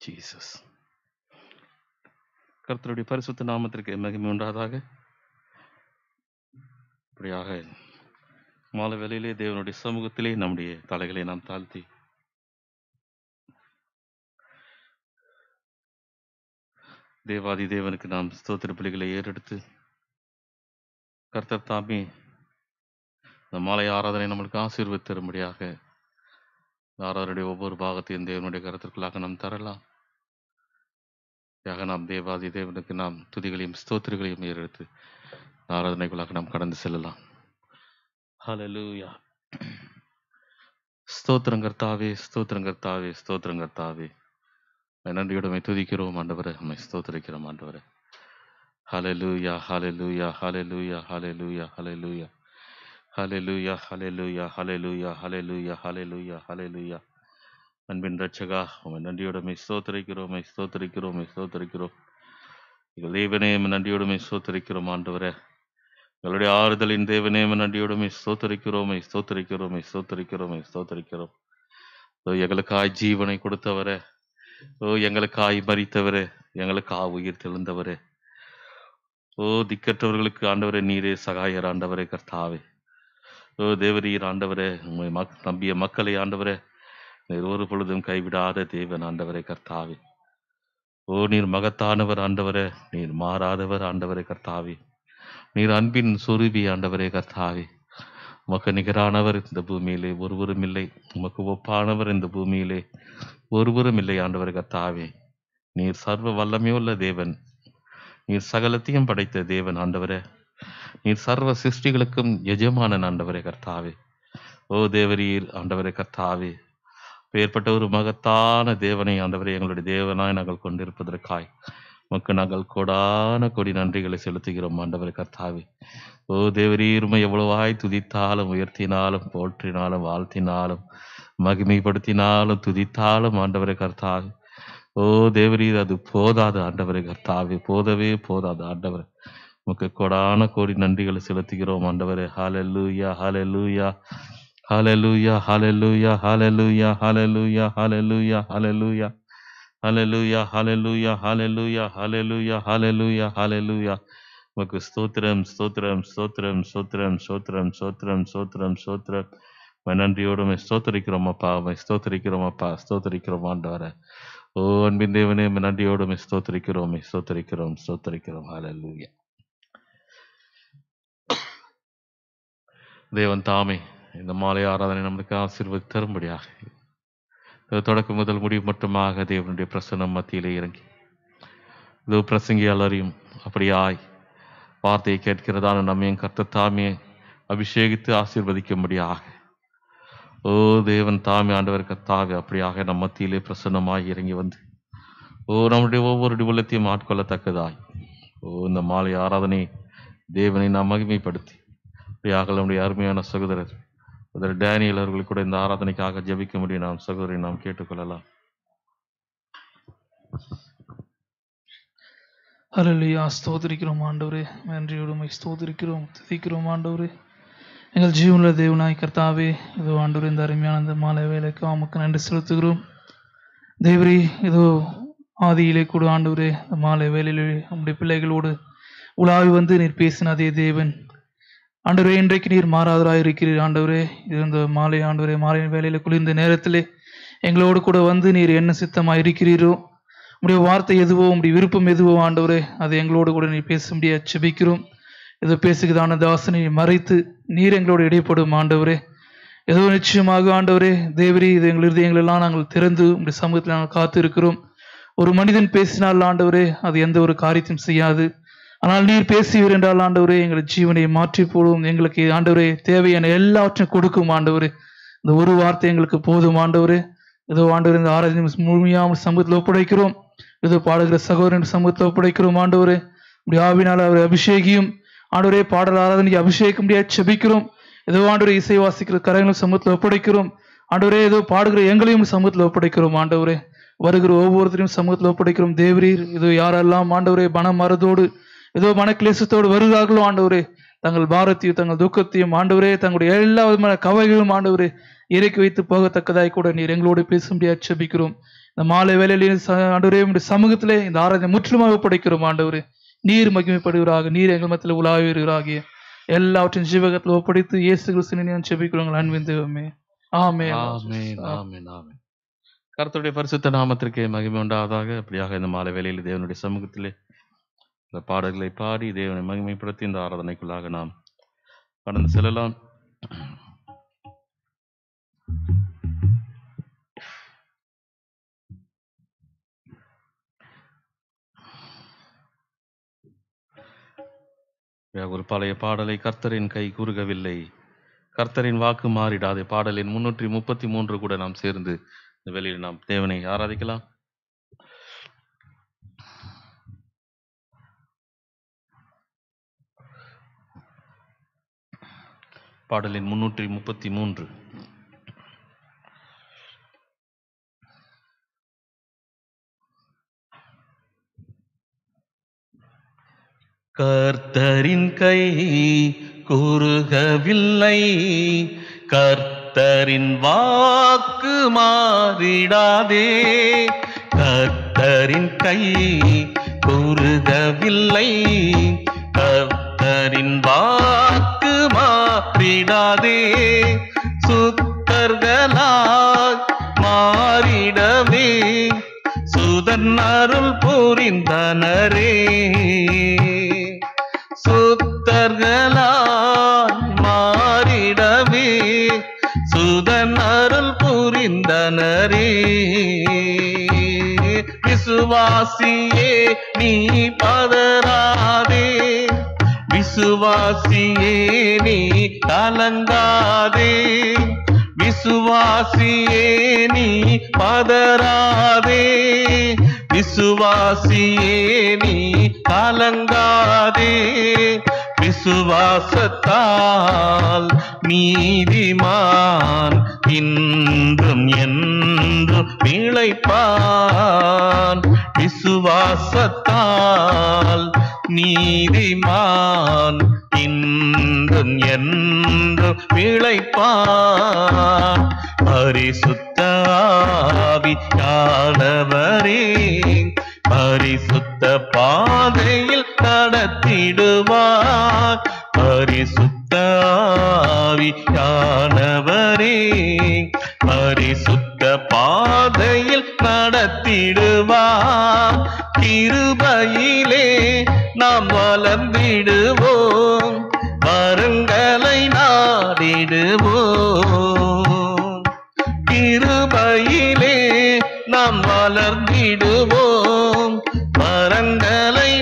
Jesus கர்த்தருடைய பரிசுத்த நாமத்திற்கு மகிமை உண்டாதாக இப்படியாக மாலை வேளையிலே தேவனுடைய சமூகத்திலே நம்முடைய தலைகளை நாம் தாழ்த்தி தேவாதி தேவனுக்கு நாம் ஸ்தோத்திர பிள்ளைகளை ஏறெடுத்து கர்த்தர் தாமே இந்த மாலை ஆராதனை நம்மளுக்கு ஆசீர்வதி தரும்படியாக இந்த ஆராதனுடைய ஒவ்வொரு பாகத்தையும் தேவனுடைய கருத்திற்குள்ளாக நாம் தரலாம் யாக நாம் தேவாதி தேவனுக்கு நாம் துதிகளையும் ஸ்தோத்திரங்களையும் ஏறெடுத்து இந்த ஆராதனைக்குள்ளாக நாம் கடந்து செல்லலாம் ஹalleluya ஸ்தோத்திரம் கர்த்தாவே ஸ்தோத்திரம் கர்த்தாவே ஸ்தோத்திரம் கர்த்தாவே உம்மை நன்றியோடு துதிக்கிறோம் ஆண்டவரே உம்மை ஸ்தோத்திரிக்கிறோம் ஆண்டவரே ஹalleluya ஹalleluya ஹalleluya ஹalleluya ஹalleluya ஹalleluya ஹalleluya ஹalleluya ஹalleluya ஹalleluya ஹalleluya அன்பின் ரட்சகா உம்மை நன்றியோடு உம்மை ஸ்தோத்திரிக்கிறோம் உம்மை ஸ்தோத்திரிக்கிறோம் உம்மை ஸ்தோத்திரிக்கிறோம் எங்கள் தேவனே உம்மை நன்றியோடு உம்மை ஸ்தோத்திரிக்கிறோம் ஆண்டவரே எங்களுடைய ஆறுதலின் தேவனே உம்மை நன்றியோடு உம்மை ஸ்தோத்திரிக்கிறோம் உம்மை ஸ்தோத்திரிக்கிறோம் உம்மை ஸ்தோத்திரிக்கிறோம் உம்மை ஸ்தோத்திரிக்கிறோம் ஓ எங்களுக்காய் ஜீவனை கொடுத்தவரே ஓ எங்களுக்காய் மரித்தவரே எங்களுக்காய் உயிர் தெழுந்தவரே ஓ திக்கற்றவர்களுக்கு ஆண்டவரே நீரே சகாயர் ஆண்டவரே கர்த்தாவே ஓ தேவரீர் ஆண்டவரே உம்மை மக் நம்பிய மக்களை ஆண்டவரே நீர் ஒரு பொழுதும் கைவிடாத தேவன் ஆண்டவரே கர்த்தாவே ஓ நீர் மகத்தானவர் ஆண்டவரே நீர் மாறாதவர் ஆண்டவரே கர்த்தாவே நீர் அன்பின் சொருபி ஆண்டவரே கர்த்தாவே உமக்கு நிகரானவர் இந்த பூமியிலே ஒருவரும் இல்லை உமக்கு ஒப்பானவர் இந்த பூமியிலே ஒருவரும் இல்லை ஆண்டவர் கர்த்தாவே நீர் சர்வ வல்லமையுள்ள தேவன் நீர் சகலத்தையும் படைத்த தேவன் ஆண்டவரே நீர் சர்வ சிருஷ்டிகளுக்கும் எஜமானன் ஆண்டவரே கர்த்தாவே ஓ தேவரீர் ஆண்டவரே கர்த்தாவே பேர்பட்ட ஒரு மகத்தான தேவனை ஆண்டவரே எங்களுடைய தேவனாய் நாங்கள் கொண்டிருப்பதற்காய் உமக்கு நாங்கள் கொடான கொடி நன்றிகளை செலுத்துகிறோம் ஆண்டவரே கர்த்தாவே ஓ தேவரீருமை எவ்வளவாய் துதித்தாலும் உயர்த்தினாலும் போற்றினாலும் வாழ்த்தினாலும் மகிமைப்படுத்தினாலும் துதித்தாலும் ஆண்டவரே கர்த்தாவே ஓ தேவரீர் அது போதாது ஆண்டவரே கர்த்தாவே போதவே போதாது ஆண்டவரே உமக்கு கொடான கோடி நன்றிகளை செலுத்துகிறோம் ஆண்டவரே ஹalleluya ஹalleluya ஹalleluya ஹalleluya ஹalleluya ஹalleluya ஹalleluya ஹalleluya ஹalleluya ஹalleluya ஹalleluya ஹalleluya ஹalleluya ஹalleluya உமக்கு ஸ்தோத்திரம் ஸ்தோத்திரம் ஸ்தோத்திரம் ஸ்தோத்திரம் ஸ்தோத்திரம் ஸ்தோத்திரம் ஸ்தோத்திரம் ஸ்தோத்திரம் உம்மை நன்றியோடு உம்மை ஸ்தோத்தரிக்கிறோம் அப்பா உம்மை ஸ்தோத்தரிக்கிறோம் அப்பா ஸ்தோத்தரிக்கிறோம் ஆண்டவரே ஓ அன்பின் தேவனே உம்மை நன்றியோடு உம்மை ஸ்தோத்தரிக்கிறோம் உம்மை ஸ்தோத்தரிக்கிறோம் ஸ்தோத்தரிக்கிறோம் ஹalleluya தேவன் தாமே இந்த மாலை ஆராதனை நம்மளுக்கு ஆசீர்வதி தரும்படியாக இது தொடக்கம் முதல் முடிவு மட்டுமாக தேவனுடைய பிரசன்னம் மத்தியிலே இறங்கி இது பிரசங்கியாளரையும் அப்படியாய் வார்த்தையை கேட்கிறதான நம்மையும் கர்த்தர் தாமே அபிஷேகித்து ஆசீர்வதிக்கும்படியாக ஓ தேவன் தாமே ஆண்டவர் கர்த்தாவே அப்படியாக நம் மத்தியிலே பிரசன்னமாய் இறங்கி வந்து ஓ நம்முடைய ஒவ்வொரு உள்ளத்தையும் ஆட்கொள்ளத்தக்கதாய் ஓ இந்த மாலை ஆராதனை தேவனை நாம் மகிமைப்படுத்தி அப்படியாக நம்முடைய அருமையான சகோதரர் சகோதரர் டேனியல் அவர்கள் கூட இந்த ஆராதனைக்காக ஜெபிக்க முடியும் நாம் சகோதரி நாம் கேட்டுக்கொள்ளலாம் ஹalleluya ஸ்தோத்திரிக்கிறோம் ஆண்டவரே நன்றியோடு உம்மை ஸ்தோத்திரிக்கிறோம் துதிக்கிறோம் ஆண்டவரே எங்கள் ஜீவனுள்ள தேவனாய் கர்த்தாவே இதோ ஆண்டவரே இந்த அருமையான இந்த மாலை வேலைக்கு உமக்கு நன்றி செலுத்துகிறோம் தேவரே இதோ ஆதியிலே கூட ஆண்டவரே இந்த மாலை வேலையிலே உம்முடைய பிள்ளைகளோடு உலாவி வந்து நீர் பேசின அதே தேவன் ஆண்டவரே இன்றைக்கு நீர் மாறாதராய் இருக்கிறீர் ஆண்டவரே இது இந்த மாலை ஆண்டவரே மாலை வேலையில குளிர்ந்த நேரத்திலே எங்களோடு கூட வந்து நீர் என்ன சித்தமாய் இருக்கிறீரோ உம்முடைய வார்த்தை எதுவோ உம்முடைய விருப்பம் எதுவோ ஆண்டவரே அதை எங்களோடு கூட நீர் பேச முடியாது செபிக்கிறோம் ஏதோ பேசுகிறதான தாசனை மறைத்து நீர் எங்களோடு இடைப்படும் ஆண்டவரே ஏதோ நிச்சயமாக ஆண்டவரே தேவரே இது எங்கள் இருதயங்களெல்லாம் நாங்கள் திறந்து உம்முடைய சமூகத்தில் நாங்கள் காத்து இருக்கிறோம் ஒரு மனிதன் பேசினால் ஆண்டவரே அது எந்த ஒரு காரியத்தையும் செய்யாது ஆனால் நீர் பேசுவீர் என்றால் ஆண்டவரே எங்கள் ஜீவனை மாற்றி போடும் எங்களுக்கு ஆண்டவரே தேவையான எல்லாவற்றையும் கொடுக்கும் ஆண்டவரே இந்த ஒரு வார்த்தை எங்களுக்கு போதும் ஆண்டவரே ஏதோ ஆண்டவர் இந்த ஆராதனை முழுமையாக சமூகத்தில் ஒப்படைக்கிறோம் ஏதோ பாடுகிற சகோதரன் சமூகத்தில் ஒப்படைக்கிறோம் ஆண்டவரே இப்படி ஆவினால் அவரை அபிஷேகியும் ஆண்டவரே பாடல் ஆராதனைக்கு அபிஷேகம் முடியாது செபிக்கிறோம் ஏதோ ஆண்டவரே இசை வாசிக்கிற கரங்களும் சமூகத்தில் ஒப்படைக்கிறோம் ஆண்டவரே ஏதோ பாடுகிற எங்களையும் சமூகத்தில் ஒப்படைக்கிறோம் ஆண்டவரே வருகிற ஒவ்வொருத்தரையும் சமூகத்தில் ஒப்படைக்கிறோம் தேவரீர் இதோ யாரெல்லாம் ஆண்டவரே மன மரதோடு ஏதோ மனக்லேசத்தோடு வருகிறார்களோ ஆண்டவரே தங்கள் பாரத்தையும் தங்கள் துக்கத்தையும் ஆண்டவரே தங்களுடைய எல்லா விதமான கவலைகளும் ஆண்டவரே இறக்கி வைத்து போகத்தக்கதாய் கூட நீர் எங்களோடு பேச முடியாது செபிக்கிறோம் இந்த மாலை வேலையிலே ஆண்டவரே உடைய சமூகத்திலே இந்த ஆராதனை முற்றிலுமாக ஒப்படைக்கிறோம் ஆண்டவரே நீர் மகிமைப்படுவராக நீர் எங்கள் மத்தியில் உலாவுவீராகிய எல்லாவற்றையும் ஜீவகத்தில் ஒப்படைத்து இயேசு கிறிஸ்துவின் செபிக்கிறோம் அன்பின் தெய்வமே ஆமே ஆமென் ஆமென் ஆமென் கர்த்தருடைய பரிசுத்த நாமத்திற்கே மகிமை உண்டாவதாக அப்படியாக இந்த மாலை வேளையில் தேவனுடைய சமூகத்திலே இந்த பாடல்களை பாடி தேவனை மகிமைப்படுத்தி இந்த ஆராதனைக்குள்ளாக நாம் கடந்து செல்லலாம் ஒரு பழைய பாடலை கர்த்தரின் கை கூறுகவில்லை கர்த்தரின் வாக்கு மாறிடாது பாடலின் முன்னூற்றி முப்பத்தி மூன்று கூட நாம் சேர்ந்து இந்த வேளையில் நாம் தேவனை ஆராதிக்கலாம் பாடலின் முன்னூற்றி முப்பத்தி மூன்று கர்த்தரின் கை கூறுகவில்லை கர்த்தரின் வாக்கு மாறிடாதே கர்த்தரின் கை கூறுகவில்லை கர்த்தரின் வாக்கு மாறிடாதே சுத்தர்களாய் மாறிடவே சுதன் அருள் புரிந்தனரே சுத்தர்களாய் மாறிடவே சுதன் அருள் புரிந்தனரே விசுவாசியே நீ பதறாதே விசுவாசியே நீ கலங்காதே விசுவாசியே நீ பதறாதே விசுவாசியே நீ கலங்காதே விசுவாசத்தால் நீதிமான் இன்றும் என்றும் பிழைப்பான் விசுவாசத்தால் நீதிமான் இன்றும் என்றும் பிழைப்பான் பரிசுத்தாவியானவரே பரிசுத்த பாதையில் நடத்திடுவார் பரிசுத்தாவியானவரே பரிசுத்த பாதையில் நடத்திடுவார் கிருபையிலே நாம் வளர்ந்திடுவோம் வரங்களை நாடிடுவோம் கிருபையிலே நாம் வளர்ந்திடுவோம் வரங்களை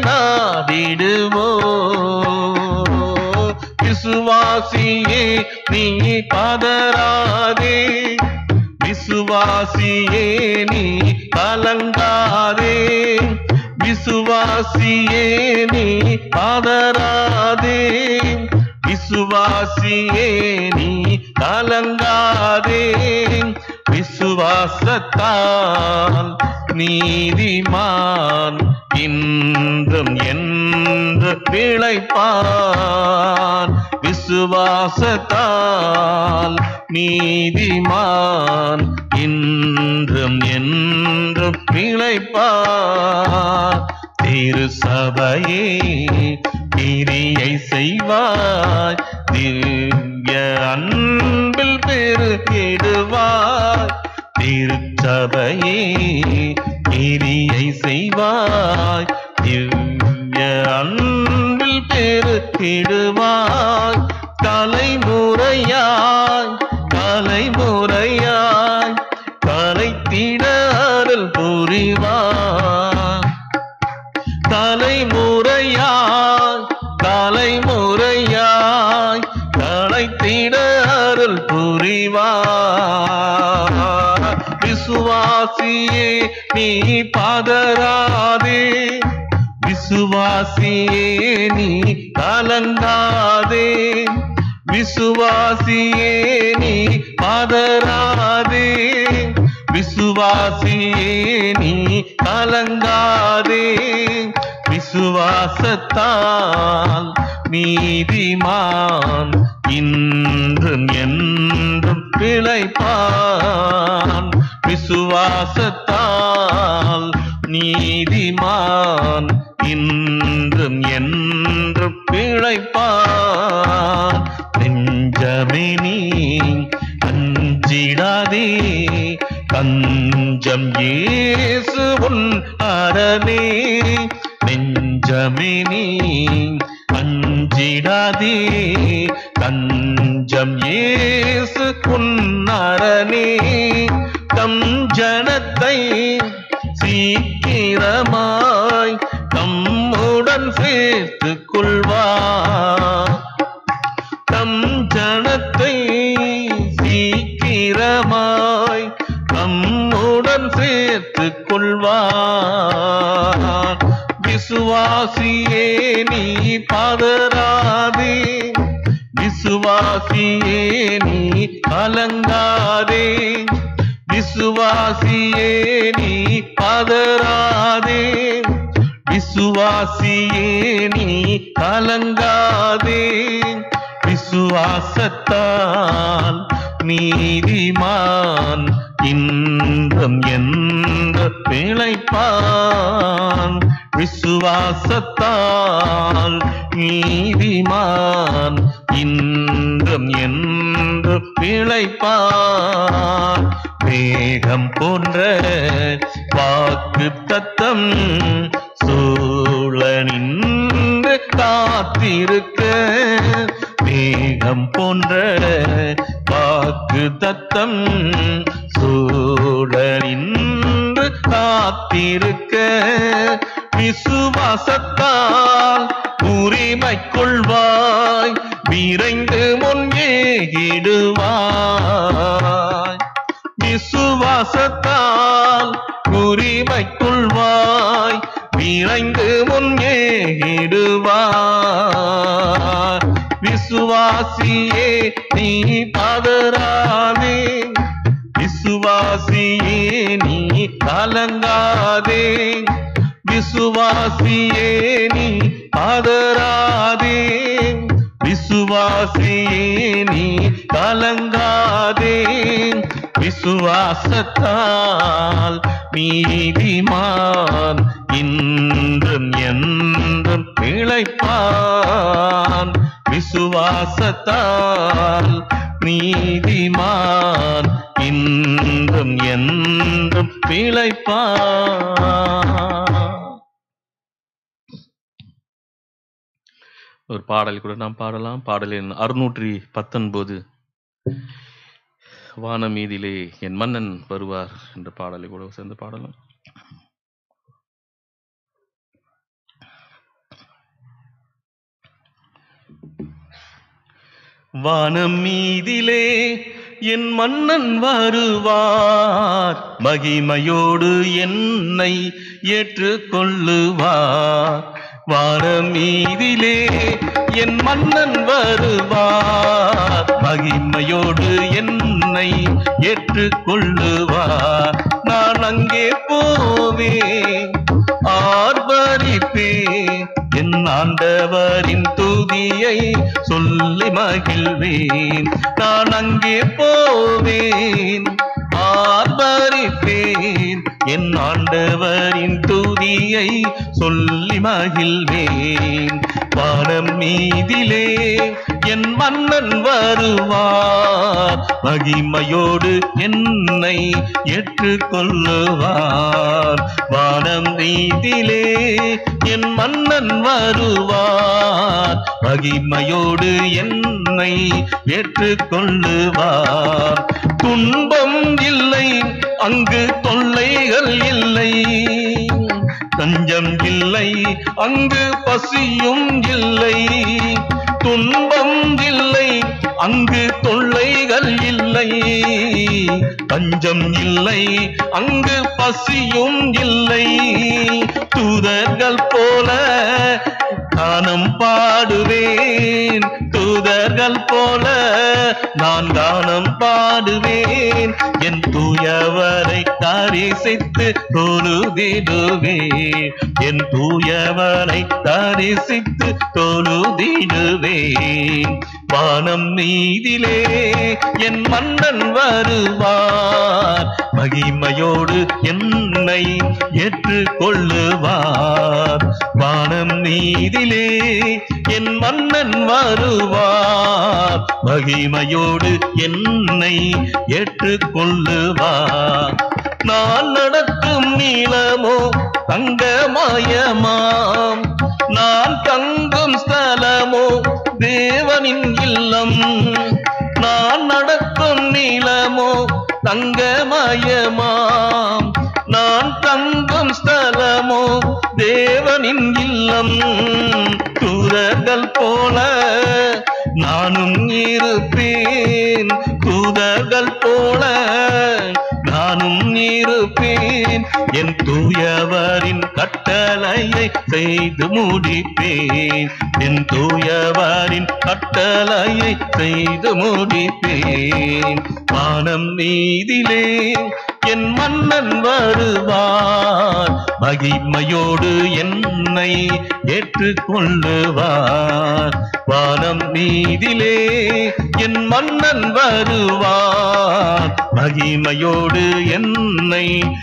நாடிடுவோம் விசுவாசியே நீ பதறாதே விசுவாசியே நீ கலங்காதே விசுவாசியே நீ பதறாதே விசுவாசியே நீ கலங்காதே விசுவாசத்தால் நீதிமான் இன்றும் என்று பிழைப்பான் விசுவாசத்தால் நீதிமான் இன்றும் என்றும் பிழைப்பான் திரு சபையே கிரியை செய்வாய் திவ்ய அன்பில் பெருகிடுவாய் திருச்சபையே கிரியை செய்வாய் திவ்ய அன்பில் பெருகிடுவாய் தலைமுறையாய் தலைமுறையாய் கலைத்திட அருள் புரிவாய் தலைமுறையாய் தலைமுறையாய் கலைத்திட அருள் புரிவாய் விசுவாசியே நீ பதறாதே விசுவாசியே நீ கலங்காதே விசுவாசியே நீ பதறாதே விசுவாசியே நீ கலங்காதே விசுவாசத்தால் நீதிமான் இன்றும் என்றும் பிழைப்பான் விசுவாசத்தால் நீதிமான் இன்றும் என்றும் பிழைப்பான் நெஞ்சமே நீ அஞ்சிடாதே கஞ்சம் இயேசு உன் அரணே நெஞ்சமே நீ அஞ்சிடாதே கஞ்சம் இயேசு உன் அரணே தம் ஜனத்தை சீக்கிரமாய் தம்முடன் சேர்த்துக் கொள்வார் தம் ஜனத்தை சீக்கிரமாய் நம்முடன் சேர்த்துக் கொள்வார் விசுவாசியே நீ பதறாதே விசுவாசியே நீ கலங்காதே விசுவாசியே நீ பதறாதே விசுவாசியே நீ கலங்காதே விசுவாசத்தால் நீதிமான் இன்றும் என்ற பிழைப்பான் விசுவாசத்தால் நீதிமான் இன்றும் என்று பிழைப்பான் மேகம் போன்ற வாக்கு தத்தம் சூழ நின்று காத்திருக்க மேகம் போன்ற வாக்கு தத்தம் சூழ நின்று காத்திருக்க விசுவாசத்தால் உரிமை கொள்வாய் விரைந்து முன்னே இடுவாய் விசுவாசத்தால் உரிமை கொள்வாய் விரைந்து முன்னே இடுவாய் விசுவாசியே நீ பதறாதே விசுவாசியே நீ கலங்காதே விசுவாசியே நீ பதறாதே விசுவாசியே நீ கலங்காதே விசுவாசத்தால் நீதிமான் இன்றும் என்றும் பிழைப்பான் விசுவாசத்தால் நீதிமான் இன்றும் என்றும் பிழைப்பான் ஒரு பாடல் கூட நாம் பாடலாம் பாடலின் அறுநூற்றி பத்தொன்பது வானமீதிலே என் மன்னன் வருவார் என்ற பாடலை கூட சேர்ந்து பாடலாம் வானம் மீதிலே என் மன்னன் வருவார் மகிமையோடு என்னை ஏற்றுக்கொள்ளுவார் வானம் மீதிலே என் மன்னன் வருவார் மகிமையோடு என்னை ஏற்றுக்கொள்ளுவார் நான் அங்கே போவேன் ஆர்ப்பரிப்பேன் என் ஆண்டவரின் துதியை சொல்லி மகிழ்வேன் நான் அங்கே போவேன் ஆர்ப்பரிப்பேன் என் ஆண்டவரின் துதியை சொல்லி மகிழ்வேன் வானம் மீதிலே என் மன்னன் வருவார் மகிமையோடு என்னை ஏற்றுக்கொள்ளுவார் வானம் மீதிலே என் மன்னன் வருவார் மகிமையோடு என்னை ஏற்றுக்கொள்ளுவார் துன்பம் இல்லை அங்கு தொல்லைகள் இல்லை தஞ்சம் இல்லை அங்கு பசியும் இல்லை துன்பம் இல்லை அங்கு தொல்லைகள் இல்லை பஞ்சம் இல்லை அங்கு பசியும் இல்லை தூதர்கள் போல தானம் பாடுவேன் தூதர்கள் போல நான் தானம் பாடுவேன் என் தூயவரை தரிசித்து தொழுதிடுவேன் என் தூயவரை தரிசித்து தொழுதிடுவேன் வானம் மீதிலே என் மன்னன் வருவார் மகி மகிமையோடு என்னை ஏற்றுக் கொள்ளுவார் வானம் நீதிலே என் மன்னன் வருவார் மகிமையோடு என்னை ஏற்றுக் கொள்ளுவார் நான் நடக்கும் நீளமோ தங்கமயமாம் நான் தங்கும் ஸ்தலமோ தேவனின் இல்லம் நான் நடக்கும் நீளமோ தங்கமயமாம் நான் தங்கும் ஸ்தலமோ தேவனின் இல்லம் தூதர்கள் போல நானும் இருப்பேன் தூதர்கள் போல நானும் இருப்பேன் என் தூயவரின் கட்டளையை செய்து முடிப்பேன் என் தூயவரின் கட்டளையை செய்து முடிப்பேன் வானம் நீதிலே என் மன்னன் வருவார் மகிமையோடு என்னை ஏற்றுக்கொள்ளுவார் வானம் நீதிலே என் மன்னன் வருவார் மகிமையோடு என்னை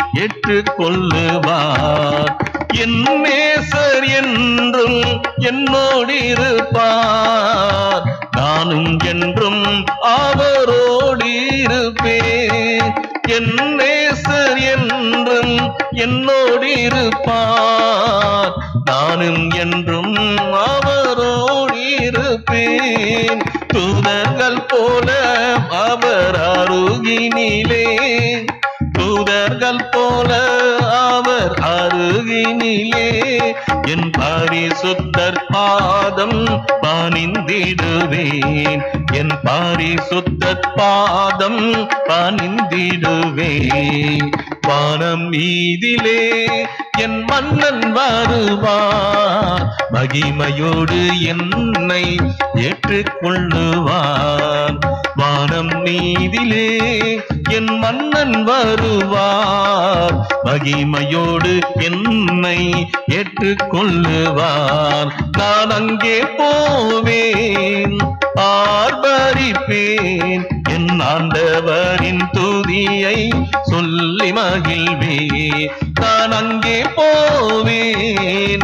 ஏற்றுக்கொள்ளுவார் என் நேசர் என்றும் என்னோடு இருப்பார் நானும் என்றும் அவரோடு இருப்பேன் என் நேசர் என்றும் என்னோடு இருப்பார் நானும் என்றும் அவரோடு இருப்பேன் தூதர்கள் போல அவர் அருகினிலே தூதர்கள் போல அவர் அருகினிலே என் பரிசுத்தர் பாதம் பணிந்திடுவேன் என் பரிசுத்தர் பாதம் பணிந்திடுவேன் வானம் மீதிலே என் மன்னன் வருவார் மகிமையோடு என்னை ஏற்றுக்கொள்ளுவார் வானம் மீதிலே என் மன்னன் வருவார் மகிமையோடு என்னை ஏற்றுக்கொள்ளுவார் நான் அங்கே போவேன் ஆர்ப்பரிப்பேன் என் ஆண்டவரின் துதியை சொல்லி மகிழ்வே நான் அங்கே போவேன்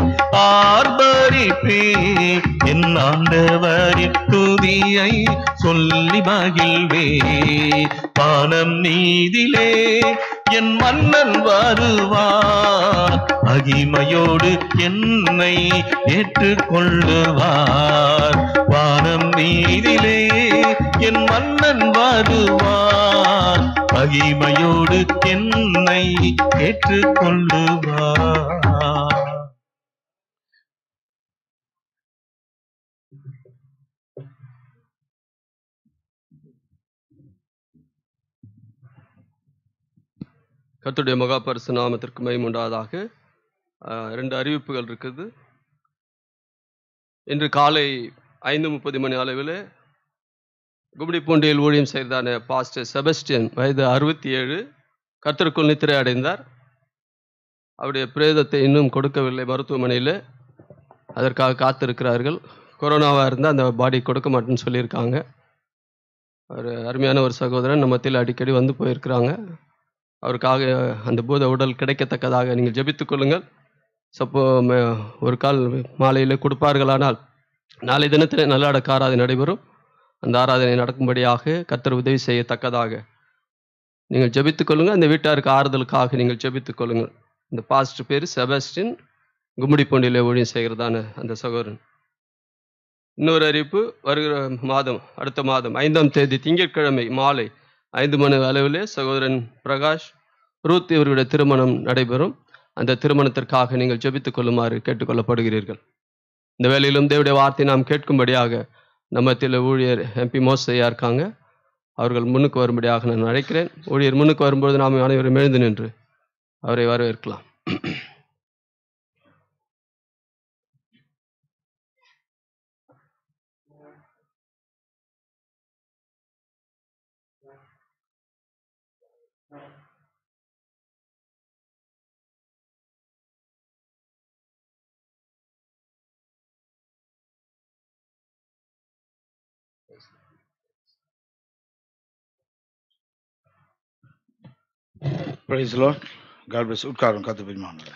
ஆர்ப்பரிப்பேன் என் ஆண்டவரின் துதியை சொல்லி மகிழ்வே பானம் நீதிலே என் மன்னன் வருவார் மகிமையோடு என்னை ஏற்றுக்கொள்ளுவார் வானம் நீதிலே என் மன்னன் வருவார் மகிமையோடு என்னை ஏற்றுக்கொள்ளுவார் கர்த்தருடைய மகா பரிசு நாமத்திற்கு மைமுண்டாதாக ரெண்டு அறிவிப்புகள் இருக்குது இன்று காலை ஐந்து முப்பது மணி அளவில் கும்மிடிப்பூண்டியில் ஊழியம் செய்தான பாஸ்டர் செபஸ்டியன் வயது அறுபத்தி ஏழு கர்த்தருக்குள் நித்திரை அடைந்தார் அவருடைய பிரேதத்தை இன்னும் கொடுக்கவில்லை மருத்துவமனையில் அதற்காக காத்திருக்கிறார்கள் கொரோனாவாக இருந்தால் அந்த பாடி கொடுக்க மாட்டேன்னு சொல்லியிருக்காங்க ஒரு அருமையான ஒரு சகோதரன் நம்ம மத்தியில் அடிக்கடி வந்து போயிருக்கிறாங்க அவருக்காக அந்த பூத உடல் கிடைக்கத்தக்கதாக நீங்கள் ஜெபித்துக் கொள்ளுங்கள் சப்போ ம- ஒரு கால் மாலையில் கொடுப்பார்களானால் நாளை தினத்தில் நல்ல அடக்க ஆராதனை நடைபெறும் அந்த ஆராதனை நடக்கும்படியாக கர்த்தர் உதவி செய்யத்தக்கதாக நீங்கள் ஜெபித்துக் கொள்ளுங்கள் அந்த வீட்டாருக்கு ஆறுதலுக்காக நீங்கள் ஜெபித்துக் கொள்ளுங்கள் இந்த பாஸ்டர் பேர் செபஸ்டின் கும்மிடிப்பூண்டியில் ஊழியம் செய்கிறதான அந்த சகோதரன் இன்னொரு அறிவிப்பு வருகிற மாதம் அடுத்த மாதம் ஐந்தாம் தேதி திங்கட்கிழமை மாலை ஐந்து மணி அளவிலே சகோதரன் பிரகாஷ் ரூத் இவர்களுடைய திருமணம் நடைபெறும் அந்த திருமணத்திற்காக நீங்கள் ஜெபித்துக் கொள்ளுமாறு கேட்டுக்கொள்ளப்படுகிறீர்கள் இந்த வேளையிலும் தேவனுடைய வார்த்தை நாம் கேட்கும்படியாக நம்ம ஊழியர் எம்பி மோசையா இருக்காங்க அவர்கள் முன்னுக்கு வரும்படியாக நான் அழைக்கிறேன் ஊழியர் முன்னுக்கு வரும்போது நாம் அனைவரும் எழுந்து நின்று அவரை வரவேற்கலாம் பிரைஸ் லார்ட் காட் பிளஸ் உட்காரும் கத்து பிரிமானது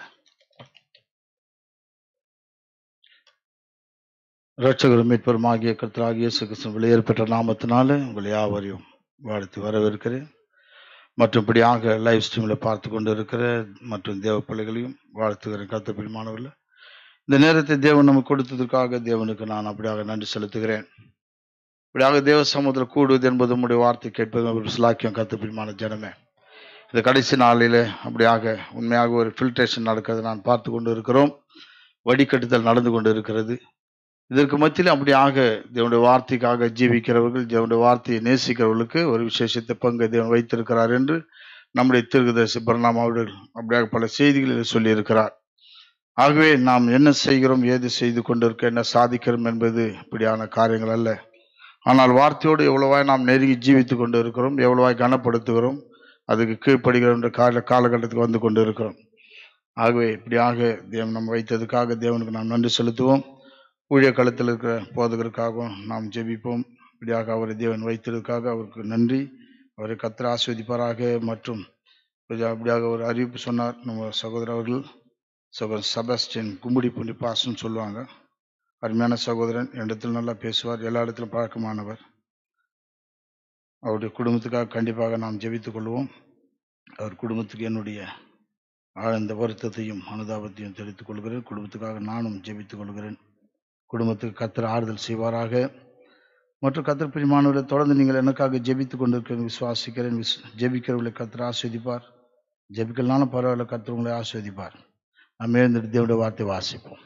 ரட்சகரும் மீட்பருமாகிய கர்த்தராகிய இயேசு கிறிஸ்துவின் வெளியேறப்பெற்ற நாமத்தினால உங்களை யாவரையும் வாழ்த்து வரவேற்கிறேன் மற்றும்படியாக லைவ் ஸ்ட்ரீமில் பார்த்து கொண்டு இருக்கிற மற்றும் தேவ பிள்ளைகளையும் வாழ்த்துகிறேன் கத்து பிரிமானவில் இந்த நேரத்தை தேவன் நமக்கு கொடுத்ததற்காக தேவனுக்கு நான் அப்படியாக நன்றி செலுத்துகிறேன் இப்படியாக தேவ சமுதிரம் கூடுவது என்பது உம்முடைய வார்த்தை கேட்பது ஒரு சிலாக்கியம் கத்து பிரிமான ஜனமே இந்த கடைசி நாளில் அப்படியாக உண்மையாக ஒரு ஃபில்ட்ரேஷன் நடக்கிறது நான் பார்த்து கொண்டு இருக்கிறோம் வடிகட்டுதல் நடந்து கொண்டு இருக்கிறது இதற்கு மத்தியில் அப்படியாக தேவனுடைய வார்த்தைக்காக ஜீவிக்கிறவர்கள் தேவனுடைய வார்த்தையை நேசிக்கிறவர்களுக்கு ஒரு விசேஷத்தை பங்கு தேவன் வைத்திருக்கிறார் என்று நம்முடைய திருகுதர்சி பரணாம் அவர்கள் அப்படியாக பல செய்திகளில் சொல்லியிருக்கிறார் ஆகவே நாம் என்ன செய்கிறோம் ஏது செய்து கொண்டிருக்க என்ன சாதிக்கிறோம் என்பது இப்படியான காரியங்கள் அல்ல ஆனால் வார்த்தையோடு எவ்வளவாய் நாம் நெருங்கி ஜீவித்து கொண்டு இருக்கிறோம் எவ்வளவாய் கனப்படுத்துகிறோம் அதுக்கு கீழ்ப்படுகிறோம் என்ற கால காலகட்டத்துக்கு வந்து கொண்டு இருக்கிறோம் ஆகவே இப்படியாக தேவன் நம்ம வைத்ததுக்காக தேவனுக்கு நாம் நன்றி செலுத்துவோம் ஊழிய களத்தில் இருக்கிற போதகருக்காகவும் நாம் ஜெபிப்போம் இப்படியாக அவரை தேவன் வைத்ததுக்காக அவருக்கு நன்றி அவரை கத்திர ஆஸ்வதிப்பாராக மற்றும் இப்படி- அப்படியாக ஒரு அறிவிப்பு சொன்னார் நம்ம சகோதரர் அவர்கள் சகோதரன் செபஸ்டின் கும்புடி புண்டி பாசன்னு சொல்லுவாங்க அருமையான சகோதரன் இடத்துல நல்லா பேசுவார் எல்லா இடத்திலும் பழக்கமானவர் அவருடைய குடும்பத்துக்காக கண்டிப்பாக நாம் ஜெபித்துக் கொள்வோம் அவர் குடும்பத்துக்கு என்னுடைய ஆழ்ந்த வருத்தத்தையும் அனுதாபத்தையும் தெரிவித்துக் கொள்கிறேன் குடும்பத்துக்காக நானும் ஜெபித்துக் கொள்கிறேன் குடும்பத்துக்கு கத்தர் ஆறுதல் செய்வாராக மற்றும் கத்தர் பிரிமானவர்களை தொடர்ந்து நீங்கள் எனக்காக ஜெபித்துக் கொண்டிருக்கிறேன் விசுவாசிக்கிறேன் விஸ் ஜெபிக்கிறவர்களை கத்தர் ஆஸ்வதிப்பார் ஜெபிக்கலனாலும் பரவாயில்ல கத்தர் உங்களை ஆஸ்வதிப்பார் நாம் எழுந்திட்டு தேவனுடைய வார்த்தை வாசிப்போம்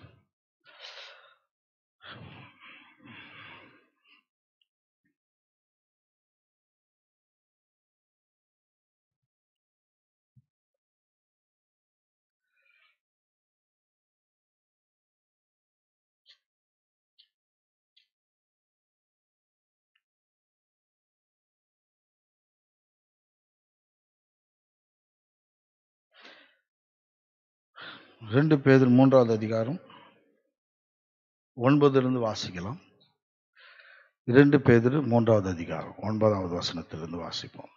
ரெண்டு பேர் மூன்றாவது அதிகாரம் ஒன்பதிலிருந்து வாசிக்கலாம் இரண்டு பேர் மூன்றாவது அதிகாரம் ஒன்பதாவது வசனத்திலிருந்து வாசிப்போம்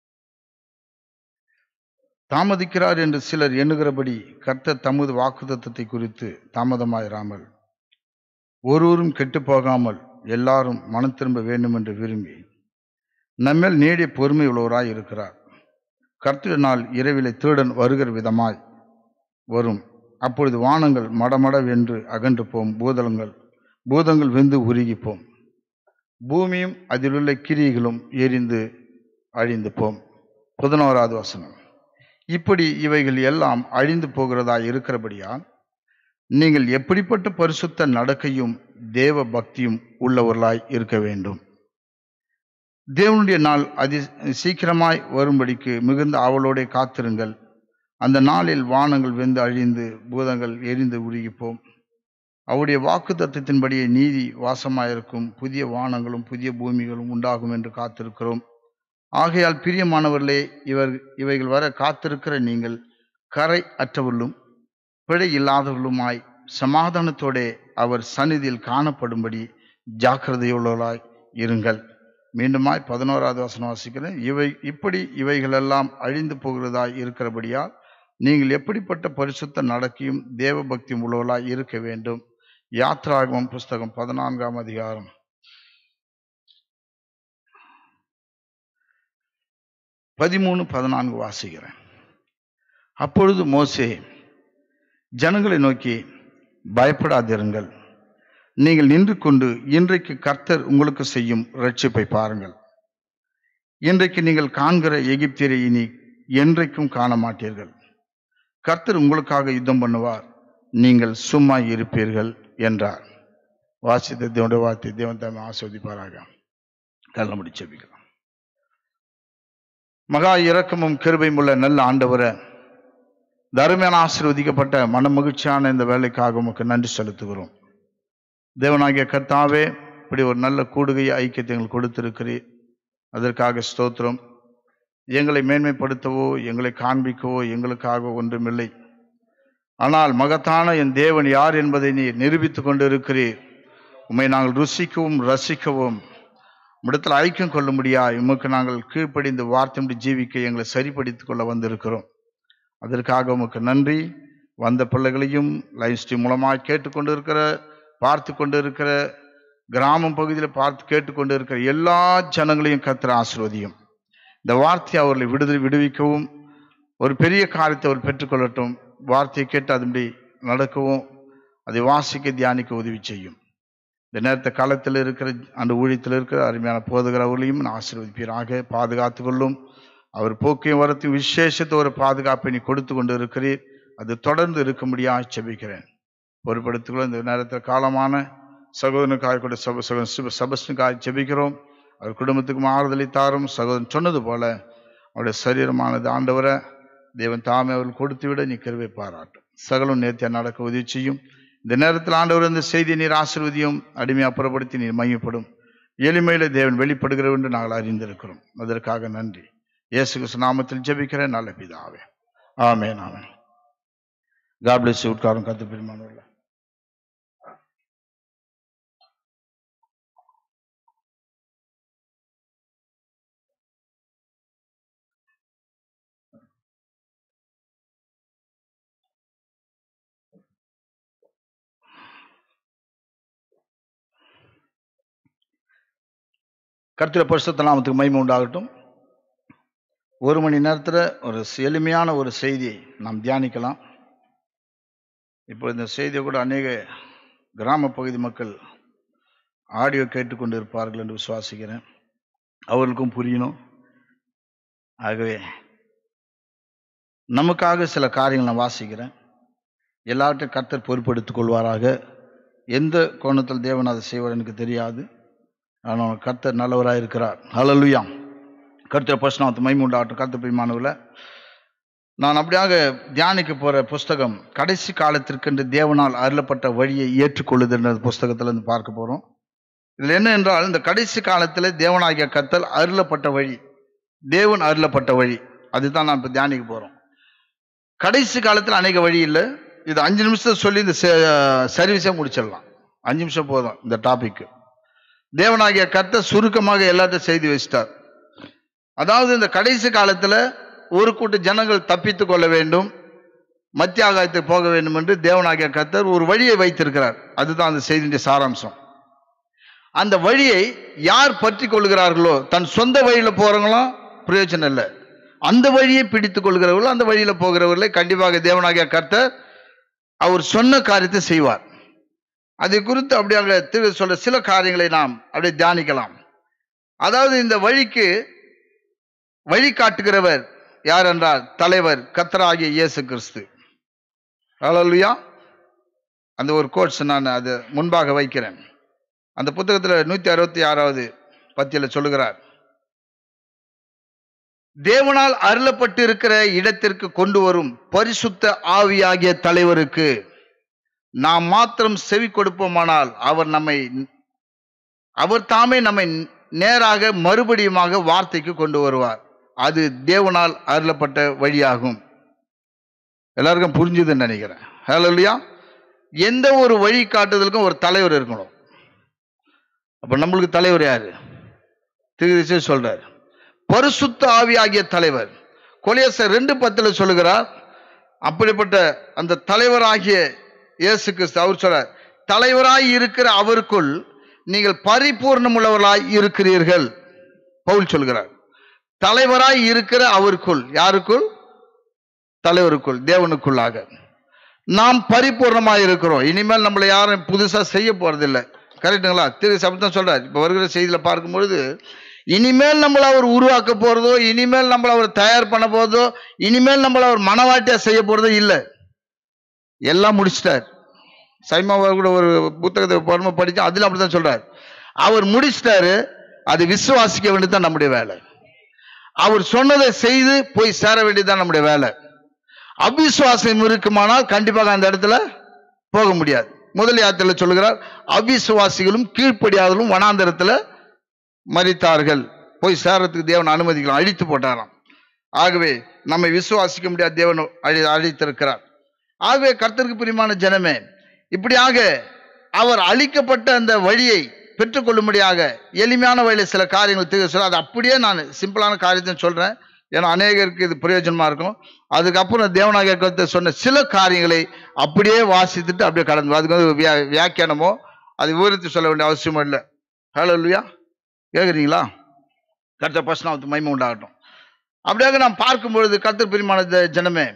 தாமதிக்கிறார் என்று சிலர் எண்ணுகிறபடி கர்த்தர் தமது வாக்குத்தத்தத்தை குறித்து தாமதமாயிராமல் ஒருவரும் கெட்டுப் போகாமல் எல்லாரும் மனம் திரும்ப வேண்டும் என்று விரும்பி நம்மேல் நீடிய பொறுமை உள்ளவராய் இருக்கிறார் கர்த்தர் நாள் இரவிலே திருடன் வருகிற விதமாய் வரும் அப்பொழுது வானங்கள் மடமடவென்று அகன்று போம் பூதலங்கள் பூதங்கள் வெந்து உருகி போம் பூமியும் அதிலுள்ள கிரியைகளும் எரிந்து அழிந்து போம் பதினோராவது வசனம் இப்படி இவைகள் எல்லாம் அழிந்து போகிறதா இருக்கிறபடியால் நீங்கள் எப்படிப்பட்ட பரிசுத்த நடக்கையும் தேவ பக்தியும் உள்ளவர்களாய் இருக்க வேண்டும் தேவனுடைய நாள் அதி சீக்கிரமாய் வரும்படிக்கு மிகுந்த அவளோடே காத்திருங்கள் அந்த நாளில் வானங்கள் வெந்து அழிந்து பூதங்கள் எரிந்து உருகிப்போம் அவருடைய வாக்கு தத்துவத்தின்படியே நீதி வாசமாயிருக்கும் புதிய வானங்களும் புதிய பூமிகளும் உண்டாகும் என்று காத்திருக்கிறோம் ஆகையால் பிரியமானவர்களே இவர் இவைகள் வர காத்திருக்கிற நீங்கள் கரை அற்றவர்களும் பிழை இல்லாதவர்களுமாய் சமாதானத்தோடே அவர் சந்நிதியில் காணப்படும்படி ஜாக்கிரதையுள்ளவர்களாய் இருங்கள் மீண்டுமாய் பதினோராவது வசனம் வாசிக்கிறேன் இவை இப்படி இவைகளெல்லாம் அழிந்து போகிறதாய் இருக்கிறபடியால் நீங்கள் எப்படிப்பட்ட பரிசுத்த நடக்கையும் தேவ பக்தியும் உள்ளவர்களாய் இருக்க வேண்டும் யாத்ராகமம் புஸ்தகம் பதினான்காம் அதிகாரம் பதிமூணு பதினான்கு வாசிக்கிறேன் அப்பொழுது மோசே ஜனங்களை நோக்கி பயப்படாதிருங்கள் நீங்கள் நின்று கொண்டு இன்றைக்கு கர்த்தர் உங்களுக்கு செய்யும் ரட்சிப்பை பாருங்கள் இன்றைக்கு நீங்கள் காண்கிற எகிப்தியரை இனி என்றைக்கும் காண மாட்டீர்கள் கர்த்தர் உங்களுக்காக யுத்தம் பண்ணுவார் நீங்கள் சும்மா இருப்பீர்கள் என்றார் வாசித்த தேவனுடைய வார்த்தை தேவன் தாமே ஆஸ்வதிப்பாராக கல்ல முடிச்சபிக்கலாம் மகா இரக்கமும் கிருபையும் உள்ள நல்ல ஆண்டவரை தருமையான ஆசீர்வதிக்கப்பட்ட மன மகிழ்ச்சியான இந்த வேலைக்காக உமக்கு நன்றி செலுத்துகிறோம் தேவனாகிய கர்த்தாவே இப்படி ஒரு நல்ல கூடுகை ஐக்கியத்தை எங்களுக்கு கொடுத்திருக்கிறீர் அதற்காக ஸ்தோத்திரம் எங்களை மேன்மைப்படுத்தவோ எங்களை காண்பிக்கவோ எங்களுக்காக ஒன்றுமில்லை ஆனால் மகத்தான என் தேவன் யார் என்பதை நீ நிரூபித்துக் கொண்டிருக்கிறீர் உம்மை நாங்கள் ருசிக்கவும் ரசிக்கவும் இடத்தில் ஐக்கியம் கொள்ள முடியா உமக்கு நாங்கள் கீழ்ப்படிந்து வார்த்தையின்றி ஜீவிக்க எங்களை சரிப்படுத்திக் கொள்ள வந்திருக்கிறோம் அதற்காக உமக்கு நன்றி வந்த பிள்ளைகளையும் லைவ் ஸ்ட்ரீம் மூலமாக கேட்டுக்கொண்டு இருக்கிற பார்த்து கொண்டு இருக்கிற கிராமம் பகுதியில் பார்த்து கேட்டுக்கொண்டு இருக்கிற எல்லா ஜனங்களையும் கத்திர ஆசிர்வதியும் இந்த வார்த்தையை அவர்களை விடுதலை விடுவிக்கவும் ஒரு பெரிய காரியத்தை அவர் பெற்றுக்கொள்ளட்டும் வார்த்தையை கேட்டு அதன்படி நடக்கவும் அதை வாசிக்க தியானிக்க உதவி செய்யும் இந்த நேரத்தை காலத்தில் இருக்கிற அந்த ஊழியத்தில் இருக்கிற அருமையான போதுகிறவர்களையும் நான் ஆசீர்வதிப்பீராக பாதுகாத்து கொள்ளும் அவர் போக்கையும் வரத்தையும் விசேஷத்தை ஒரு பாதுகாப்பை நீ கொடுத்து கொண்டு இருக்கிறீர் அது தொடர்ந்து இருக்கும்படியாக செபிக்கிறேன் பொறுப்படுத்திக்கொள்ள இந்த நேரத்தில் காலமான சகோதரனுக்காக கூட சப சகோ சபஸ்னுக்காக செபிக்கிறோம் அவர் குடும்பத்துக்கு ஆறுதலை தாரும் சகோதரன் சொன்னது போல அவருடைய சரீரமானது ஆண்டவரை தேவன் தாமே அவர்கள் கொடுத்து விட நீ கருவை பாராட்டும் சகலம் நேர்த்தியா நடக்க உதவி செய்யும் இந்த நேரத்தில் ஆண்டவர் இந்த செய்தியை நீர் ஆசிர்வதியும் அடிமையாக புறப்படுத்தி நீர் மையப்படும் எளிமையில தேவன் வெளிப்படுகிறவர் என்று நாங்கள் அறிந்திருக்கிறோம் அதற்காக நன்றி இயேசு கிறிஸ்து நாமத்தில் ஜெபிக்கிறேன் நல்ல பிதாவே ஆமென் ஆமென் God bless you உட்காரும் கத்து பெருமானவர்களே கர்த்தர பரிசுத்த நாமத்துக்கு மகிமை உண்டாகட்டும் ஒரு மணி நேரத்தில் ஒரு எளிமையான ஒரு செய்தியை நாம் தியானிக்கலாம் இப்போ இந்த செய்தியை கூட அநேக கிராம பகுதி மக்கள் ஆடியோ கேட்டுக்கொண்டு இருப்பார்கள் என்று விசுவாசிக்கிறேன் அவர்களுக்கும் புரியணும் ஆகவே நமக்காக சில காரியங்கள் நான் வாசிக்கிறேன் எல்லாவற்றையும் கர்த்தர் பொறுப்பெடுத்துக் கொள்வாராக எந்த கோணத்தில் தேவன் அதை செய்வார் எனக்கு தெரியாது ஆனால் கர்த்தர் நல்லவராக இருக்கிறார் ஹalleluya கர்த்தர் பசுநாமத்து மைமுண்டாகட்டும் கர்த்தர் பிரிமானவில் நான் அப்படியாக தியானிக்க போகிற புஸ்தகம் கடைசி காலத்திற்கென்று தேவனால் அருளப்பட்ட வழியை ஏற்றுக்கொள்ளுதுன்ற புஸ்தகத்துல இருந்து பார்க்க போகிறோம் இதில் என்ன என்றால் இந்த கடைசி காலத்தில் தேவனாகிய கத்தல் அருளப்பட்ட வழி தேவன் அருளப்பட்ட வழி அதுதான் நான் இப்போ தியானிக்க போகிறோம் கடைசி காலத்தில் அநேக வழி இல்லை இது அஞ்சு நிமிஷத்தை சொல்லி இந்த சர்வீஸை முடிச்சிடலாம் அஞ்சு நிமிஷம் போதும் இந்த டாபிக்கு தேவனாகிய கர்த்தர் சுருக்கமாக எல்லாத்தையும் செய்து வச்சிட்டார் அதாவது இந்த கடைசி காலத்துல ஒரு கூட்ட ஜனங்கள் தப்பித்துக் கொள்ள வேண்டும் மத்திய ஆகாயத்துக்கு போக வேண்டும் என்று தேவனாகிய கர்த்தர் ஒரு வழியை வைத்திருக்கிறார் அதுதான் அந்த செய்தியுடைய சாராம்சம் அந்த வழியை யார் பற்றி கொள்கிறார்களோ தன் சொந்த வழியில போறவங்களும் பிரயோஜனம் இல்லை அந்த வழியை பிடித்துக் கொள்கிறவர்களோ அந்த வழியில போகிறவர்களை கண்டிப்பாக தேவனாகிய கர்த்தர் அவர் சொன்ன காரியத்தை செய்வார் அதை குறித்து அப்படியாக திரு சொல்ற சில காரியங்களை நாம் அப்படியே தியானிக்கலாம் அதாவது இந்த வழிக்கு வழி காட்டுகிறவர் யார் என்றால் தலைவர் கத்தராகிய இயேசு கிறிஸ்து ஹalleluya அந்த ஒரு கோட்ஸ் நான் அது முன்பாக வைக்கிறேன் அந்த புத்தகத்தில் நூத்தி அறுபத்தி ஆறாவது பத்தியில சொல்லுகிறார் தேவனால் அருளப்பட்டு இருக்கிற இடத்திற்கு கொண்டு வரும் பரிசுத்த ஆவியாகிய தலைவருக்கு நாம் மாத்திரம் செவி கொடுப்போமானால் அவர் நம்மை அவர் தாமே நம்மை நேராக மறுபடியுமாக வார்த்தைக்கு கொண்டு வருவார் அது தேவனால் அருளப்பட்ட வழியாகும் எல்லாருக்கும் புரிஞ்சுதுன்னு நினைக்கிறேன் ஹலோலியா எந்த ஒரு வழி காட்டுதலுக்கும் ஒரு தலைவர் இருக்கணும் அப்ப நம்மளுக்கு தலைவர் யாரு திருதிசை சொல்றார் பரிசுத்த ஆவியாகிய தலைவர் கொலியசர் ரெண்டு பத்துல சொல்லுகிறார் அப்படிப்பட்ட அந்த தலைவராகிய இயேசு கிறிஸ்து அவர் சொல்றார் தலைவராய் இருக்கிற அவருக்குள் நீங்கள் பரிபூர்ணமுள்ளவர்களாய் இருக்கிறீர்கள் பவுல் சொல்கிறார் தலைவராய் இருக்கிற அவருக்குள் யாருக்குள் தலைவருக்குள் தேவனுக்குள்ளாக நாம் பரிபூர்ணமாய் இருக்கிறோம் இனிமேல் நம்மளை யாரும் புதுசா செய்ய போறதில்லை கரெக்டுங்களா திரு சப்தம் சொல்றார் இப்ப வருகிற செய்தியில பார்க்கும்பொழுது இனிமேல் நம்மளை அவர் உருவாக்க போறதோ இனிமேல் நம்மளை அவர் தயார் பண்ண போறதோ இனிமேல் நம்மளை அவர் மனவாட்டியா செய்ய போறதோ இல்லை எல்லாம் முடிச்சிட்டார் சைமாவா கூட ஒரு புத்தகத்தை பரம படிச்சு அதுல அப்படிதான் சொல்றார் அவர் முடிச்சிட்டாரு அது விசுவாசிக்க வேண்டியதுதான் நம்முடைய வேலை அவர் சொன்னதை செய்து போய் சேர வேண்டியதுதான் நம்முடைய வேலை அவிசுவாசம் இருக்குமானால் கண்டிப்பாக அந்த இடத்துல போக முடியாது முதல் யாத்திரையில் சொல்லுகிறார் அவிசுவாசிகளும் கீழ்ப்படியாதலும் வனாந்தரத்துல மறித்தார்கள் போய் சேரத்துக்கு தேவன் அனுமதிக்கலாம் அழித்து போட்டாராம் ஆகவே நம்மை விசுவாசிக்க முடியாத தேவன் அழி அழித்திருக்கிறார் ஆகவே கர்த்தருக்கு பிரியமான ஜனமே இப்படியாக அவர் அளிக்கப்பட்ட அந்த வழியை பெற்றுக்கொள்ளும்படியாக எளிமையான வழியில் சில காரியங்கள் தெரிய சொல்ல அது அப்படியே நான் சிம்பிளான காரியத்தை சொல்றேன் ஏன்னா அநேகருக்கு இது பிரயோஜனமா இருக்கும் அதுக்கப்புறம் தேவனாகிய கருத்தை சொன்ன சில காரியங்களை அப்படியே வாசித்துட்டு அப்படியே கடந்து அதுக்கு வந்து வியா- வியாக்கியானமோ அது விவரித்து சொல்ல வேண்டிய அவசியமும் இல்லை ஹலோ இல்லையா கேட்குறீங்களா கர்த்த பர்சனாவத்து மகிமை உண்டாகட்டும் அப்படியாக நாம் பார்க்கும் பொழுது கர்த்தர் பிரிமான ஜ- ஜனமே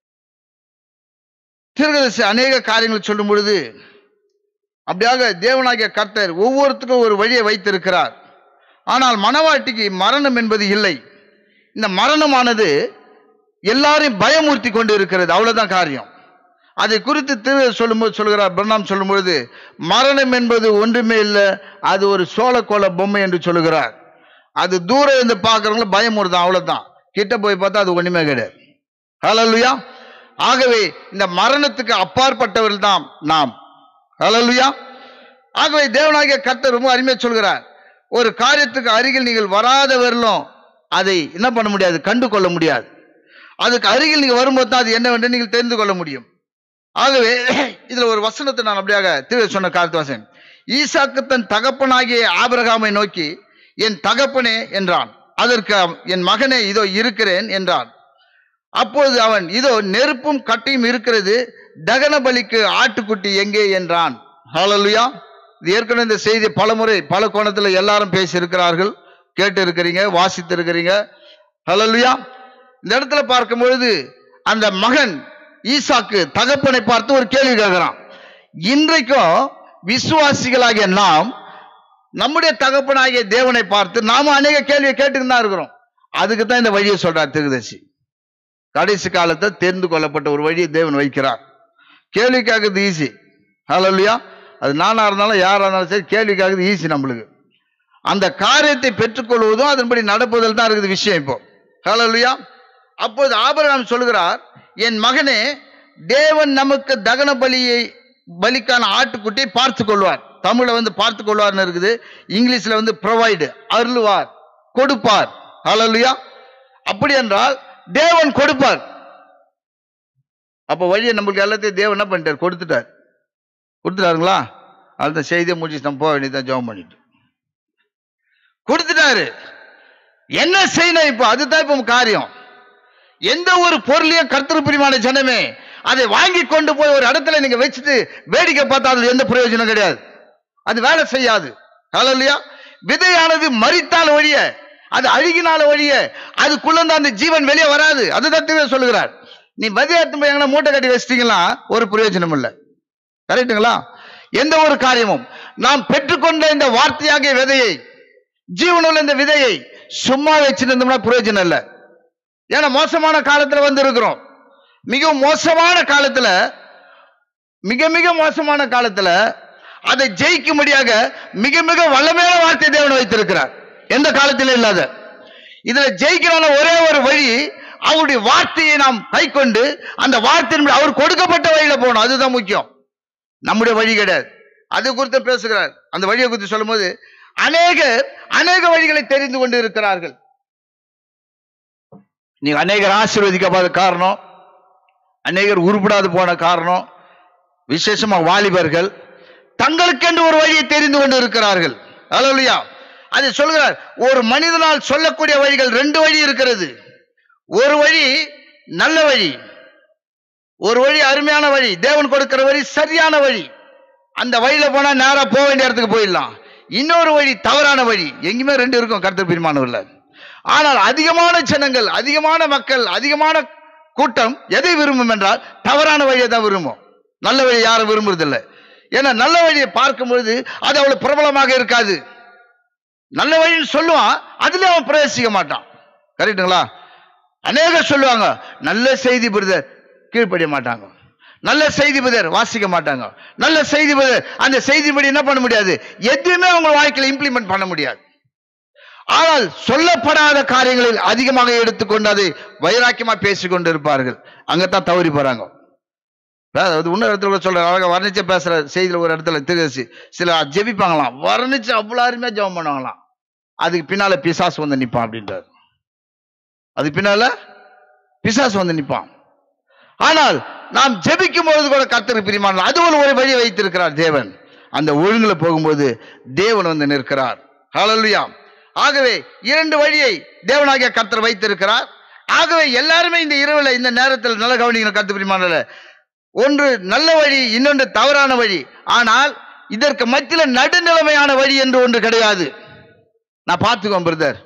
தீர்க்கதரிசி அநேக காரியங்கள் சொல்லும் பொழுது அப்படியாக தேவனாகிய கர்த்தர் ஒவ்வொருத்தருக்கும் ஒரு வழியை வைத்திருக்கிறார் ஆனால் மனவாட்டிக்கு மரணம் என்பது இல்லை இந்த மரணமானது எல்லாரையும் பயமூர்த்தி கொண்டு இருக்கிறது அவ்வளவுதான் காரியம் அதை குறித்து திரு சொல்லும்போது சொல்கிறார் பிரணாம் சொல்லும் பொழுது மரணம் என்பது ஒன்றுமே இல்லை அது ஒரு சோளக்கோல பொம்மை என்று சொல்லுகிறார் அது தூரம் இருந்து பார்க்கறவங்களும் பயமுறுதான் அவ்வளவுதான் கிட்ட போய் பார்த்தா அது ஒண்ணுமே கிடையாது ஹalleluya ஆகவே இந்த மரணத்துக்கு அப்பாற்பட்டவர்கள் தான் நாம் ஹalleluya ஆகவே தேவனாகிய கர்த்தர் ரொம்ப அருமையா சொல்கிறார் ஒரு காரியத்துக்கு அருகில் நீங்கள் வராதவர்களும் அதை என்ன பண்ண முடியாது கண்டு கொள்ள முடியாது அதுக்கு அருகில் நீங்க வரும்போது தான் அது என்னவென்று நீங்கள் தெரிந்து கொள்ள முடியும் ஆகவே இதுல ஒரு வசனத்தை நான் அப்படியாக திரு சொன்ன காலத்து வாசன் ஈசாக்கு தன் தகப்பனாகிய ஆபிரகாமை நோக்கி என் தகப்பனே என்றான் அதற்கு அவன், என் மகனே இதோ இருக்கிறேன் என்றான் அப்பொழுது அவன் இதோ நெருப்பும் கட்டியும் இருக்கிறது தகன பலிக்கு ஆட்டுக்குட்டி எங்கே என்றான் ஹalleluya இது ஏற்கனவே இந்த செய்தி பலமுறை பல கோணத்துல எல்லாரும் பேசி இருக்கிறார்கள் கேட்டு இருக்கிறீங்க வாசித்து இருக்கிறீங்க ஹalleluya இந்த இடத்துல பார்க்கும் பொழுது அந்த மகன் ஈசாக்கு தகப்பனை பார்த்து ஒரு கேள்வி கேட்கிறான் இன்றைக்கும் விசுவாசிகளாகிய நாம் நம்முடைய தகப்பனாகிய தேவனை பார்த்து நாம அநேக கேள்வியை கேட்டுக்கிட்டு தான் இருக்கிறோம் அதுக்கு தான் இந்த வழியை சொல்றார் திருதசி கடைசி காலத்தை தெரிந்து கொள்ளப்பட்ட ஒரு வழியை தேவன் வைக்கிறார் கேள்வி கேட்கறது ஈஸி ஹalleluya அது நானா இருந்தாலும் யாரா இருந்தாலும் சரி கேள்வி கேட்கறது ஈஸி நம்மளுக்கு அந்த காரியத்தை பெற்றுக்கொள்வதும் அதன்படி நடப்பதில் தான் இருக்குது விஷயம் இப்போ ஹalleluya அப்போது ஆபிரகாம் சொல்கிறார் என் மகனே தேவன் நமக்கு தகன பலியை பலிக்கான ஆட்டுக்குட்டியை பார்த்து கொள்வார் தமிழ்ல வந்து பார்த்து கொள்வார்னு இருக்குது இங்கிலீஷ்ல வந்து ப்ரொவைடு அருள்வார் கொடுப்பார் ஹalleluya அப்படி என்றால் தேவன் கொடுப்பார் அப்ப வழியை நம்மளுக்கு எல்லாத்தையும் தேவன் என்ன பண்ணிட்டார் கொடுத்துட்டார் கொடுத்துட்டாருங்களா அந்த செய்தியை முடிச்சு நம்ம போக வேண்டியதான் ஜெபம் பண்ணிட்டு கொடுத்துட்டாரு என்ன செய்யணும் இப்போ அதுதான் இப்போ காரியம் எந்த ஒரு பொருளையும் கர்த்தர் பிரிமான ஜனமே அதை வாங்கி கொண்டு போய் ஒரு இடத்துல நீங்க வச்சுட்டு வேடிக்கை பார்த்தா அதுல எந்த பிரயோஜனம் கிடையாது அது வேலை செய்யாது இல்லையா விதையானது மறித்தால் ஒழிய அது அழுகினால ஒழிய அதுக்குள்ள இருந்து அந்த ஜீவன் வெளியே வராது அதுதான் தீவிர சொல்லுகிறார் நீ விதை எடுத்து போய் எங்கன்னா மூட்டை கட்டி வச்சிட்டீங்களா ஒரு பிரயோஜனம் இல்லை கரெக்டுங்களா எந்த ஒரு காரியமும் நாம் பெற்றுக்கொண்ட இந்த வார்த்தையாகிய விதையை ஜீவனுள்ள இந்த விதையை சும்மா வச்சிருந்தோம்னா பிரயோஜனம் இல்லை ஏன்னா மோசமான காலத்துல வந்து இருக்கிறோம் மிக மோசமான காலத்துல மிக மிக மோசமான காலத்துல அதை ஜெயிக்கும்படியாக மிக மிக வல்லமையான வார்த்தை தேவன் வைத்திருக்கிறார் எந்த காலத்திலும் இல்லாத இதுல ஜெயிக்கிறான ஒரே ஒரு வழி அவருடைய வார்த்தையை நாம் கைக்கொண்டு அந்த வார்த்தையின் அவர் கொடுக்கப்பட்ட வழியில போகணும் அதுதான் முக்கியம் நம்முடைய வழி கிடையாது அது குறித்து பேசுகிறார் அந்த வழியை குறித்து சொல்லும்போது அநேக அநேக வழிகளை தெரிந்து கொண்டு இருக்கிறார்கள் நீங்க அநேகர் ஆசீர்வதிக்கப்படாத காரணம் அநேகர் உருப்படாது போன காரணம் விசேஷமா வாலிபர்கள் தங்களுக்கென்று ஒரு வழியை தெரிந்து கொண்டு இருக்கிறார்கள் அல்லையா அதை சொல்கிறார் ஒரு மனிதனால் சொல்லக்கூடிய வழிகள் ரெண்டு வழி இருக்கிறது ஒரு வழி நல்ல வழி ஒரு வழி அருமையான வழி தேவன் கொடுக்கிற வழி சரியான வழி அந்த வழியில போனா நேரா போக வேண்டிய இடத்துக்கு போயிடலாம் இன்னொரு வழி தவறான வழி எங்கேயுமே ரெண்டு இருக்கும் கருத்து பிரிமானவர்ல ஆனால் அதிகமான ஜனங்கள் அதிகமான மக்கள் அதிகமான கூட்டம் எதை விரும்பும் என்றால் தவறான வழியை தான் விரும்பும் நல்ல வழி யாரும் விரும்புறதில்லை ஏன்னா நல்ல வழியை பார்க்கும் பொழுது அது அவ்வளவு பிரபலமாக இருக்காது நல்ல வழின்னு சொல்லுவான் அதுல அவன் பிரவேசிக்க மாட்டான் கரெக்டுங்களா அநேகர் சொல்லுவாங்க நல்ல செய்தி பிரதர் கீழ்ப்படிய மாட்டாங்க நல்ல செய்தி பிரதர் வாசிக்க மாட்டாங்க நல்ல செய்தி பிரதர் அந்த செய்திப்படி என்ன பண்ண முடியாது எதுவுமே அவங்க வாழ்க்கையில இம்ப்ளிமெண்ட் பண்ண முடியாது ஆனால் சொல்லப்படாத காரியங்களில் அதிகமாக எடுத்துக்கொண்டு அதை வைராக்கியமா பேசிக் கொண்டு இருப்பார்கள் அங்கதான் தவறி போறாங்க அதாவது இன்னொரு இடத்துல கூட சொல்ற அழகா வர்ணிச்சு பேசுற செய்தியில ஒரு இடத்துல திருசி சில ஜெபிப்பாங்களாம் வர்ணிச்சு அவ்வளோ அருமையா ஜெபம் பண்ணுவாங்களாம் அதுக்கு பின்னால பிசாசு வந்து நிப்பான் அப்படின்றார் அதுக்கு பின்னால பிசாசு வந்து நிப்பான் ஆனால் நாம் ஜெபிக்கும் பொழுது கூட கர்த்தர் பிரிமான அது ஒரு ஒரு வழி வைத்திருக்கிறார் தேவன் அந்த ஒழுங்குல போகும்போது தேவன் வந்து நிற்கிறார் ஹalleluya ஆகவே இரண்டு வழியை தேவனாகிய கர்த்தர் வைத்திருக்கிறார் ஆகவே எல்லாருமே இந்த இரவுல இந்த நேரத்தில் நல்ல கவனிக்கணும் கருத்து பிரிமானல ஒன்று நல்ல வழி இன்னொன்று தவறான வழி ஆனால் இதற்கு மத்தியில் நடுநிலைமையான வழி என்று ஒன்று கிடையாது நான் பார்த்துக்கோம் பிரதர்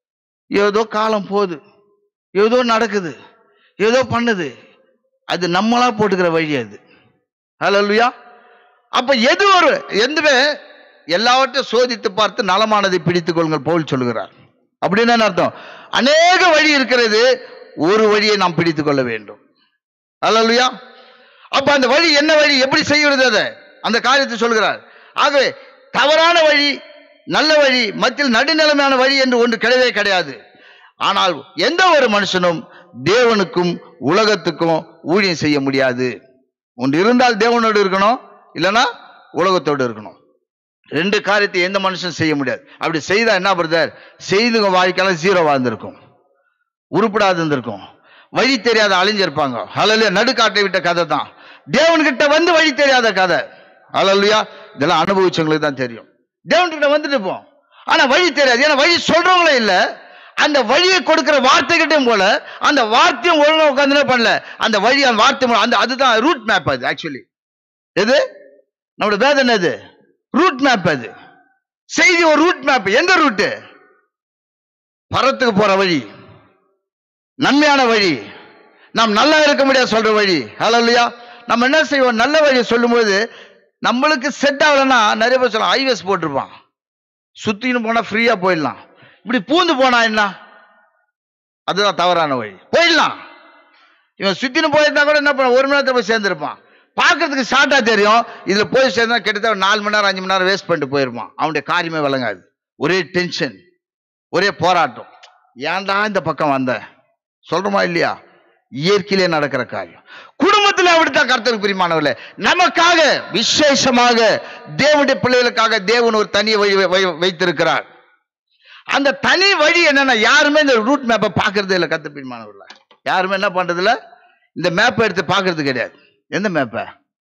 ஏதோ காலம் போகுது ஏதோ நடக்குது ஏதோ பண்ணுது அது நம்மளா போட்டுக்கிற வழி அது ஹalleluya அப்ப எது ஒரு எதுவே எல்லாவற்றையும் சோதித்து பார்த்து நலமானதை பிடித்துக் கொள்ளுங்கள் போல் சொல்லுகிறார் அப்படின்னு என்ன அர்த்தம் அநேக வழி இருக்கிறது ஒரு வழியை நாம் பிடித்துக் கொள்ள வேண்டும் ஹalleluya அப்ப அந்த வழி என்ன வழி எப்படி செய்வது அதை அந்த காரியத்தை சொல்கிறார் ஆகவே தவறான வழி நல்ல வழி மத்தியில் நடுநிலைமையான வழி என்று ஒன்று கிடையவே கிடையாது ஆனால் எந்த ஒரு மனுஷனும் தேவனுக்கும் உலகத்துக்கும் ஊழியம் செய்ய முடியாது ஒன்று இருந்தால் தேவனோடு இருக்கணும் இல்லைன்னா உலகத்தோடு இருக்கணும் ரெண்டு காரியத்தை எந்த மனுஷனும் செய்ய முடியாது அப்படி செய்தா என்ன பிரதர் செய்துங்க வாழ்க்கையெல்லாம் ஜீரோ வாழ்ந்திருக்கும் உருப்படாது இருந்திருக்கும் வழி தெரியாத அழிஞ்சிருப்பாங்க அழலியா நடுக்காட்டை விட்ட கதை தான் தேவன்கிட்ட வந்து வழி தெரியாத கதை அழலியா இதெல்லாம் அனுபவிச்சவங்களுக்கு தான் தெரியும் தேவன்கிட்ட வந்துட்டு போம் ஆனா வழி தெரியாது ஏன்னா வழி சொல்றவங்களே இல்ல அந்த வழியை கொடுக்கிற வார்த்தைகிட்டையும் போல அந்த வார்த்தையும் ஒழுங்கா உட்காந்து பண்ணல அந்த வழி அந்த வார்த்தை மூலம் அந்த அதுதான் ரூட் மேப் அது ஆக்சுவலி எது நம்மளோட வேதனை என்னது ரூட் மேப் அது செய்தி ஒரு ரூட் மேப் எந்த ரூட்டு பரத்துக்கு போற வழி நன்மையான வழி நாம் நல்லா இருக்க முடியாது சொல்ற வழி ஹalleluya நம்ம என்ன செய்வோம் நல்ல வழியை சொல்லும்போது நம்மளுக்கு செட் ஆகலைன்னா நிறைய பேர் சொல்லலாம் ஹைவேஸ் போட்டிருப்பான் சுத்தின்னு போனா ஃப்ரீயா போயிடலாம் இப்படி பூந்து போனா என்ன அதுதான் தவறான வழி போயிடலாம் இவன் சுத்தின்னு போயிருந்தா கூட என்ன பண்ண ஒரு மணி நேரத்துல போய் சேர்ந்திருப்பான் பார்க்கறதுக்கு ஷார்ட்டா தெரியும் இதுல போய் சேர்ந்தா கிட்டத்தட்ட ஒரு நாலு மணி நேரம் அஞ்சு மணி நேரம் வேஸ்ட் பண்ணிட்டு போயிருப்பான் அவனுடைய காரியமே விளங்காது ஒரே டென்ஷன் ஒரே போராட்டம் ஏன்டா இந்த பக்கம் வந்த சொல்றோமா இல்லையா இயற்கையிலே நடக்கிற காரியம் குடும்பத்தில் அப்படித்தான் கர்த்தருக்கு பிரியமானவர்களே நமக்காக விசேஷமாக தேவனுடைய பிள்ளைகளுக்காக தேவன் ஒரு தனி வழி வை- வை- வைத்திருக்கிறார் அந்த தனி வழி என்னன்னா யாருமே இந்த ரூட் மேப்பை பார்க்கறதே இல்லை கர்த்தர் பிரியமானவர்கள யாருமே என்ன பண்றது இல்ல இந்த மேப்பை எடுத்து பார்க்கறது கிடையாது எந்த மேப்பை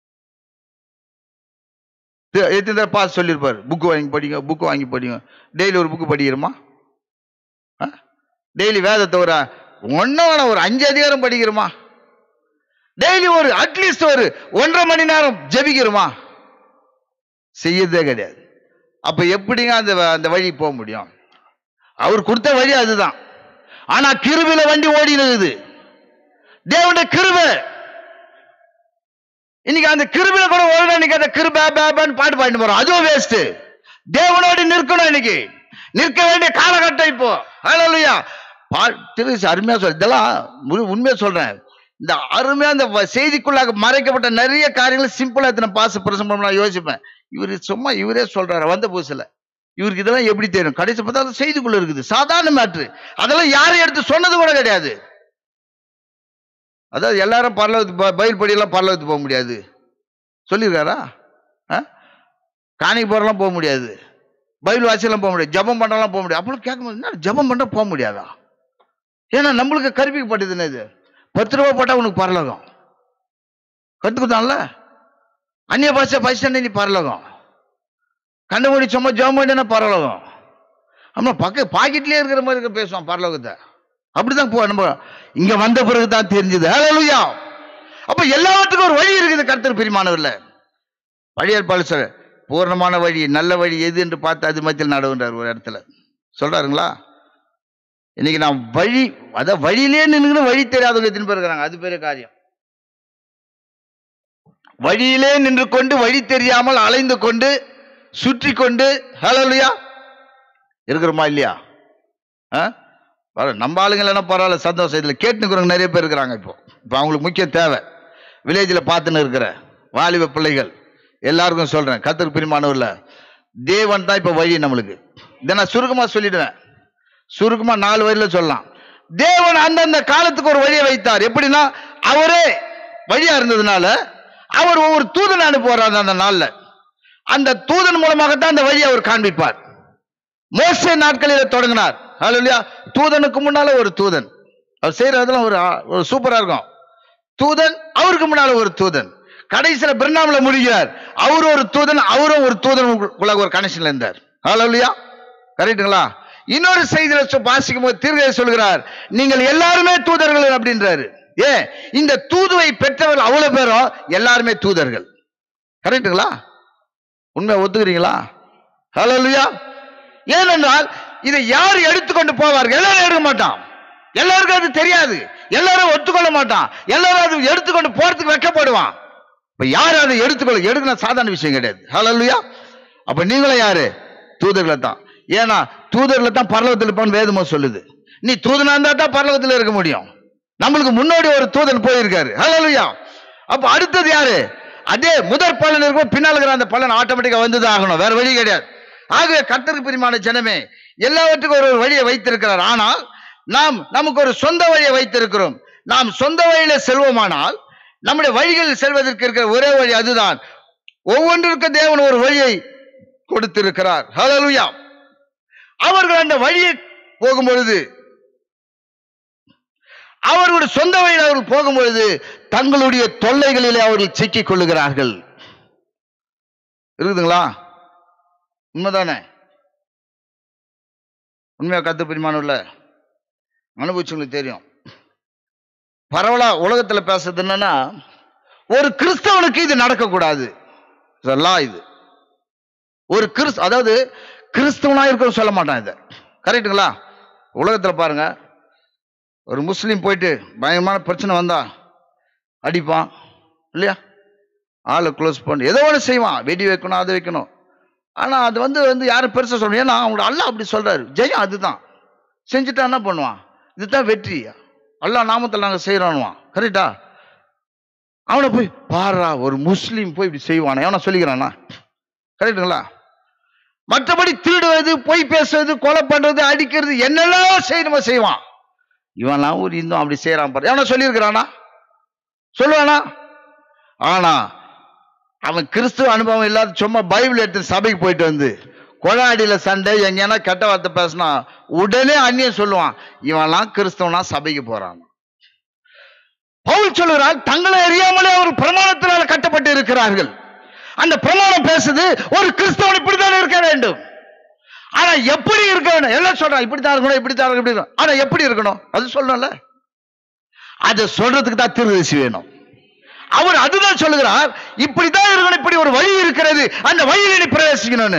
எத்தனை தடவை பார்த்து சொல்லியிருப்பாரு புக்கு வாங்கி படிங்க புக்கு வாங்கி படிங்க டெய்லி ஒரு புக்கு படிக்கிறோமா டெய்லி வேதத்தை ஒரு ஒன்றும் வேணாம் ஒரு அஞ்சு அதிகாரம் படிக்கிறோமா டெய்லி ஒரு அட்லீஸ்ட் ஒரு ஒன்றரை மணி நேரம் ஜெபிக்கிறோமா செய்யறதே கிடையாது அப்ப எப்படிங்க அந்த வ- அந்த வழி போக முடியும் அவர் கொடுத்த வழி அதுதான் ஆனா கிருபில வண்டி ஓடினது தேவனுடைய கிருபை இன்னைக்கு அந்த கிருபில கூட ஓடணும் இன்னைக்கு அந்த கிருப பேபன்னு பாட்டு பாடிட்டு போறோம் அதுவும் வேஸ்ட் தேவனோடு நிற்கணும் இன்னைக்கு நிற்க வேண்டிய காலகட்டம் இப்போ ஹalleluya திரு அருமையா சொல் இதெல்லாம் முழு- உண்மையா சொல்றேன் இந்த அருமையா அந்த வ- செய்திக்குள்ளாக மறைக்கப்பட்ட நிறைய காரியங்கள் சிம்பிளா எத்தனை பாச பிரசம் நான் யோசிப்பேன் இவர் சும்மா இவரே சொல்றாரு வந்த புதுசுல இவருக்கு இதெல்லாம் எப்படி தெரியும் கடைசி பார்த்தா அது செய்திக்குள்ள இருக்குது சாதாரண மேட்ரு அதெல்லாம் யாரும் எடுத்து சொன்னது கூட கிடையாது அதாவது எல்லாரும் பரலவத்து பயில் படியெல்லாம் பரலவத்து போக முடியாது சொல்லியிருக்காரா ஆ? காணிக்கு போறலாம் போக முடியாது பைபிள் வாசியெல்லாம் போக முடியாது ஜெபம் பண்ணலாம் போக முடியாது அப்பெல்லாம் கேட்கும்போது என்ன ஜெபம் பண்ண போக முடியாதா ஏன்னா நம்மளுக்கு கற்பிக்கப்பட்டது என்ன இது பத்து ரூபா போட்டா உனக்கு பரலோகம் கத்துக்கிட்டான்ல அந்நிய பாஷை பைசா நீ பரலோகம் கண்டுபிடி சும்மா ஜெபம் பண்ணினா பரலோகம் ஆமா பக்க பாக்கெட்லயே இருக்கிற மாதிரி இருக்க பேசுவான் பரலோகத்தை அப்படிதான் போ நம்ம இங்க வந்த பிறகு தான் தெரிஞ்சது ஹalleluya அப்ப எல்லாத்துக்கும் ஒரு வழி இருக்குது கர்த்தர் பிரிமானவர்ல வழியற்பாடு சொல்ற பூர்ணமான வழி நல்ல வழி எது என்று பார்த்து அது மத்தியில் நடவுன்றார் ஒரு இடத்துல சொல்றாருங்களா இன்னைக்கு நான் வழி அதான் வழியிலே நின்று வழி தெரியாதவங்க எத்தனை பேர் இருக்கிறாங்க அது பெரிய காரியம் வழியிலே நின்று கொண்டு வழி தெரியாமல் அலைந்து கொண்டு சுற்றி கொண்டு ஹalleluya இருக்கிறோமா இல்லையா ஆ பரவாயில்ல, நம்ம ஆளுங்க இல்லைன்னா பரவாயில்ல சந்தோஷம் இதில் கேட்டுக்கிறவங்க நிறைய பேர் இருக்கிறாங்க இப்போ இப்போ அவங்களுக்கு முக்கிய தேவை வில்லேஜில் பார்த்துன்னு இருக்கிற வாலிப பிள்ளைகள் எல்லாருக்கும் சொல்கிறேன் கத்திற்கு பிரிமானவர்ல தேவன் தான் இப்போ வழி நம்மளுக்கு இதை நான் சுருக்கமாக சொல்லிடுவேன் சுருக்கமாக நாலு வரியில் சொல்லலாம் தேவன் அந்தந்த காலத்துக்கு ஒரு வழியை வைத்தார் எப்படின்னா அவரே வழியா இருந்ததுனால அவர் ஒவ்வொரு தூதனை அனுப்புவார் அந்த நாள்ல அந்த தூதன் மூலமாகத்தான் அந்த வழியை அவர் காண்பிப்பார் மோசே நாட்களில் தொடங்கினார் ஹalleluya தூதனுக்கு முன்னால ஒரு தூதன் அவர் செய்யறதெல்லாம் ஒரு ஆ- ஒரு சூப்பரா இருக்கும் தூதன் அவருக்கு முன்னால ஒரு தூதன் கடைசியில பிரணாமில முடிகிறார் அவர் ஒரு தூதன் அவரும் ஒரு தூதன் உள்ள ஒரு கனெக்ஷன்ல இருந்தார் ஹalleluya கரெக்ட்டுங்களா இன்னொரு செய்தியில சொ- வாசிக்கும் போது தீர்க்கதரிசி சொல்கிறார் நீங்கள் எல்லாருமே தூதர்கள் அப்படின்றாரு ஏன் இந்த தூதுவை பெற்றவர்கள் அவ்வளவு பேரும் எல்லாருமே தூதர்கள் கரெக்ட்டுங்களா உண்மை ஒத்துக்கிறீங்களா ஹalleluya ஏனென்றால் இதை யார் எடுத்துக்கொண்டு போவார்கள் எல்லாரும் எடுக்க மாட்டான் எல்லாருக்கும் அது தெரியாது எல்லாரும் ஒத்துக்கொள்ள மாட்டான் எல்லாரும் அது எடுத்துக்கொண்டு போறதுக்கு வெட்கப்படுவான் இப்ப யார் அதை எடுத்துக்கொள்ள எடுக்கணும் சாதாரண விஷயம் கிடையாது ஹalleluya அப்ப நீங்களும் யாரு தூதர்களை தான் ஏன்னா தூதர்களை தான் பரலோகத்தில் இருப்பான்னு வேதமும் சொல்லுது நீ தூதனா இருந்தா தான் பரலோகத்தில் இருக்க முடியும் நம்மளுக்கு முன்னோடி ஒரு தூதன் போயிருக்காரு ஹalleluya அப்ப அடுத்தது யாரு அதே முதற் பலன் இருக்கும் பின்னால் இருக்கிற அந்த பலன் ஆட்டோமேட்டிக்கா வந்துதான் ஆகணும் வேற வழி கிடையாது ஆகவே கர்த்தருக்கு பிரிமான ஜனமே எல்லாவற்றுக்கும் ஒரு ஒரு வழியை வைத்திருக்கிறார் ஆனால் நாம் நமக்கு ஒரு சொந்த வழியை வைத்திருக்கிறோம் நாம் சொந்த வழியில செல்வோமானால் நம்முடைய வழிகளில் செல்வதற்கு இருக்கிற ஒரே வழி அதுதான் ஒவ்வொன்றிற்கும் தேவன் ஒரு வழியை கொடுத்திருக்கிறார் ஹalleluya அவர்கள் அந்த வழியை போகும்பொழுது அவர்களுடைய சொந்த வழியில் அவர்கள் போகும்பொழுது தங்களுடைய தொல்லைகளிலே அவர்கள் சிக்கிக் கொள்ளுகிறார்கள் இருக்குதுங்களா உண்மைதானே உண்மையா கத்து பிரிமானம்ல அனுபவிச்சவங்களுக்கு தெரியும் பரவலா உலகத்துல பேசுறது என்னன்னா ஒரு கிறிஸ்தவனுக்கு இது நடக்கக்கூடாது இதெல்லாம் இது ஒரு கிறிஸ் அதாவது கிறிஸ்தவனா இருக்கணும் சொல்ல மாட்டான் இதை கரெக்ட்டுங்களா உலகத்துல பாருங்க ஒரு முஸ்லீம் போயிட்டு பயங்கரமான பிரச்சனை வந்தா அடிப்பான் இல்லையா ஆளை க்ளோஸ் பண்ணி ஏதோ ஒன்று செய்வான் வெடி வைக்கணும் அதை வைக்கணும் ஆனா அது வந்து வந்து யாரும் பெருசா சொல்லணும் ஏன்னா அவங்களோட அல்லாஹ் அப்படி சொல்றாரு ஜெயம் அதுதான் செஞ்சுட்டா என்ன பண்ணுவான் இதுதான் வெற்றி அல்லாஹ் நாமத்தில் நாங்கள் செய்கிறோன்னுவான் கரெக்டா அவனை போய் பாரா ஒரு முஸ்லீம் போய் இப்படி செய்வானே அவனை சொல்லிக்கிறானா கரெக்டுங்களா மற்றபடி திருடுவது பொய் பேசுவது கொலை பண்றது அடிக்கிறது என்னெல்லாம் செய்யணுமோ செய்வான் இவன்லாம் ஒரு இந்தும் அப்படி செய்யறான் பாரு எவனா சொல்லியிருக்கிறானா சொல்லுவானா ஆனா அவன் கிறிஸ்துவ அனுபவம் இல்லாத சும்மா பைபிள் எடுத்து சபைக்கு போயிட்டு வந்து கொழாடியில சண்டை எங்கேனா கெட்ட வார்த்தை பேசினா உடனே அந்நியன் சொல்லுவான் இவன்லாம் கிறிஸ்தவனா சபைக்கு போறான் பவுல் சொல்லுகிறார் தங்களை அறியாமலே ஒரு பிரமாணத்தினால் கட்டப்பட்டு இருக்கிறார்கள் அந்த பிரமாணம் பேசுது ஒரு கிறிஸ்தவன் இப்படித்தான் இருக்க வேண்டும் ஆனா எப்படி இருக்க வேண்டும் எல்லாம் சொல்றான் இப்படித்தான் இருக்கணும் இப்படித்தான் இருக்கணும் இப்படி இருக்கணும். ஆனா எப்படி இருக்கணும் அது சொல்லணும்ல அதை சொல்றதுக்கு தான் திருதேசி வேணும் அவர் அதுதான் சொல்லுகிறார் இப்படித்தான் இருக்கணும் இப்படி ஒரு வழி இருக்கிறது அந்த வழியில நீ பிரவேசிக்கணும்னு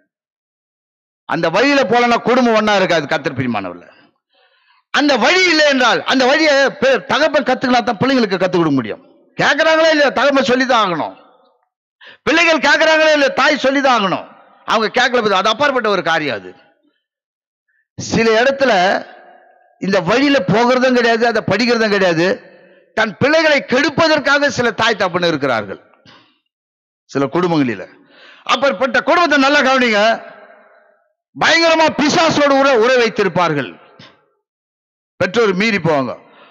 அந்த வழியில போலனா குடும்பம் ஒண்ணா இருக்காது கத்தர் பிரிமானவர்ல அந்த வழி இல்லை என்றால் அந்த வழியை பெ- தகப்பன் கத்துக்கினா தான் பிள்ளைங்களுக்கு கத்துக் கொடுக்க முடியும் கேட்கறாங்களே இல்லையா தகப்பன் சொல்லிதான் ஆகணும் பிள்ளைகள் கேட்கறாங்களே இல்லையா தாய் சொல்லிதான் ஆகணும் அவங்க கேட்கல போது அது அப்பாற்பட்ட ஒரு காரியம் அது சில இடத்துல இந்த வழியில போகிறதும் கிடையாது அதை படிக்கிறதும் கிடையாது தன் பிள்ளைகளை கெடுப்பதற்காக சில தாய் தப்புன்னு இருக்கிறார்கள் சில குடும்பங்களில அப்பேற்பட்ட குடும்பத்தை நல்லா கவனிங்க பயங்கரமா பிசாசோடு உற உற வைத்திருப்பார்கள் பெற்றோர் மீறி போவாங்க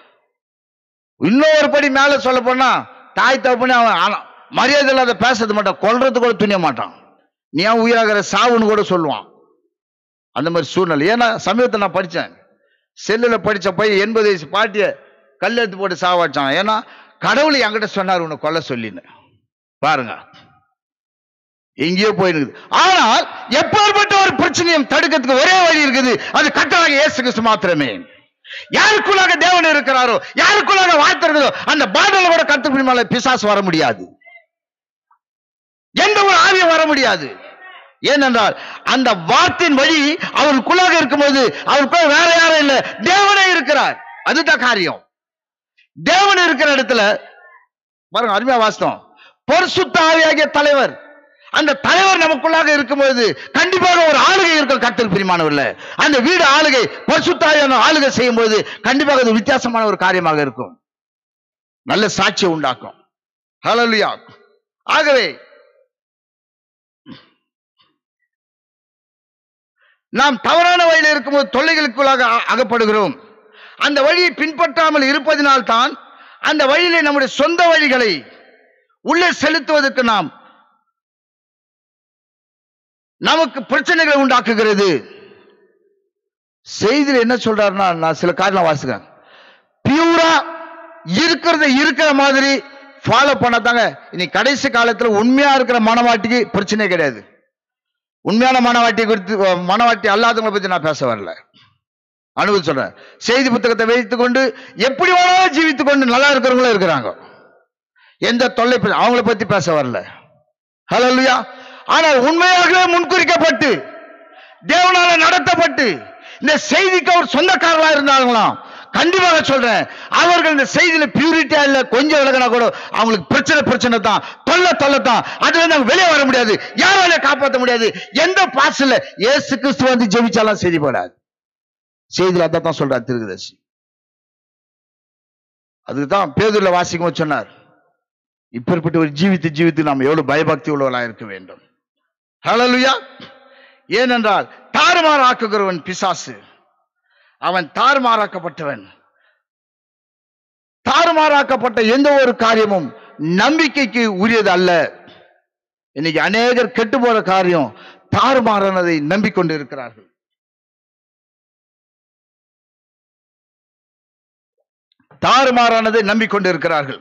இன்னொரு படி மேல சொல்ல போனா தாய் தப்புன்னு அவன் ஆனா- மரியாதை இல்லாத பேசுறது மாட்டான் கொல்றது கூட துணிய மாட்டான் நீ ஏன் உயிராகிற சாவுன்னு கூட சொல்லுவான் அந்த மாதிரி சூழ்நிலை ஏன்னா சமீபத்தில் நான் படித்தேன் செல்லுல படிச்ச பையன் எண்பது வயசு பாட்டிய கல் எடுத்து போட்டு சாவாச்சான் ஏன்னா கடவுள் என்கிட்ட சொன்னார் உன்னை கொல்ல சொல்லின்னு பாருங்க எங்கேயோ போயிருக்குது ஆனால் எப்பேற்பட்ட ஒரு பிரச்சனையும் தடுக்கிறதுக்கு ஒரே வழி இருக்குது அது கட்டளாக இயேசு கிறிஸ்து மாத்திரமே யாருக்குள்ளாக தேவன் இருக்கிறாரோ யாருக்குள்ளாக வார்த்தை இருக்குதோ அந்த பாடல கூட கத்துப்பிடி மேல பிசாசு வர முடியாது எந்த ஒரு ஆவியம் வர முடியாது ஏனென்றால் அந்த வார்த்தையின் வழி அவருக்குள்ளாக இருக்கும்போது அவருக்குள்ள வேற யாரும் இல்லை தேவனே இருக்கிறார் அதுதான் காரியம் தேவன் இருக்கிற இடத்துல பாருங்க அருமையா வாஸ்தவம் பரிசுத்த ஆவியாகிய தலைவர் அந்த தலைவர் நமக்குள்ளாக இருக்கும்போது கண்டிப்பாக ஒரு ஆளுகை இருக்கும் கத்தல் பிரிமானவர்ல அந்த வீடு ஆளுகை பரிசுத்தாவியான ஆளுகை செய்யும்போது கண்டிப்பாக அது வித்தியாசமான ஒரு காரியமாக இருக்கும் நல்ல சாட்சியை உண்டாக்கும் ஹalleluya ஆகவே நாம் தவறான வழியில் இருக்கும்போது தொல்லைகளுக்குள்ளாக அ- அகப்படுகிறோம் அந்த வழியை பின்பற்றாமல் இருப்பதினால்தான் அந்த வழியிலே நம்முடைய சொந்த வழிகளை உள்ளே செலுத்துவதற்கு நாம் நமக்கு பிரச்சனைகளை உண்டாக்குகிறது செய்தியில் என்ன சொல்றாருன்னா நான் சில காரணம் வாசிக்கிறேன் பியூரா இருக்கிறத இருக்கிற மாதிரி ஃபாலோ பண்ணதாங்க இன்னைக்கு கடைசி காலத்துல உண்மையா இருக்கிற மனவாட்டிக்கு பிரச்சனை கிடையாது உண்மையான மனவாட்டி குறித்து மனவாட்டி அல்லாதவங்களை பத்தி நான் பேச வரல அனுபவம் சொல்றேன் செய்தி புத்தகத்தை வைத்துக் கொண்டு எப்படி வேணாலும் ஜீவித்துக் கொண்டு நல்லா இருக்கிறவங்களும் இருக்கிறாங்க எந்த தொல்லை பிரச்சனை- அவங்கள பத்தி பேச வரல ஹalleluya ஆனால் உண்மையாகவே முன்குறிக்கப்பட்டு தேவனால நடத்தப்பட்டு இந்த செய்திக்கு அவர் சொந்தக்காரர்களா இருந்தாங்களாம் கண்டிப்பாக சொல்றேன் அவர்கள் இந்த செய்தியில பியூரிட்டியா இல்ல கொஞ்சம் விலகினா கூட அவங்களுக்கு பிரச்சனை பிரச்சனை தான் தொல்லை தொல்லை தான் அதுல இருந்து அவங்க வெளியே வர முடியாது யாரால காப்பாற்ற முடியாது எந்த பாசல இயேசு கிறிஸ்து வந்து ஜெபிச்சாலும் சரி போடாது செய்தியில அதான் தான் சொல்றார் திருகுதர்சி அதுக்கு தான் பேதூர்ல வாசிக்கும் சொன்னார் இப்பேற்பட்ட ஒரு ஜீவித்து ஜீவித்து நாம் எவ்வளவு பயபக்தி உள்ளவர்களாக இருக்க வேண்டும் ஹalleluya ஏனென்றால் தாறுமாறாக்குகிறவன் பிசாசு அவன் தாறுமாறாக்கப்பட்டவன் தாறுமாறாக்கப்பட்ட எந்த ஒரு காரியமும் நம்பிக்கைக்கு உரியது அல்ல இன்னைக்கு அநேகர் கெட்டு போற காரியம் தாறுமாறானதை நம்பிக்கொண்டு இருக்கிறார்கள் தாறுமாறானதை நம்பிக்கொண்டு இருக்கிறார்கள்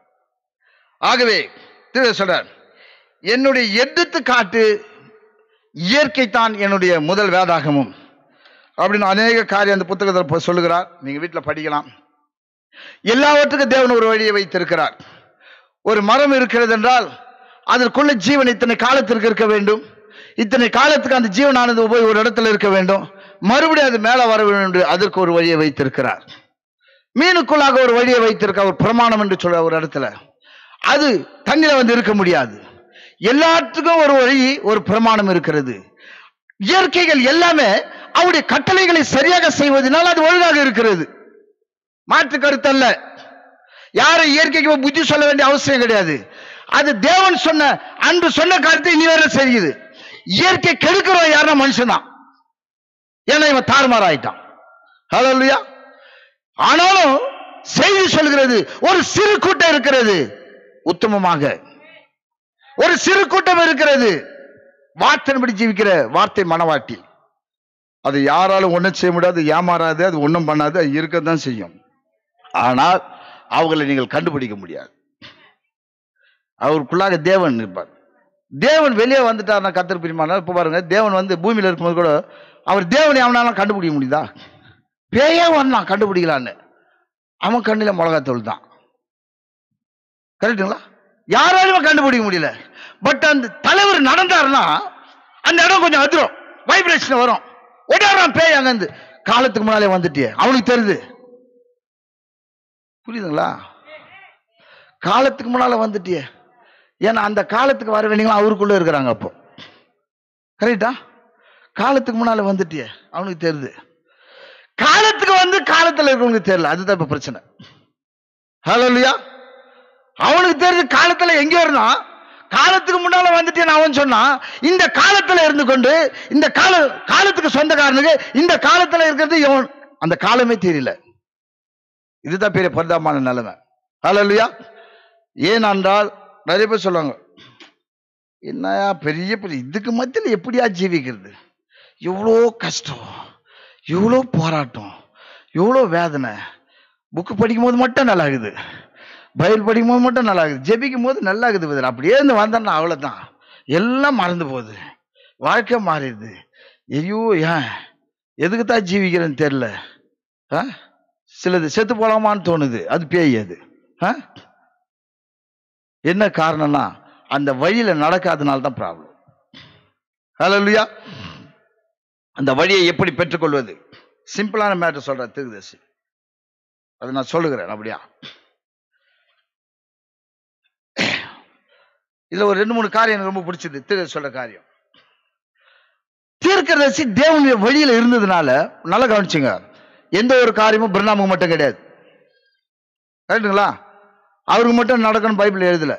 ஆகவே திரு சொல்றார் என்னுடைய எதிர்த்து காட்டு இயற்கை தான் என்னுடைய முதல் வேதாகமும் அப்படின்னு அநேக காரியம் அந்த புத்தகத்தில் ப- சொல்லுகிறார் நீங்க வீட்டில் படிக்கலாம் எல்லாவற்றுக்கும் தேவன் ஒரு வழியை வைத்திருக்கிறார் ஒரு மரம் இருக்கிறது என்றால் அதற்குள்ள ஜீவன் இத்தனை காலத்திற்கு இருக்க வேண்டும் இத்தனை காலத்துக்கு அந்த ஜீவனானது போய் ஒரு இடத்துல இருக்க வேண்டும் மறுபடியும் அது மேலே வர வேண்டும் என்று அதற்கு ஒரு வழியை வைத்திருக்கிறார் மீனுக்குள்ளாக ஒரு வழியை வைத்திருக்க ஒரு பிரமாணம் என்று சொல்ற ஒரு இடத்துல அது தண்ணில வந்து இருக்க முடியாது எல்லாத்துக்கும் ஒரு வழி ஒரு பிரமாணம் இருக்கிறது இயற்கைகள் எல்லாமே அவருடைய கட்டளைகளை சரியாக செய்வதனால் அது ஒழுங்காக இருக்கிறது மாற்று கருத்து அல்ல யாரை இயற்கைக்கு போய் புத்தி சொல்ல வேண்டிய அவசியம் கிடையாது அது தேவன் சொன்ன அன்று சொன்ன கருத்தை இனி வேற செய்யுது இயற்கை கெடுக்கிறவன் யாருன்னா மனுஷன் தான் ஏன்னா இவன் தாறுமாறாயிட்டான் ஹalleluya ஆனாலும் செய்தி சொல்கிறது ஒரு சிறு கூட்டம் இருக்கிறது உத்தமமாக ஒரு சிறு கூட்டம் இருக்கிறது வார்த்தையின்படி ஜீவிக்கிற வார்த்தை மனவாட்டி அது யாராலும் ஒன்றும் செய்ய முடியாது ஏமாறாது அது ஒன்றும் பண்ணாது அது இருக்கத்தான் செய்யும் ஆனால் அவங்களை நீங்கள் கண்டுபிடிக்க முடியாது அவருக்குள்ளாக தேவன் இருப்பார் தேவன் வெளியே வந்துட்டார்னா கத்தர் பிரிமானா இப்போ பாருங்க தேவன் வந்து பூமியில இருக்கும்போது கூட அவர் தேவனை அவனால கண்டுபிடிக்க முடியுதா பேயே வரலாம் கண்டுபிடிக்கலான்னு அவன் கண்ணில் மிளகாத்தூள் தான் கரெக்டுங்களா யாராலுமே கண்டுபிடிக்க முடியல பட் அந்த தலைவர் நடந்தாருன்னா அந்த இடம் கொஞ்சம் அதிரும் வைப்ரேஷன் வரும் ஓடாடுறான் பேய் அங்கேருந்து காலத்துக்கு முன்னாலே வந்துட்டியே அவனுக்கு தெரியுது புரியுதுங்களா காலத்துக்கு முன்னால வந்துட்டியே ஏன்னா அந்த காலத்துக்கு வர வேண்டியவங்க அவருக்குள்ள இருக்கிறாங்க அப்போ கரெக்டா காலத்துக்கு முன்னால வந்துட்டியே அவனுக்கு தெரியுது காலத்துக்கு வந்து காலத்துல இருக்கவங்களுக்கு தெரியல அதுதான் இப்ப பிரச்சனை ஹலோ இல்லையா அவனுக்கு தெரிஞ்ச காலத்துல எங்க இருந்தான் காலத்துக்கு முன்னால வந்துட்டேன்னு அவன் சொன்னான் இந்த காலத்துல இருந்து கொண்டு இந்த கால காலத்துக்கு சொந்தக்காரனுக்கு இந்த காலத்துல இருக்கிறது இவன் அந்த காலமே தெரியல இதுதான் பெரிய பரிதாபமான நிலைமை ஹalleluya ஏனென்றால் நிறைய பேர் சொல்லுவாங்க என்னயா பெரிய பெரிய இதுக்கு மத்தியில் எப்படியா ஜீவிக்கிறது இவ்வளோ கஷ்டம் இவ்வளோ போராட்டம் இவ்வளோ வேதனை புக்கு படிக்கும் போது மட்டும் நல்லா இருக்குது பைபிள் படிக்கும் போது மட்டும் நல்லா இருக்குது ஜெபிக்கும் போது நல்லா இருக்குது பதில் அப்படியே இருந்து வந்தேன்னா அவ்வளோதான் எல்லாம் மறந்து போகுது வாழ்க்கை மாறிடுது ஐயோ ஏன் எதுக்கு தான் ஜீவிக்கிறேன்னு தெரில ஆ சிலது செத்து போலாமான்னு தோணுது அது பேய் அது ஆ என்ன காரணம்னா அந்த வழியில நடக்காதனால தான் ப்ராப்ளம் ஹalleluya அந்த வழியை எப்படி பெற்றுக்கொள்வது சிம்பிளான மேட்டர் சொல்ற திருதசி அதை நான் சொல்லுகிறேன் அப்படியா இதுல ஒரு ரெண்டு மூணு காரியம் எனக்கு ரொம்ப பிடிச்சது திரு சொல்ற காரியம் தீர்க்கதரிசி தேவனுடைய வழியில இருந்ததுனால நல்லா கவனிச்சுங்க எந்த ஒரு காரியமும் பிரணாமுக்கு மட்டும் கிடையாது கரெக்டுங்களா அவருக்கு மட்டும் நடக்கணும் பைபிள் எழுதல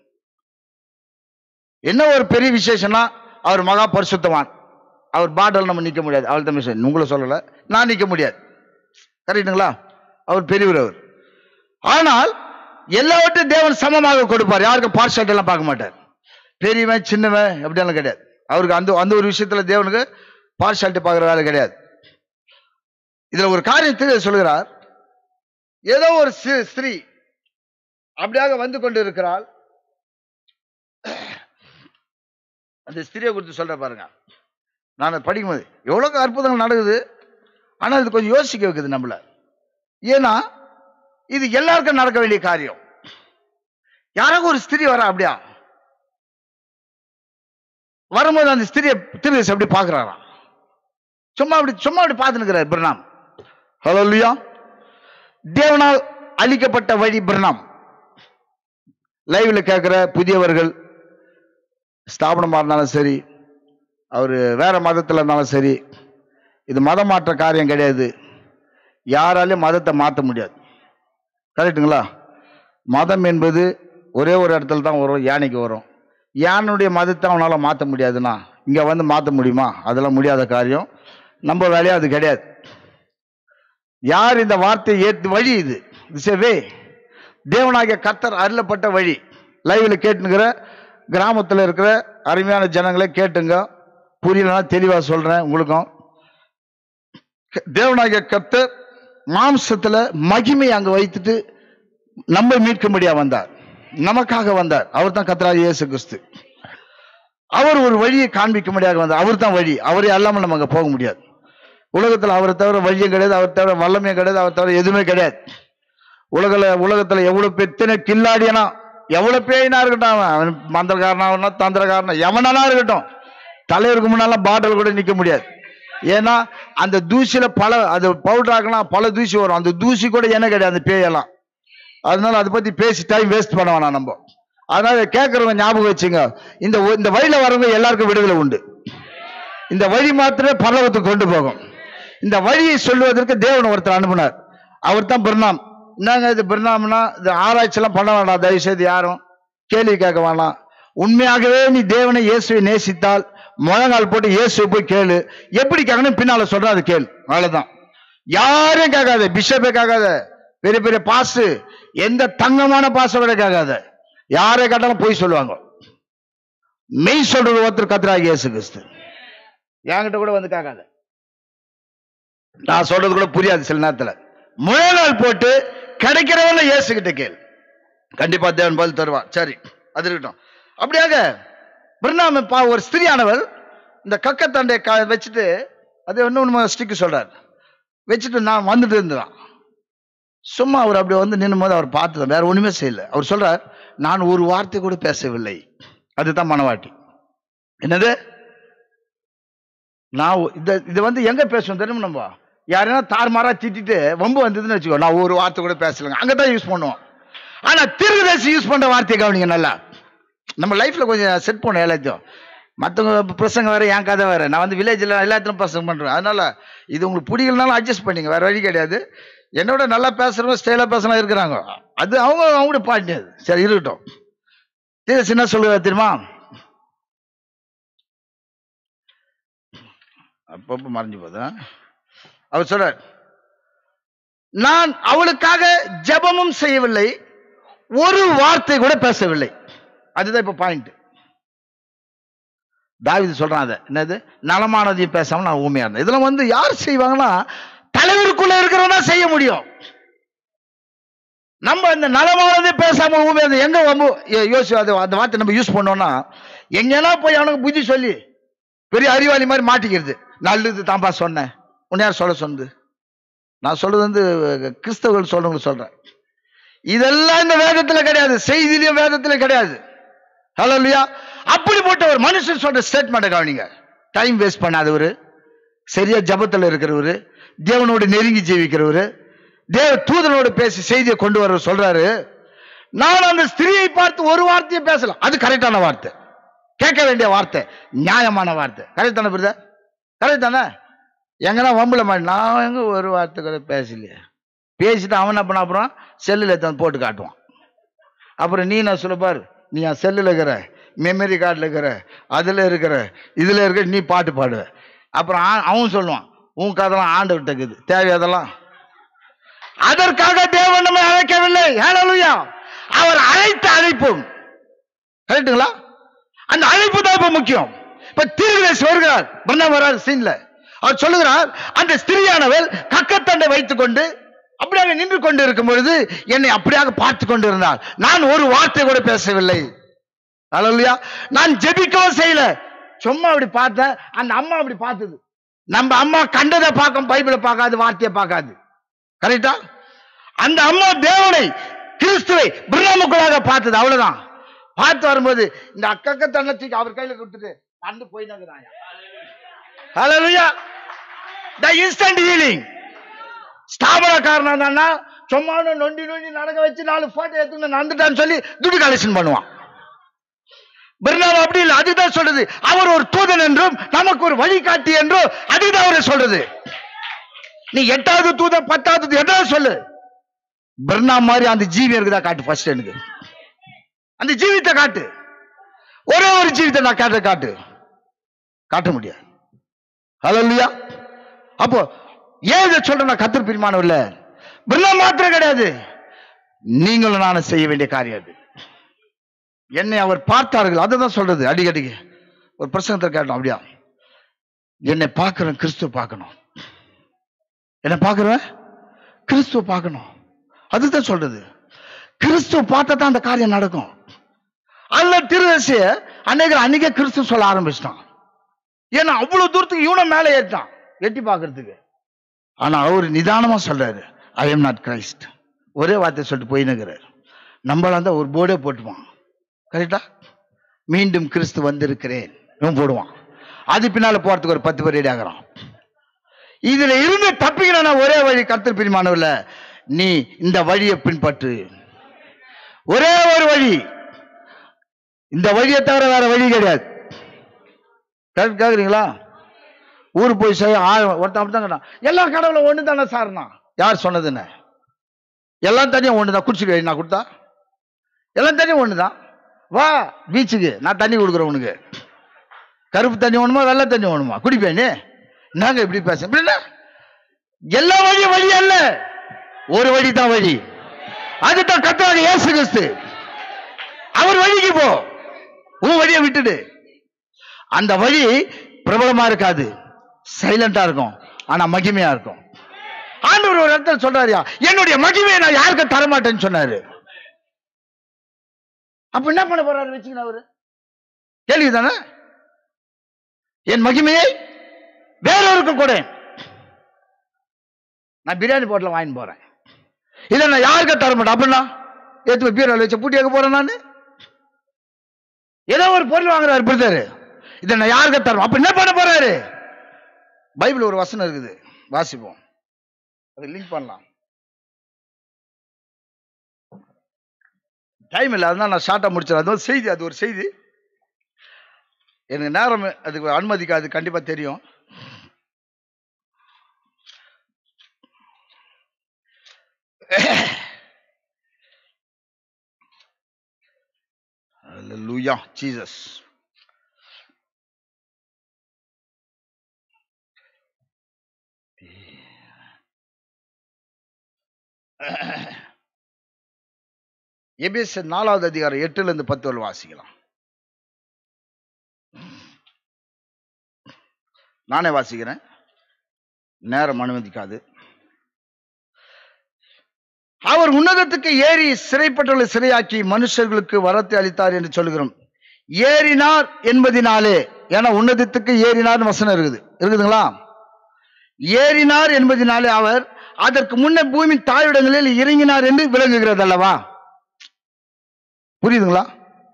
என்ன ஒரு பெரிய விசேஷம்னா அவர் மகா பரிசுத்தவான் அவர் பாடல் நம்ம நிக்க முடியாது அவள் தான் விஷயம் உங்களை சொல்லல நான் நிக்க முடியாது கரெக்டுங்களா அவர் பெரியவர் அவர் ஆனால் எல்லாவற்றையும் தேவன் சமமாக கொடுப்பார் யாருக்கும் பார்ஷாலிட்டி எல்லாம் பார்க்க மாட்டார் பெரியவன் சின்னவன் அப்படியெல்லாம் கிடையாது அவருக்கு அந்த அந்த ஒரு விஷயத்துல தேவனுக்கு பார்ஷாலிட்டி பார்க்குற வேலை கிடையாது இதுல ஒரு காரியம் தெரிய சொல்கிறார் ஏதோ ஒரு சி- ஸ்திரீ அப்படியாக வந்து கொண்டு இருக்கிறாள் அந்த ஸ்திரியை குறித்து சொல்ற பாருங்க நான் அதை படிக்கும்போது எவ்வளோ அற்புதங்கள் நடக்குது ஆனால் இது கொஞ்சம் யோசிக்க வைக்குது நம்மள ஏன்னா இது எல்லாருக்கும் நடக்க வேண்டிய காரியம் யாராவது ஒரு ஸ்திரீ வரா அப்படியா வரும்போது அந்த ஸ்திரியை திருவேஸ் அப்படி பார்க்குறாராம் சும்மா அப்படி சும்மா அப்படி பார்த்துனுக்கிறார் பிரணாம் ஹலோ லியா தேவனால் அளிக்கப்பட்ட வழி பிரணாம் லைவ்ல கேட்குற புதியவர்கள் ஸ்தாபனமாக இருந்தாலும் சரி அவர் வேற மதத்தில் இருந்தாலும் சரி இது மதம் மாற்ற காரியம் கிடையாது யாராலையும் மதத்தை மாற்ற முடியாது கரெக்டுங்களா மதம் என்பது ஒரே ஒரு இடத்துல தான் வரும் யானைக்கு வரும் யானையுடைய மதத்தை அவனால் மாற்ற முடியாதுன்னா இங்கே வந்து மாற்ற முடியுமா அதெல்லாம் முடியாத காரியம் நம்ம வேலையும் அது கிடையாது யார் இந்த வார்த்தையை ஏற்று வழி இது இது வே தேவனாகிய கர்த்தர் அருளப்பட்ட வழி லைவ்ல கேட்டுங்கிற கிராமத்தில் இருக்கிற அருமையான ஜனங்களை கேட்டுங்க புரியலன்னா தெளிவாக சொல்கிறேன் உங்களுக்கும் தேவனாகிய கர்த்தர் மாம்சத்தில் மகிமை அங்கே வைத்துட்டு நம்ம மீட்கும்படியா வந்தார் நமக்காக வந்தார் அவர் தான் கத்தராக இயேசு கிறிஸ்து அவர் ஒரு வழியை காண்பிக்கும்படியாக வந்தார் அவர் தான் வழி அவரே அல்லாமல் நம்ம அங்கே போக முடியாது உலகத்தில் அவரை தவிர வழியும் கிடையாது அவர் தவிர வல்லமையும் கிடையாது அவர் தவிர எதுவுமே கிடையாது உலகில் உலகத்தில் எவ்வளோ பெத்தனை கில்லாடியனா எவ்வளோ பேயினா இருக்கட்டும் அவன் அவன் மந்திரக்காரனா தந்திரக்காரனா எவனானா இருக்கட்டும் தலைவருக்கு முன்னாலாம் பாட்டில் கூட நிற்க முடியாது ஏன்னா அந்த தூசியில பல அது பவுடர் ஆக்கலாம் பல தூசி வரும் அந்த தூசி கூட என்ன கிடையாது அந்த பேயெல்லாம் அதனால அதை பத்தி பேசி டைம் வேஸ்ட் பண்ண வேணாம் நம்ம அதனால கேட்கறவங்க ஞாபகம் வச்சுங்க இந்த ஒ- இந்த வழியில வரவங்க எல்லாருக்கும் விடுதலை உண்டு இந்த வழி மாத்திரமே பரலோகத்துக்கு கொண்டு போகும் இந்த வழியை சொல்லுவதற்கு தேவன் ஒருத்தர் அனுப்புனார் அவர் தான் பிரணாம் என்னங்க இது பிரணாம்னா இது ஆராய்ச்சிலாம் பண்ண வேண்டாம் தயவு செய்து யாரும் கேள்வி கேட்க வேணாம் உண்மையாகவே நீ தேவனை இயேசுவை நேசித்தால் முழங்கால் போட்டு இயேசுவை போய் கேளு எப்படி கேட்கணும் பின்னால சொல்ற அது கேளு அவ்வளவுதான் யாரும் கேட்காத பிஷப்பே கேட்காத பெரிய பெரிய பாசு எந்த தங்கமான பாச கூட கேட்காத யாரை கேட்டாலும் போய் சொல்லுவாங்க மெய் சொல்றது ஒருத்தர் கத்துறாங்க இயேசு கிறிஸ்து என்கிட்ட கூட வந்து கேட்காத நான் சொல்றது கூட புரியாது சில நேரத்துல முழங்கால் போட்டு கிடைக்கிறவங்க இயேசு கிட்ட கேள் கண்டிப்பா தேவன் பதில் தருவான் சரி அது இருக்கட்டும் அப்படியாக பிரணாம பா ஒரு ஸ்திரியானவள் இந்த கக்கத்தண்டை க வச்சுட்டு அது ஒன்று ஸ்டிக்கு சொல்றார் வச்சுட்டு நான் வந்துட்டு இருந்தான் சும்மா அவர் அப்படி வந்து நின்னும் போது அவர் பார்த்து வேற ஒண்ணுமே செய்யல அவர் சொல்றார் நான் ஒரு வார்த்தை கூட பேசவில்லை அதுதான் மனவாட்டி என்னது நான் ஒ- இத இது வந்து எங்க பேசுவோம் தெரியும் நம்ம யாரையா தார்மாரா திட்டிட்டு வம்பு வந்ததுன்னு வச்சுக்கோ நான் ஒரு வார்த்தை கூட பேசலைங்க அங்கதான் யூஸ் பண்ணுவோம் ஆனா திருதேசி யூஸ் பண்ற வார்த்தையை கவனிங்க நல்லா நம்ம லைஃப்ல கொஞ்சம் செட் பண்ணணும் எல்லாத்தையும் மற்றவங்க பிரசங்க வேற என் கதை வேற நான் வந்து வில்லேஜில் எல்லாத்தையும் பிரசங்கம் பண்றேன் அதனால இது உங்களுக்கு பிடிக்கலனாலும் அட்ஜஸ்ட் பண்ணிங்க வேற வழி கிடையாது என்னோட நல்லா பேசுறவங்க ஸ்டைலா பேசலாம் இருக்கிறாங்க அது அவங்க அவங்களுடைய பாட்டு அது சரி இருக்கட்டும் தீரஸ் என்ன சொல்லுவார் தெரியுமா அப்பப்போ மறைஞ்சு போதா அவர் சொல்றார் நான் அவளுக்காக ஜெபமும் செய்யவில்லை ஒரு வார்த்தை கூட பேசவில்லை அதுதான் இப்ப பாயிண்ட் தாவிது சொல்றான் அதை என்னது நலமானதையும் பேசாம நான் ஊமையா இருந்தேன் இதெல்லாம் வந்து யார் செய்வாங்கன்னா தலைவருக்குள்ள இருக்கிறவனா செய்ய முடியும் நம்ம இந்த நலமானதே பேசாம ஊமையா இருந்தது எங்க வம்பு யோ- யோசி அது அந்த வார்த்தை நம்ம யூஸ் பண்ணோம்னா எங்கன்னா போய் அவனுக்கு புத்தி சொல்லி பெரிய அறிவாளி மாதிரி மாட்டிக்கிறது நல்லது தான்பா சொன்னேன் உன்னை யார் சொல்ல சொன்னது நான் சொல்றது வந்து கிறிஸ்தவர்கள் சொல்றவங்க சொல்றேன் இதெல்லாம் இந்த வேதத்துல கிடையாது செய்தியிலும் வேதத்துல கிடையாது ஹலோ இல்லையா அப்படிப்பட்ட ஒரு மனுஷன் சொல்ற ஸ்டேட்மெண்ட் கவனிங்க டைம் வேஸ்ட் பண்ணாதவர் சரியா ஜபத்துல இருக்கிறவரு தேவனோடு நெருங்கி ஜீவிக்கிறவரு தேவ தூதனோடு பேசி செய்தியை கொண்டு வர சொல்றாரு நான் அந்த ஸ்திரியை பார்த்து ஒரு வார்த்தையை பேசலாம் அது கரெக்டான வார்த்தை கேட்க வேண்டிய வார்த்தை நியாயமான வார்த்தை கரெக்ட் தானே பிரதர் கரெக்ட் தானே எங்கன்னா வம்புல மாட்டி நான் எங்க ஒரு வார்த்தை கூட பேசலையே பேசிட்டு அவன் என்ன பண்ண அப்புறம் செல்லில் எடுத்து வந்து போட்டு காட்டுவான் அப்புறம் நீ நான் சொல்ல பாரு நீ என் செல்லில் இருக்கிற மெமரி கார்டில் இருக்கிற அதில் இருக்கிற இதில் இருக்கிற நீ பாட்டு பாடுவ அப்புறம் ஆ- அவன் சொல்லுவான் உன் கதெல்லாம் ஆண்டவர்கிட்ட இருக்குது தேவை அதெல்லாம் அதற்காக தேவன் நம்மை அழைக்கவில்லை ஹalleluya அவர் அழைத்த அழைப்பும் கரெக்ட்டுங்களா அந்த அழைப்பு தான் இப்ப முக்கியம் இப்ப தீர்க்கதரிசி வருகிறார் பிரண்ணா வரார் சீன்ல அவர் சொல்லுகிறார் அந்த ஸ்திரியானவள் கக்கத்தண்டை வைத்துக் கொண்டு அப்படியாக நின்று கொண்டு இருக்கும் பொழுது என்னை அப்படியாக பார்த்து கொண்டு இருந்தார் நான் ஒரு வார்த்தை கூட பேசவில்லை அல்லையா நான் ஜெபிக்கவும் செய்யல சும்மா அப்படி பார்த்தேன் அந்த அம்மா அப்படி பார்த்தது நம்ம அம்மா கண்டதை பார்க்கும் பைபிளை பார்க்காது வார்த்தையை பார்க்காது கரெக்டா அந்த அம்மா தேவனை கிறிஸ்துவை பிரம்மக்குள்ளாக பார்த்தது அவ்வளவுதான் பார்த்து வரும்போது இந்த அக்கக்க தங்கச்சிக்கு அவர் கையில கொடுத்துட்டு நடந்து போயினாங்க ஹalleluya த இன்ஸ்டன்ட் ஹீலிங் ஸ்தாபன காரணம் தானா சும்மா நொண்டி நொண்டி நடக்க வச்சு நாலு போட்டோ எடுத்துன்னு நடந்துட்டான்னு சொல்லி துட்டு கலெக்ஷன் பண்ணுவான் பெர்னாப் அப்படி இல்லை அதுதான் சொல்றது அவர் ஒரு தூதன் என்றும் நமக்கு ஒரு வழிகாட்டி என்றும் அதுதான் அவர் சொல்றது நீ எட்டாவது தூதன் பத்தாவது தூதன் எதாவது சொல்லு பெர்னா மாதிரி அந்த ஜீவி இருக்குதா காட்டு ஃபர்ஸ்ட் எனக்கு அந்த ஜீவித்தை காட்டு ஒரே ஒரு ஜீவித்தை நான் காட்ட காட்டு காட்ட முடியாது ஹalleluya அப்போ ஏன் இதை சொல்றேன் நான் கத்தர் பிரிமானம் இல்ல பிர்லா மாத்திரம் கிடையாது நீங்களும் நானும் செய்ய வேண்டிய காரியம் அது என்னை அவர் பார்த்தார்கள் அதை தான் சொல்றது அடிக்கடிக்கு ஒரு பிரசங்கத்தை கேட்டோம் அப்படியா என்னை பார்க்கிறேன் கிறிஸ்துவ பார்க்கணும் என்ன பார்க்கிறேன் கிறிஸ்துவ பார்க்கணும் அதுதான் சொல்றது கிறிஸ்துவ பார்த்தா தான் அந்த காரியம் நடக்கும் அல்ல திருவசிய அன்னைக்கு அன்னைக்கே கிறிஸ்துவ சொல்ல ஆரம்பிச்சிட்டான் ஏன்னா அவ்வளவு தூரத்துக்கு இவனை மேலே ஏறிட்டான் எட்டி பார்க்கறதுக்கு ஆனா அவர் நிதானமா சொல்றாரு ஐ எம் நாட் கிரைஸ்ட் ஒரே வார்த்தை சொல்லிட்டு போயினுங்கிறார் நம்மளா இருந்தா ஒரு போர்டே போட்டுவான் கரெக்டா மீண்டும் கிறிஸ்து வந்திருக்கிறேன் இவன் போடுவான் அது பின்னால போறதுக்கு ஒரு பத்து பேர் ரெடி ஆகிறான் இதுல இருந்து தப்பிக்கணும் ஒரே வழி கருத்து பிரிமானவில் நீ இந்த வழியை பின்பற்று ஒரே ஒரு வழி இந்த வழியை தவிர வேற வழி கிடையாது கரெக்ட் கேக்குறீங்களா ஊர் போய் செய்ய ஆ- ஒருத்தன் அப்படிதான் கேட்டான் எல்லா கடவுளும் ஒண்ணு தானே சார்னா யார் சொன்னதுன்னு எல்லாம் தனியும் ஒன்று தான் குடிச்சுக்க நான் கொடுத்தா எல்லாம் தனியும் ஒன்று தான் வா பீச்சுக்கு நான் தண்ணி கொடுக்குறேன் உனக்கு கருப்பு தண்ணி வேணுமா வெள்ளை தண்ணி வேணுமா குடிப்பேனே நாங்க இப்படி பேச இப்படின்னா எல்லா வழியும் வழி அல்ல ஒரு வழி தான் வழி அதுதான் கத்தாங்க இயேசு கிறிஸ்து அவர் வழிக்கு போ உன் வழியை விட்டுடு அந்த வழி பிரபலமா இருக்காது சைலண்டா இருக்கும் ஆனா மகிமையா இருக்கும் ஆண்டவர் ஒரு இடத்துல சொல்றாருயா என்னுடைய மகிமையை நான் யாருக்கும் தரமாட்டேன்னு சொன்னாரு அப்ப என்ன பண்ண போறாரு வச்சுக்கணும் அவரு கேள்வி தானே என் மகிமையை வேறொருக்கும் கூட நான் பிரியாணி போட்டில் வாங்கிட்டு போறேன் இதை நான் யாருக்கும் தர மாட்டேன் அப்படின்னா ஏத்து போய் பீரோல வச்சு பூட்டி வைக்க போறேன் நான் ஏதோ ஒரு பொருள் வாங்குறாரு பிரதர் இதை நான் யாருக்கும் தரணும் அப்ப என்ன பண்ண போறாரு பைபிள் ஒரு வசனம் இருக்குது வாசிப்போம் அதை லிங்க் பண்ணலாம் டைம் இல்லை அதனால நான் ஷார்ட்டாக முடிச்சிடறேன் அது ஒரு செய்தி அது ஒரு செய்தி எனக்கு நேரம் அதுக்கு அனுமதிக்காது கண்டிப்பா தெரியும் Hallelujah, Jesus. எபேச நாலாவது அதிகாரம் எட்டுல இருந்து பத்து வரை வாசிக்கலாம் நானே வாசிக்கிறேன் நேரம் அனுமதிக்காது அவர் உன்னதத்துக்கு ஏறி சிறைப்பட்டுள்ள சிறையாக்கி மனுஷர்களுக்கு வரத்தை அளித்தார் என்று சொல்கிறோம் ஏறினார் என்பதினாலே ஏன்னா உன்னதத்துக்கு ஏறினார் வசனம் இருக்குது இருக்குதுங்களா ஏறினார் என்பதினாலே அவர் அதற்கு முன்ன பூமி தாழிடங்களில் இறங்கினார் என்று விளங்குகிறது அல்லவா புரியுதுங்களா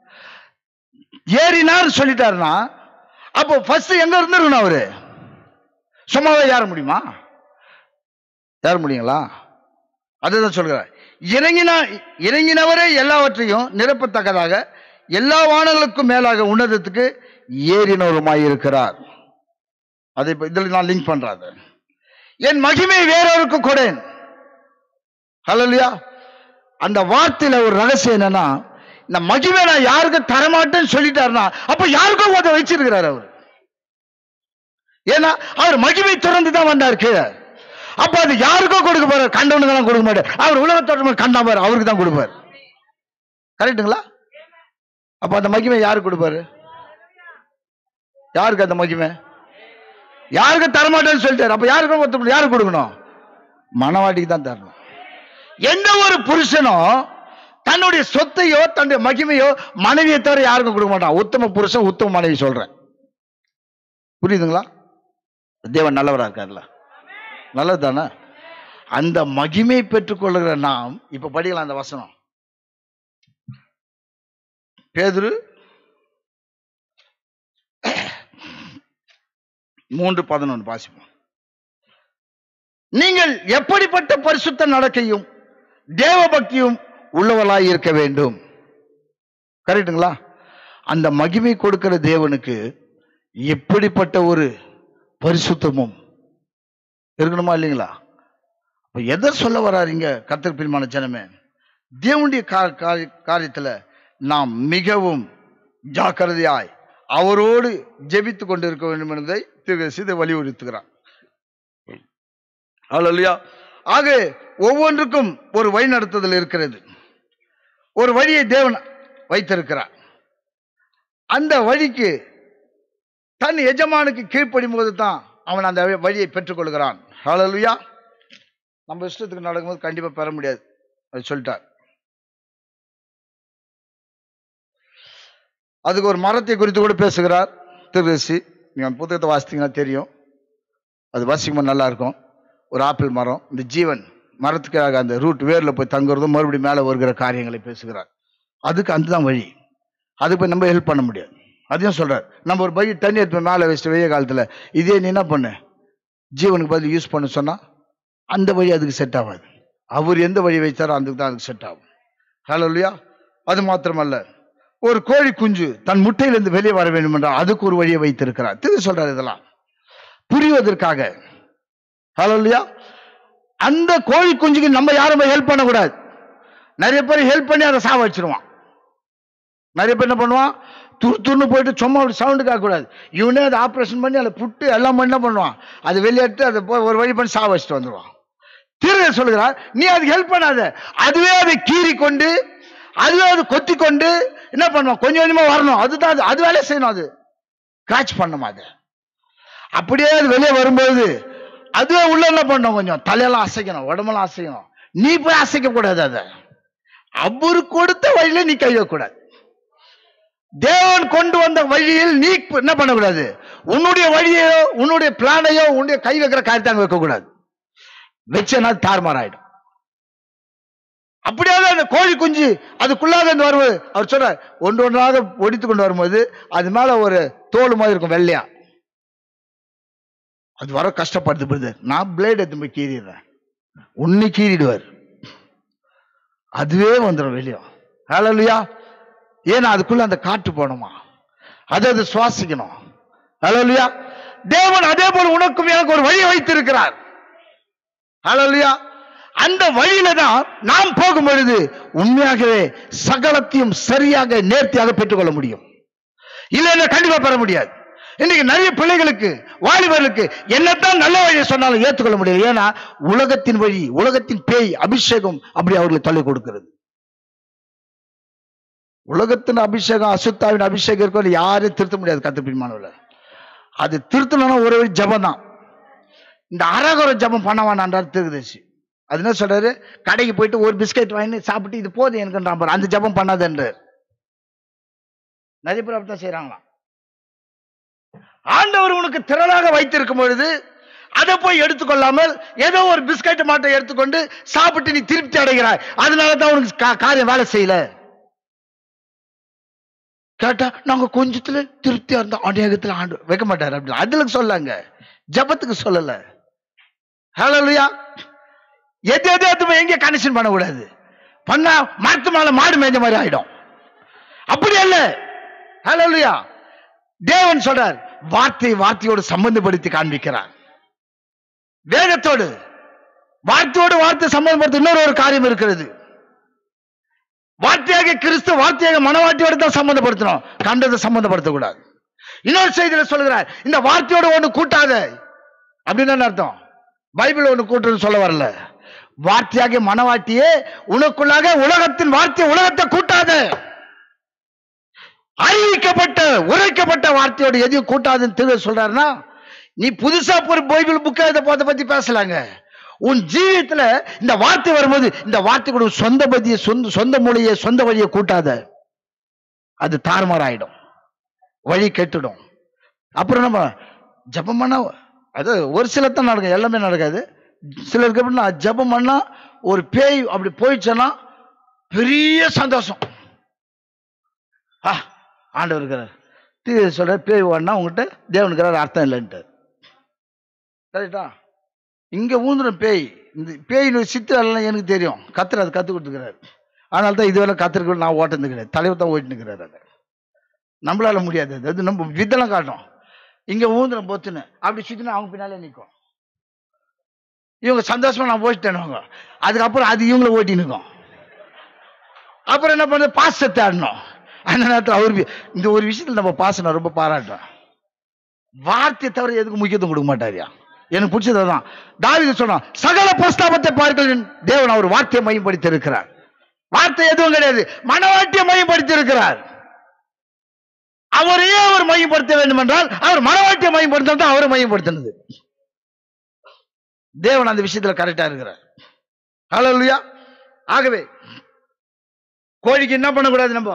ஏறினார் சொல்லிட்டாருன்னா அப்போ ஃபர்ஸ்ட் எங்க இருந்திருக்கணும் அவரு சும்மாவே ஏற முடியுமா ஏற முடியுங்களா அதுதான் சொல்கிறார் இறங்கினா இறங்கினவரே எல்லாவற்றையும் நிரப்பத்தக்கதாக எல்லா வானங்களுக்கும் மேலாக உன்னதத்துக்கு ஏறினவருமாய் இருக்கிறார் அதை இப்ப இதில் நான் லிங்க் பண்றாரு என் மகிமை வேறொருக்கு கொடேன் ஹalleluya அந்த வார்த்தையில ஒரு ரகசியம் என்னன்னா இந்த மகிமை நான் யாருக்கும் தரமாட்டேன்னு சொல்லிட்டாருன்னா அப்ப யாருக்கும் உத வச்சிருக்கிறார் அவர் ஏன்னா அவர் மகிமை திறந்து தான் வந்தார் கீழே அப்ப அது யாருக்கோ கொடுக்க போறார் கண்டவனுக்கு கொடுக்க மாட்டார் அவர் உலகத்தோட்ட கண்டா பாரு அவருக்கு தான் கொடுப்பார் கரெக்டுங்களா அப்ப அந்த மகிமை யாருக்கு கொடுப்பாரு யாருக்கு அந்த மகிமை யாருக்கும் தரமாட்டேன்னு சொல்லிட்டாரு அப்ப யாருக்கும் ஒருத்தர் யாருக்கு கொடுக்கணும் மனவாட்டிக்கு தான் தரணும் எந்த ஒரு புருஷனும் தன்னுடைய சொத்தையோ தன்னுடைய மகிமையோ மனைவியை தவிர யாருக்கும் கொடுக்க மாட்டான் உத்தம புருஷன் உத்தம மனைவி சொல்றேன் புரியுதுங்களா தேவன் நல்லவரா இருக்கார்ல நல்லது தானே அந்த மகிமை பெற்றுக்கொள்ளுகிற நாம் இப்ப படிக்கலாம் அந்த வசனம் பேதுரு மூன்று பதினொன்று வாசிப்போம் நீங்கள் எப்படிப்பட்ட பரிசுத்த நடக்கையும் தேவ பக்தியும் உள்ளவர்களாய் இருக்க வேண்டும் கரெக்டுங்களா அந்த மகிமை கொடுக்கிற தேவனுக்கு எப்படிப்பட்ட ஒரு பரிசுத்தமும் இருக்கணுமா இல்லைங்களா அப்ப எதை சொல்ல வராருங்க கத்தர் பிரிமான ஜனமே தேவனுடைய கா- காரி- காரியத்துல நாம் மிகவும் ஜாக்கிரதையாய் அவரோடு ஜெபித்து கொண்டு இருக்க வேண்டும் என்பதை திரு இதை வலியுறுத்துகிறார் அல்லையா ஆக ஒவ்வொன்றுக்கும் ஒரு வழி நடத்துதல் இருக்கிறது ஒரு வழியை தேவன் வைத்திருக்கிறார் அந்த வழிக்கு தன் எஜமானுக்கு கீழ்ப்படும் போது தான் அவன் அந்த வழியை பெற்றுக்கொள்கிறான் ஹalleluya நம்ம இஷ்டத்துக்கு நடக்கும்போது கண்டிப்பா பெற முடியாது அது சொல்லிட்டார் அதுக்கு ஒரு மரத்தை குறித்து கூட பேசுகிறார் திருசி நீங்க அந்த புத்தகத்தை வாசித்தீங்கன்னா தெரியும் அது வாசிக்கும்போது நல்லா இருக்கும் ஒரு ஆப்பிள் மரம் இந்த ஜீவன் மரத்துக்காக அந்த ரூட் வேர்ல போய் தங்குறதும் மறுபடியும் மேலே வருகிற காரியங்களை பேசுகிறார் அதுக்கு அதுதான் வழி அதுக்கு போய் நம்ம ஹெல்ப் பண்ண முடியாது அதையும் சொல்றார் நம்ம ஒரு பைக் தண்ணி எடுத்து மேலே வச்சுட்டு வெய்ய காலத்துல இதே நீ என்ன பண்ணு ஜீவனுக்கு பதில் யூஸ் பண்ண சொன்னா அந்த வழி அதுக்கு செட் ஆகாது அவர் எந்த வழி வைத்தாரோ அதுக்கு தான் அதுக்கு செட் ஆகும் ஹலோ இல்லையா அது மாத்திரமல்ல ஒரு கோழி குஞ்சு தன் முட்டையிலிருந்து வெளியே வர வேண்டும் என்றால் அதுக்கு ஒரு வழியை வைத்திருக்கிறார் திரு சொல்றாரு இதெல்லாம் புரிவதற்காக ஹலோ இல்லையா அந்த கோழி குஞ்சுக்கு நம்ம யாரும் ஹெல்ப் பண்ணக்கூடாது நிறைய பேர் ஹெல்ப் பண்ணி அதை சாவ வச்சிருவான் நிறைய பேர் என்ன பண்ணுவான் துரு துருன்னு போயிட்டு சும்மா அப்படி சவுண்டு கேட்கக்கூடாது இவனே அதை ஆப்ரேஷன் பண்ணி அதை புட்டு எல்லாம் பண்ணி என்ன பண்ணுவான் அதை வெளியேட்டு அதை போய் ஒரு வழி பண்ணி சாவ வச்சுட்டு வந்துடுவான் திரு சொல்லுகிறார் நீ அதுக்கு ஹெல்ப் பண்ணாத அதுவே அதை கீறி கொண்டு அதுவே அது கொத்தி கொண்டு என்ன பண்ணுவான் கொஞ்சம் கொஞ்சமா வரணும் அதுதான் அது அது வேலையை செய்யணும் அது கிராச் பண்ணும் அது அப்படியே அது வெளியே வரும்போது அதுவே உள்ள என்ன பண்ணும் கொஞ்சம் தலையெல்லாம் அசைக்கணும் உடம்பெல்லாம் அசைக்கணும் நீ போய் அசைக்க கூடாது அதை அவரு கொடுத்த வழியில நீ கை வைக்கக்கூடாது தேவன் கொண்டு வந்த வழியில் நீ என்ன பண்ணக்கூடாது உன்னுடைய வழியையோ உன்னுடைய பிளானையோ உன்னுடைய கை வைக்கிற காரியத்தை அங்க வைக்கக்கூடாது வச்சனா தாறுமாறாயிடும் அப்படியாவது அந்த கோழி குஞ்சு அதுக்குள்ளாக இருந்து வரும்போது அவர் சொல்றார் ஒன்று ஒன்றாக ஒடித்து கொண்டு வரும்போது அது மேல ஒரு தோல் மாதிரி இருக்கும் வெள்ளையா அது வர கஷ்டப்படுது பிரதர் நான் பிளேட் எடுத்து போய் கீறிடுறேன் உன்னை கீறிடுவார் அதுவே வந்துடும் வெளியே ஹalleluya ஏன்னா அதுக்குள்ள அந்த காற்று போகணுமா அதை அது சுவாசிக்கணும் ஹalleluya தேவன் அதே போல உனக்கும் எனக்கு ஒரு வழி வைத்திருக்கிறார் ஹalleluya அந்த வழியில தான் நாம் போகும் பொழுது உண்மையாகவே சகலத்தையும் சரியாக நேர்த்தியாக பெற்றுக்கொள்ள முடியும் இல்லைன்னா கண்டிப்பா பெற முடியாது இன்னைக்கு நிறைய பிள்ளைகளுக்கு வாலிபர்களுக்கு என்னத்தான் நல்ல வழியை சொன்னாலும் ஏற்றுக்கொள்ள முடியாது ஏன்னா உலகத்தின் வழி உலகத்தின் பேய் அபிஷேகம் அப்படி அவர்களை தொல்லை கொடுக்கிறது உலகத்தின் அபிஷேகம் அசுத்தாவின் அபிஷேகம் இருக்கும் யாரையும் திருத்த முடியாது கத்துப்பின்மானவில் அது திருத்தணும்னா ஒரு வழி ஜபம் தான் இந்த அரகுர ஜபம் பண்ண வேணான்றார் திருதேசி அது என்ன சொல்றாரு கடைக்கு போயிட்டு ஒரு பிஸ்கெட் வாங்கி சாப்பிட்டு இது போதும் எனக்குன்றான் பாரு அந்த ஜபம் பண்ணாதன்றார் நிறைய பேர் அப்படித்தான் செய்யறாங்களாம் ஆண்டவர் உனக்கு திரளாக வைத்திருக்கும் பொழுது அதை போய் எடுத்துக்கொள்ளாமல் ஏதோ ஒரு பிஸ்கட் மாட்டை எடுத்துக்கொண்டு சாப்பிட்டு நீ திருப்தி அடைகிறாய் அதனால தான் உனக்கு கா- காரியம் வேலை செய்யல கேட்டா நாங்க கொஞ்சத்துல திருப்தியா இருந்தோம் அநேகத்துல ஆண்டு வைக்க மாட்டாரு அப்படின்னு அதுல சொல்லாங்க ஜபத்துக்கு சொல்லல ஹalleluya எது எது எது எங்க கனெக்ஷன் பண்ணக்கூடாது பண்ணா மரத்து மேல மாடு மேய்ஞ்ச மாதிரி ஆயிடும் அப்படி அல்ல ஹalleluya தேவன் சொல்றார் வார்த்தை வார்த்தையோடு சம்பந்தப்படுத்தி காண்பிக்கிறார் வேதத்தோடு வார்த்தையோடு வார்த்தை சம்பந்தப்படுத்த இன்னொரு ஒரு காரியம் இருக்கிறது வார்த்தையாக கிறிஸ்து வார்த்தையாக மனவாட்டியோடு தான் சம்பந்தப்படுத்தணும் கண்டதை சம்பந்தப்படுத்தக்கூடாது இன்னொரு செய்தியில சொல்கிறார் இந்த வார்த்தையோட ஒண்ணு கூட்டாத அப்படின்னு என்ன அர்த்தம் பைபிள் ஒண்ணு கூட்டுறது சொல்ல வரல வார்த்தையாக மனவாட்டியே உனக்குள்ளாக உலகத்தின் வார்த்தை உலகத்தை கூட்டாத அறிவிக்கப்பட்ட உரைக்கப்பட்ட வார்த்தையோட எதையும் கூட்டாதுன்னு திரு சொல்றாருன்னா நீ புதுசா ஒரு பைபிள் புக்கை இதை பார்த்த பத்தி பேசலாங்க உன் ஜீவியத்துல இந்த வார்த்தை வரும்போது இந்த வார்த்தை கூட உன் சொந்த பதிய சொந்த சொந்த மொழியை சொந்த வழியை கூட்டாத அது தாறுமாறாயிடும் வழி கெட்டுடும் அப்புறம் நம்ம ஜெபம் பண்ணா அது ஒரு சிலர் தான் நடக்கும் எல்லாமே நடக்காது சிலருக்கு எப்படின்னா ஜெபம் பண்ணா ஒரு பேய் அப்படி போயிடுச்சுன்னா பெரிய சந்தோஷம் ஆ ஆண்டவர் இருக்கிறார் தீ சொல்ற பேய் ஓடனா உங்ககிட்ட தேவன் இருக்கிறார் அர்த்தம் இல்லைன்ட்டு கரெக்டா இங்க ஊந்துடும் பேய் இந்த பேயின் சித்து எல்லாம் எனக்கு தெரியும் கத்துற அது கத்து கொடுத்துக்கிறாரு அதனால தான் இதுவரை கத்துருக்கு நான் ஓட்டுறது கிடையாது தலைவர் தான் ஓட்டின்னு இருக்கிறாரு அதை நம்மளால முடியாது அது. அது நம்ம வித்தெல்லாம் காட்டும் இங்க ஊந்துடும் பொத்துன்னு அப்படி சுத்தினா அவங்க பின்னாலே நிற்கும் இவங்க சந்தோஷமா நான் ஓட்டிட்டேனுவாங்க அதுக்கப்புறம் அது இவங்கள ஓட்டி நிற்கும் அப்புறம் என்ன பண்ணுறது பாசத்தை தேடணும் அந்த நேரத்தில் அவரு இந்த ஒரு விஷயத்துல நம்ம பாச நான் ரொம்ப பாராட்டுறேன் வார்த்தையை தவிர எதுக்கு முக்கியத்துவம் கொடுக்க மாட்டாரியா எனக்கு பிடிச்சது தான் தாவிது சொன்னான் சகல பிரஸ்தாபத்தை பார்க்க தேவன் அவர் வார்த்தையை மையப்படுத்தி இருக்கிறார் வார்த்தை எதுவும் கிடையாது மனவாட்டியை மையப்படுத்தி இருக்கிறார் அவரையே அவர் மையப்படுத்த வேண்டும் என்றால் அவர் மனவாட்டியை மையப்படுத்த தான் அவரை மையப்படுத்தினது தேவன் அந்த விஷயத்துல கரெக்டா இருக்கிறார் ஹalleluya ஆகவே கோழிக்கு என்ன பண்ணக்கூடாது நம்ம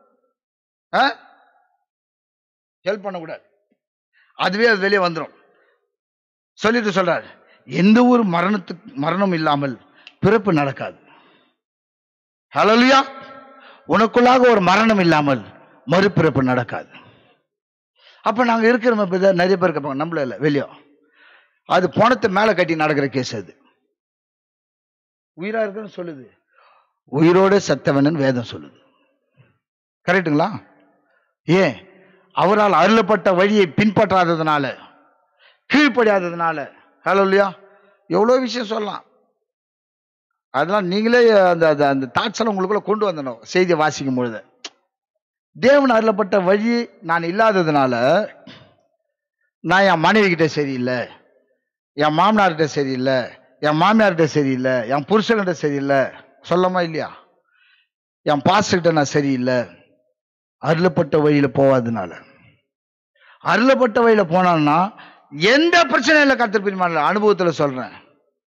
ஹெல்ப் பண்ணக்கூடாது அதுவே அது வெளியே வந்துடும் சொல்லிட்டு சொல்றாரு எந்த ஒரு மரணத்துக்கு மரணம் இல்லாமல் பிறப்பு நடக்காது ஹalleluya உனக்குள்ளாக ஒரு மரணம் இல்லாமல் மறுபிறப்பு நடக்காது அப்ப நாங்க இருக்கிறோம் இப்ப இதை நிறைய பேர் கேட்பாங்க நம்மள இல்லை வெளியோ அது பணத்தை மேல கட்டி நடக்கிற கேஸ் அது உயிரா இருக்குன்னு சொல்லுது உயிரோட செத்தவனன் வேதம் சொல்லுது கரெக்டுங்களா ஏன் அவரால் அருளப்பட்ட வழியை பின்பற்றாததுனால கீழ்ப்படியாததுனால ஹலோ இல்லையா எவ்வளோ விஷயம் சொல்லலாம் அதெல்லாம் நீங்களே அந்த அந்த அந்த தாட்ஸ் எல்லாம் உங்களுக்குள்ள கொண்டு வந்தணும் செய்தியை வாசிக்கும் பொழுது தேவன் அருளப்பட்ட வழி நான் இல்லாததுனால நான் என் மனைவி கிட்ட சரியில்லை என் மாமனார்கிட்ட சரியில்லை என் மாமியார்கிட்ட சரியில்லை என் புருஷன்கிட்ட சரியில்லை சொல்லமா இல்லையா என் பாஸ்டர்கிட்ட நான் சரியில்லை அருளப்பட்ட வழியில போவாதனால அருளப்பட்ட வழியில போனான்னா எந்த பிரச்சனையும் இல்லை கத்தர் பிரிமான அனுபவத்துல சொல்றேன்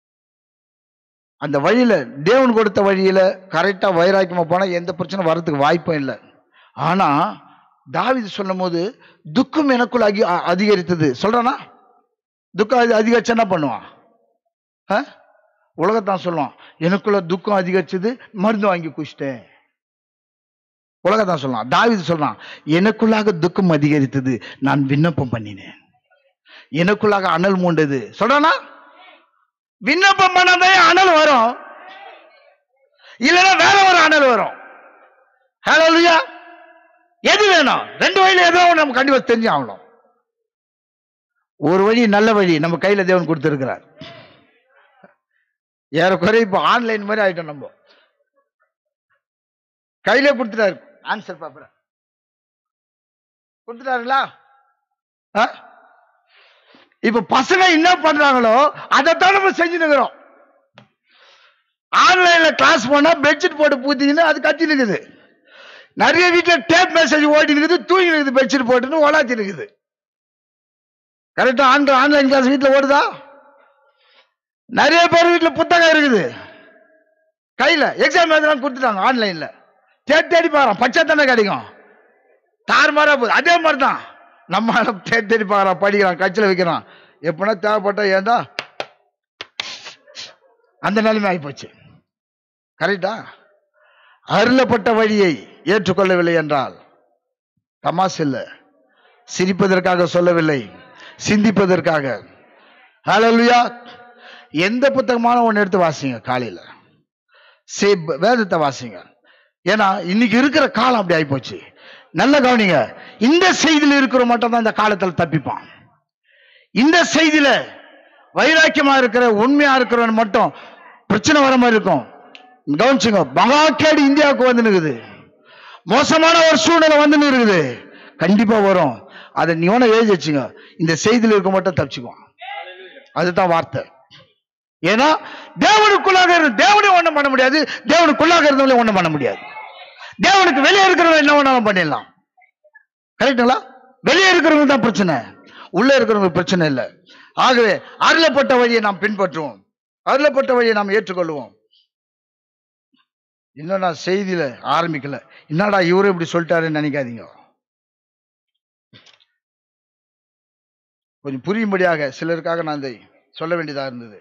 அந்த வழியில தேவன் கொடுத்த வழியில கரெக்டா வைராக்கியமா போனா எந்த பிரச்சனை வர்றதுக்கு வாய்ப்பும் இல்லை ஆனா தாவிது சொல்லும் போது துக்கம் எனக்குள்ள அகி அ- அதிகரித்தது சொல்றானா துக்கம் அதி- அதிகரிச்சு என்ன பண்ணுவான் ஆ? உலகத்தான் சொல்லுவான் எனக்குள்ள துக்கம் அதிகரிச்சது மருந்து வாங்கி குடிச்சிட்டேன் உலகத்தான் சொல்லலாம் தாவிது சொல்றான் எனக்குள்ளாக துக்கம் அதிகரித்தது நான் விண்ணப்பம் பண்ணினேன் எனக்குள்ளாக அனல் மூண்டது சொல்றானா விண்ணப்பம் பண்ணாதே அனல் வரும் இல்லைன்னா வேற ஒரு அனல் வரும் ஹalleluya எது வேணும் ரெண்டு வழியில ஏதோ ஒண்ணு நம்ம கண்டிப்பா தெரிஞ்சு ஆகணும் ஒரு வழி நல்ல வழி நம்ம கையில தேவன் கொடுத்திருக்கிறார் ஏறக்குறை இப்போ ஆன்லைன் மாதிரி ஆயிட்டோம் நம்ம கையில கொடுத்துட்டாரு ஆன்சர் பேப்பரை கொடுத்துட்டாருங்களா ஆ? இப்ப பசங்க என்ன பண்றாங்களோ அதைத்தான் நம்ம செஞ்சுருக்கிறோம் ஆன்லைன்ல கிளாஸ் போனா பெட்ஷீட் போட்டு பூத்திங்கன்னா அது கத்தி இருக்குது நிறைய வீட்டுல டேப் மெசேஜ் ஓடி இருக்குது தூங்கி இருக்குது பெட்ஷீட் போட்டுன்னு ஒலாத்தி இருக்குது கரெக்டா ஆன் ஆன்லைன் கிளாஸ் வீட்டுல ஓடுதா நிறைய பேர் வீட்டுல புத்தகம் இருக்குது கையில எக்ஸாம் எழுதலாம் கொடுத்துட்டாங்க ஆன்லைன்ல தேடி தேடி பார்க்கலாம் பச்சை தானே கிடைக்கும் தாறுமாறா போகுது அதே மாதிரி தான் நம்ம ஆளு தேடி தேடி பார்க்கலாம் படிக்கிறான் கட்சியில் வைக்கிறான் எப்படின்னா தேவைப்பட்டா ஏந்தா அந்த நிலைமை ஆகிப்போச்சு கரெக்டா அருளப்பட்ட வழியை ஏற்றுக்கொள்ளவில்லை என்றால் தமாஸ் இல்லை சிரிப்பதற்காக சொல்லவில்லை சிந்திப்பதற்காக ஹalleluya எந்த புத்தகமான ஒன்று எடுத்து வாசிங்க காலையில் சே வேதத்தை வாசிங்க ஏன்னா இன்னைக்கு இருக்கிற காலம் அப்படி ஆயிப்போச்சு நல்ல கவனிங்க இந்த செய்தியில் இருக்கிற மட்டும் தான் இந்த காலத்தில் தப்பிப்பான் இந்த செய்தியில வைராக்கியமா இருக்கிற உண்மையா இருக்கிறவன் மட்டும் பிரச்சனை வர மாதிரி இருக்கும் கவனிச்சுங்க மகாக்கேடு இந்தியாவுக்கு வந்து நிற்குது மோசமான ஒரு சூழ்நிலை வந்து இருக்குது கண்டிப்பா வரும் அதை நீ வேணா எழுதி வச்சுங்க இந்த செய்தியில் இருக்க மட்டும் தப்பிச்சுக்குவான் அதுதான் வார்த்தை ஏன்னா தேவனுக்குள்ளாக இரு தேவனையும் ஒண்ணும் பண்ண முடியாது தேவனுக்குள்ளாக இருந்தவங்களையும் ஒண்ணும் பண்ண முடியாது தேவனுக்கு வெளியே இருக்கிறவங்க என்ன வேணாலும் பண்ணிடலாம் கரெக்டுங்களா வெளியே இருக்கிறவங்க தான் பிரச்சனை உள்ள இருக்கிறவங்க பிரச்சனை இல்லை ஆகவே அருளப்பட்ட வழியை நாம் பின்பற்றுவோம் அருளப்பட்ட வழியை நாம் ஏற்றுக்கொள்வோம் இன்னும் நான் செய்தியில ஆரம்பிக்கல என்னடா இவரு இப்படி சொல்லிட்டாருன்னு நினைக்காதீங்க கொஞ்சம் புரியும்படியாக சிலருக்காக நான் இதை சொல்ல வேண்டியதாக இருந்தது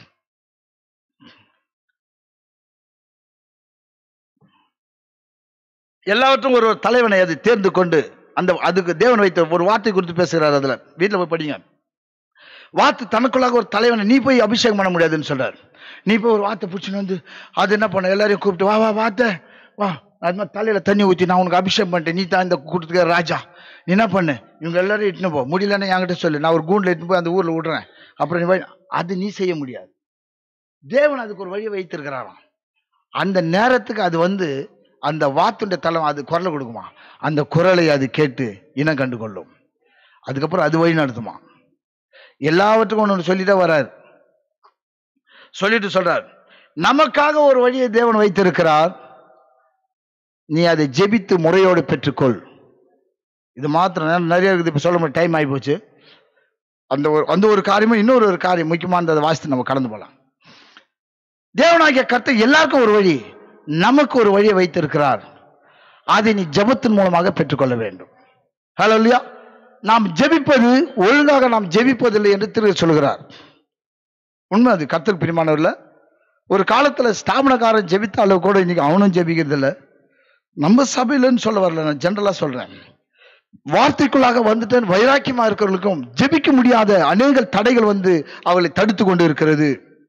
எல்லாவற்றும் ஒரு ஒரு தலைவனை அது தேர்ந்து கொண்டு அந்த அதுக்கு தேவன் வைத்த ஒரு வார்த்தை குறித்து பேசுகிறார் அதுல வீட்டில் போய் படிங்க வார்த்தை தனக்குள்ளாக ஒரு தலைவனை நீ போய் அபிஷேகம் பண்ண முடியாதுன்னு சொல்றார் நீ போய் ஒரு வார்த்தை பிடிச்சின்னு வந்து அது என்ன பண்ண எல்லாரையும் கூப்பிட்டு வா வா வார்த்தை வா அது மாதிரி தலையில தண்ணி ஊற்றி நான் உனக்கு அபிஷேகம் பண்ணிட்டேன் நீ தான் இந்த கூட்டத்துக்கு ராஜா நீ என்ன பண்ணு இவங்க எல்லாரும் இட்டுன்னு போ முடியலன்னா என்கிட்ட சொல்லு நான் ஒரு கூண்டில் இட்டுன்னு போய் அந்த ஊர்ல விடுறேன் அப்புறம் நீ போய் அது நீ செய்ய முடியாது தேவன் அதுக்கு ஒரு வழியை வைத்திருக்கிறாராம் அந்த நேரத்துக்கு அது வந்து அந்த வாத்துண்ட தலம் அது குரலை கொடுக்குமா அந்த குரலை அது கேட்டு இனம் கண்டு கொள்ளும் அதுக்கப்புறம் அது வழி நடத்துமா எல்லாவற்றுக்கும் ஒன்று சொல்லிட்டே வர்றார் சொல்லிட்டு சொல்றார் நமக்காக ஒரு வழியை தேவன் வைத்திருக்கிறார் நீ அதை ஜெபித்து முறையோடு பெற்றுக்கொள் இது மாத்திரம் நெ- நிறைய இருக்குது இப்போ சொல்ல முடியும் டைம் ஆகி போச்சு அந்த ஒரு அந்த ஒரு காரியமும் இன்னொரு ஒரு காரியம் முக்கியமானதை வாசித்து நம்ம கடந்து போகலாம் தேவனாகிய கர்த்தர் எல்லாருக்கும் ஒரு வழி நமக்கு ஒரு வழியை வைத்திருக்கிறார் அதை நீ ஜெபத்தின் மூலமாக பெற்றுக்கொள்ள வேண்டும் ஹலோ இல்லையா நாம் ஜெபிப்பது ஒழுங்காக நாம் ஜெபிப்பதில்லை என்று திரு சொல்கிறார் உண்மை அது கர்த்தர் பிரிமானவர்ல ஒரு காலத்துல ஸ்தாபனக்காரன் ஜெபித்த அளவு கூட இன்னைக்கு அவனும் ஜெபிக்கிறது இல்ல நம்ம சபையிலன்னு சொல்ல வரல நான் ஜென்ரலா சொல்றேன் வார்த்தைக்குள்ளாக வந்துட்டேன் வைராக்கியமா இருக்கிறவர்களுக்கும் ஜெபிக்க முடியாத அநேக தடைகள் வந்து அவளை தடுத்து கொண்டு இருக்கிறது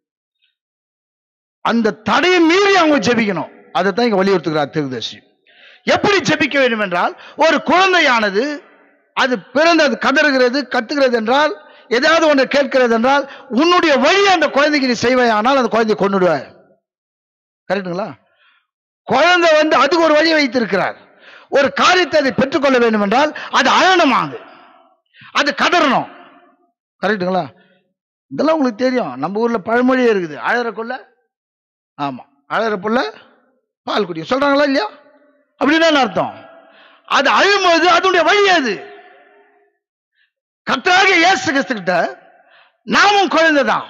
அந்த தடையை மீறி அவங்க ஜெபிக்கணும் அதை தான் இங்க வலியுறுத்துகிறார் திருதர்சி எப்படி ஜெபிக்க வேண்டும் என்றால் ஒரு குழந்தையானது அது பிறந்தது கதறுகிறது கத்துகிறது என்றால் ஏதாவது ஒன்று கேட்கிறது என்றால் உன்னுடைய வழியை அந்த குழந்தைக்கு நீ செய்வாயானால் அந்த குழந்தையை கொண்டுடுவ கரெக்டுங்களா குழந்தை வந்து அதுக்கு ஒரு வழியை வைத்திருக்கிறார் ஒரு காரியத்தை அதை பெற்றுக்கொள்ள வேண்டும் என்றால் அது அழணுமா அது அது கதறணும் கரெக்டுங்களா இதெல்லாம் உங்களுக்கு தெரியும் நம்ம ஊர்ல பழமொழியே இருக்குது அழற கொள்ள ஆமா அழற புள்ள பால் குடிக்கும் சொல்றாங்களா இல்லையா அப்படின்னா என்ன அர்த்தம் அது அழும்போது அதனுடைய வழி அது கர்த்தராகிய இயேசு கிறிஸ்து கிட்ட நாமும் குழந்தை தான்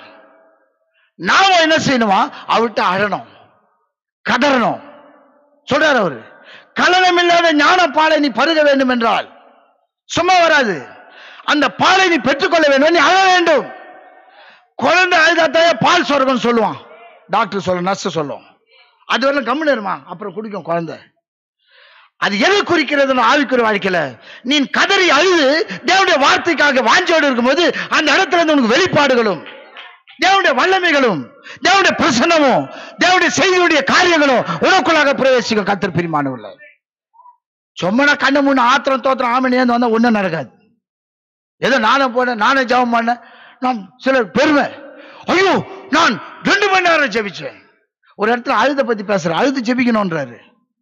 நாம என்ன செய்யணுமா அவர்கிட்ட அழணும் கதறணும் சொல்றாரு அவரு கலனம் இல்லாத ஞான பாலை நீ பருக வேண்டும் என்றால் சும்மா வராது அந்த பாலை நீ பெற்றுக்கொள்ள வேண்டும் நீ அழ வேண்டும் குழந்தை அழுதாத்தாய பால் சொரகம் சொல்லுவான் டாக்டர் சொல்ல நர்ஸ் சொல்லும் அது வரலாம் கம்முன்னு இருமா அப்புறம் குடிக்கும் குழந்தை அது எதை குறிக்கிறதுன்னு ஆவிக்குரிய வாழ்க்கையில நீ கதறி அழுது தேவனுடைய வார்த்தைக்காக வாஞ்சோடு இருக்கும்போது அந்த இடத்துல இருந்து உனக்கு வெளிப்பாடுகளும் தேவனுடைய வல்லமைகளும் தேவனுடைய பிரசன்னமும் தேவனுடைய செய்தியுடைய காரியங்களும் உனக்குள்ளாக பிரவேசிக்கும் கத்தர் பிரிமானவில்லை சும்மனா கண்ணு முன்ன ஆத்திரம் தோத்திரம் ஆமணியேந்து வந்தா ஒண்ணும் நடக்காது ஏதோ நானும் போனேன் நானே ஜெபம் பண்ணேன் நான் சிலர் பெருமை ஐயோ நான் ரெண்டு மணி நேரம் ஜெபிச்சேன் ஒரு இடத்துல அழுத பத்தி பேசுறேன் அழுது ஜெபிக்கணும்ன்றாரு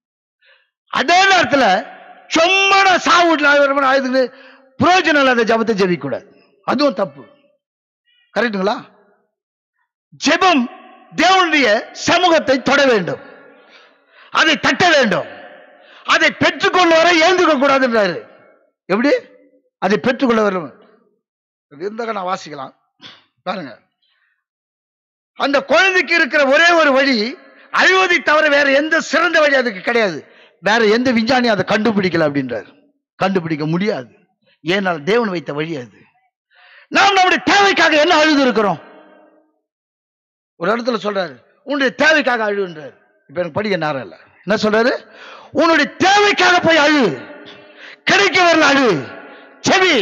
அதே நேரத்துல சும்மா நான் சாவு வீட்டில் அழுதுக்கு பிரயோஜனம் இல்லாத ஜபத்தை ஜெபிக்க கூடாது அதுவும் தப்பு கரெக்டுங்களா ஜெபம் தேவனுடைய சமூகத்தை தொட வேண்டும் அதை தட்ட வேண்டும் அதை பெற்றுக்கொள்ள வரை எழுந்துக்க கூடாதுன்றாரு எப்படி அதை பெற்றுக்கொள்ள வரும் இருந்தாக நான் வாசிக்கலாம் பாருங்க அந்த குழந்தைக்கு இருக்கிற ஒரே ஒரு வழி அழுவதை தவிர வேற எந்த சிறந்த வழி அதுக்கு கிடையாது வேற எந்த விஞ்ஞானியும் அதை கண்டுபிடிக்கல அப்படின்றார் கண்டுபிடிக்க முடியாது ஏனால் தேவன் வைத்த வழி அது நாம் நம்முடைய தேவைக்காக என்ன அழுது இருக்கிறோம் ஒரு இடத்துல சொல்றாரு உன்னுடைய தேவைக்காக அழுன்றாரு இப்ப எனக்கு படிக்க நேரம் இல்லை என்ன சொல்றாரு உன்னுடைய தேவைக்காக போய் அழு கிடைக்க வரல அழு செவி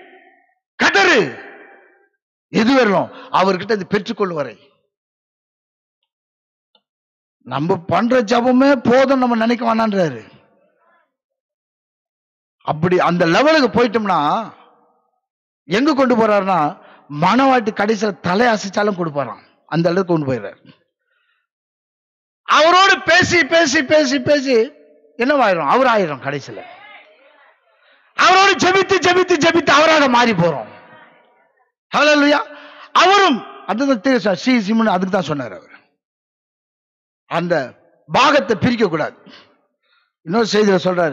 கதறு எது வரலாம் அவர்கிட்ட அது பெற்றுக்கொள்ளும் வரை நம்ம பண்ற ஜபமே போதும் நம்ம நினைக்க வேணான்றாரு அப்படி அந்த லெவலுக்கு போயிட்டோம்னா எங்க கொண்டு போறாருன்னா மனவாட்டி கடைசியில தலை அசைச்சாலும் கொடுப்பாராம் அந்த அளவுக்கு கொண்டு போயிடுறாரு அவரோடு பேசி பேசி பேசி பேசி என்னவாயிரும் அவர் ஆயிரும் கடைசியில அவரோடு ஜெபித்து ஜெபித்து ஜெபித்து அவராக மாறி போறோம் ஹalleluya அவரும் அதுதான் தெரியும் ஸ்ரீ சிம்னு அதுக்கு தான் சொன்னார் அவர் அந்த பாகத்தை பிரிக்க கூடாது இன்னொரு செய்தியில சொல்றாரு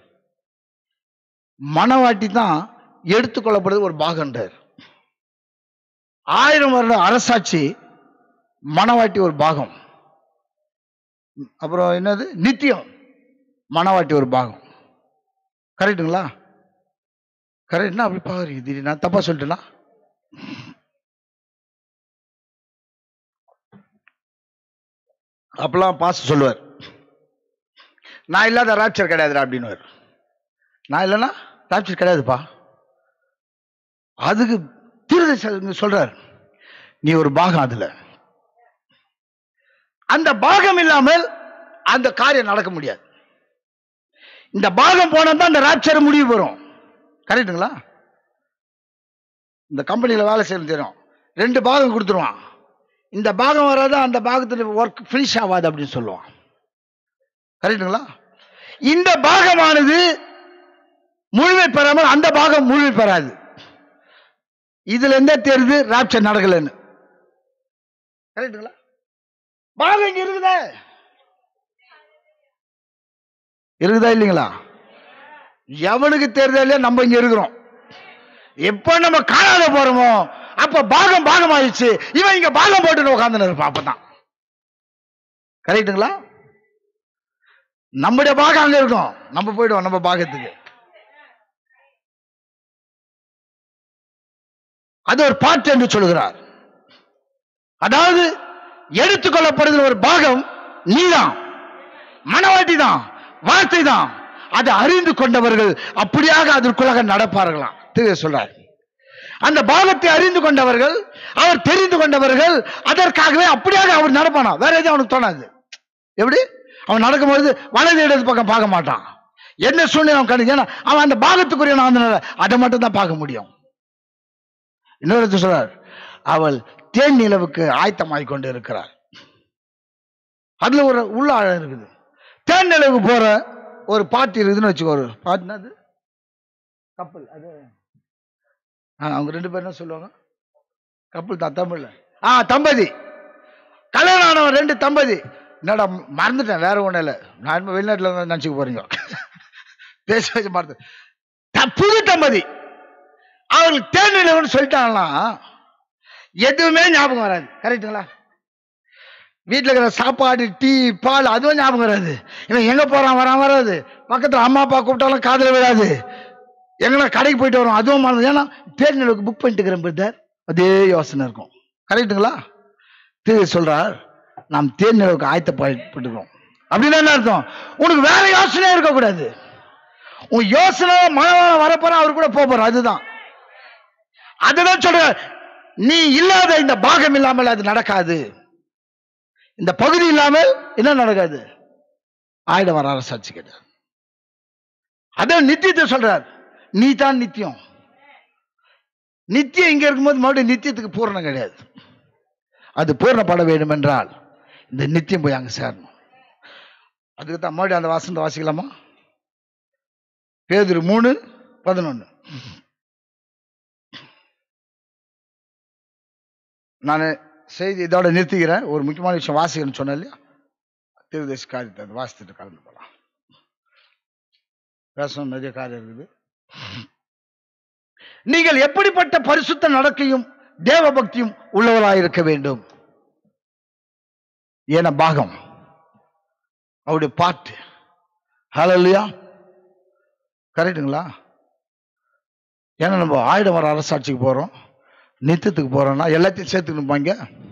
மனவாட்டி தான் எடுத்துக்கொள்ளப்படுறது ஒரு பாகன்றார் ஆயிரம் வருட அரசாட்சி மனவாட்டி ஒரு பாகம் அப்புறம் என்னது நித்தியம் மனவாட்டி ஒரு பாகம் கரெக்டுங்களா கரெக்ட்னா அப்படி பாக்குறீங்க திடீர்னு நான் தப்பா சொல்லிட்டேனா அப்பெல்லாம் பாஸ் சொல்லுவார் நான் இல்லாத ராப்சர் கிடையாதுடா அப்படின்னு நான் இல்லைன்னா ராப்சர் கிடையாதுப்பா அதுக்கு தீர்க்க சொல்றார் நீ ஒரு பாகம் அதுல அந்த பாகம் இல்லாமல் அந்த காரியம் நடக்க முடியாது இந்த பாகம் போனா தான் அந்த ராப்சர் முடிவு வரும் கரெக்டுங்களா இந்த கம்பெனியில் வேலை செய்யணும் தெரியும் ரெண்டு பாகம் கொடுத்துருவான் இந்த பாகம் வராது அந்த பாகத்தில் ஒர்க் ஃபினிஷ் ஆகாது அப்படின்னு சொல்லுவான் கரெக்டுங்களா இந்த பாகமானது முழுமை பெறாமல் அந்த பாகம் முழுமை பெறாது இதுல இருந்தே தெரியுது ராப்சர் நடக்கலன்னு கரெக்டுங்களா பாகம் இங்க இருக்குதே இருக்குதா இல்லைங்களா எவனுக்கு தெரியுதா இல்லையா நம்ம இங்க இருக்கிறோம் எப்ப நம்ம காணாத போறோமோ அப்ப பாகம் பாகம் ஆயிடுச்சு இவன் இங்க பாகம் போட்டு உட்கார்ந்து இருப்பான் அப்பதான் கரெக்டுங்களா நம்முடைய பாகம் அங்க இருக்கும் நம்ம போயிடுவோம் நம்ம பாகத்துக்கு அது ஒரு பாட்டு என்று சொல்கிறார் அதாவது எடுத்துக்கொள்ளப்படுகிற ஒரு பாகம் நீதான் மனவாட்டி தான் வார்த்தை தான் அதை அறிந்து கொண்டவர்கள் அப்படியாக அதற்குள்ளாக நடப்பார்களாம் திரு சொல்றார் அந்த பாகத்தை அறிந்து கொண்டவர்கள் அவர் தெரிந்து கொண்டவர்கள் அதற்காகவே அப்படியாக அவர் நடப்பானா வேற எதுவும் அவனுக்கு தோணாது எப்படி அவன் நடக்கும்போது வலது இடது பக்கம் பார்க்க மாட்டான் என்ன சூழ்நிலை அவன் கண்டு ஏன்னா அவன் அந்த பாகத்துக்குரிய நான் அதை மட்டும் தான் பார்க்க முடியும் இன்னொரு சொல்றார் அவள் தேன் நிலவுக்கு ஆயத்தமாய் கொண்டு இருக்கிறார் அதுல ஒரு உள்ள ஆழம் இருக்குது தேன் நிலவுக்கு போற ஒரு பாட்டு இருக்குதுன்னு வச்சுக்கோ ஒரு பாட்டுனா அது கப்பல் அது ஆ, அவங்க ரெண்டு பேரும் என்ன சொல்லுவாங்க கப்பல் தான் தமிழ்ல ஆ தம்பதி கல்யாணம் ஆனவன் ரெண்டு தம்பதி என்னடா மறந்துட்டேன் வேற ஒண்ணும் இல்லை நான் வெளிநாட்டுல இருந்து நினைச்சுக்க போறீங்க பேச வச்சு மறந்து த- புது தம்பதி அவங்களுக்கு தேர்நிலவன்னு சொல்லிட்டாங்கன்னா எதுவுமே ஞாபகம் வராது கரெக்டுங்களா வீட்டில் இருக்கிற சாப்பாடு டீ பால் அதுவும் ஞாபகம் வராது இவன் எங்க போறான் வரான் வராது பக்கத்துல அம்மா அப்பா கூப்பிட்டாலும் காதுல விழாது எங்கன்னா கடைக்கு போயிட்டு வரோம் அதுவும் மறந்து ஏன்னா தேர்நிலவுக்கு புக் பண்ணிட்டு இருக்கிறேன் பிரதர் அதே யோசனை இருக்கும் கரெக்டுங்களா திரு சொல்றார் நாம் தேர்நிலவுக்கு ஆயத்தப்பட்டுக்கிறோம் அப்படின்னா என்ன அர்த்தம் உனக்கு வேற யோசனையே இருக்கக்கூடாது உன் யோசனை மனவாளம் வரப்போற அவர் கூட போக போற அதுதான் அதுதான் சொல்ற நீ இல்லாத இந்த பாகம் இல்லாமல் அது நடக்காது இந்த பகுதி இல்லாமல் என்ன நடக்காது ஆயிடம் வர அரசாட்சி கிடையாது அதான் நித்தியத்தை சொல்றார் நீ தான் நித்தியம் நித்தியம் இங்க இருக்கும்போது மறுபடியும் நித்தியத்துக்கு பூரணம் கிடையாது அது பூரணப்பட வேண்டும் என்றால் இந்த நித்தியம் போய் அங்க சேரணும் அதுக்கு தான் மறுபடியும் அந்த வாசனத்தை வாசிக்கலாமா பேதுரு மூணு பதினொன்னு நான் செய்தி இதோட நிறுத்திக்கிறேன் ஒரு முக்கியமான விஷயம் வாசிக்கணும்னு சொன்னேன் இல்லையா திருதேசி காரியத்தை அதை வாசித்துட்டு கலந்து போகலாம் பேசணும் நிறைய காரியம் இருக்குது நீங்கள் எப்படிப்பட்ட பரிசுத்த நடக்கையும் தேவ பக்தியும் உள்ளவராயிருக்க வேண்டும் ஏன பாகம் அவருடைய பாட்டு ஹலோ இல்லையா கரெக்டுங்களா ஏன்னா நம்ம ஆயிரம் வர அரசாட்சிக்கு போறோம் நித்தியத்துக்கு போறோம்னா எல்லாத்தையும் சேர்த்துக்கணுப்பாங்க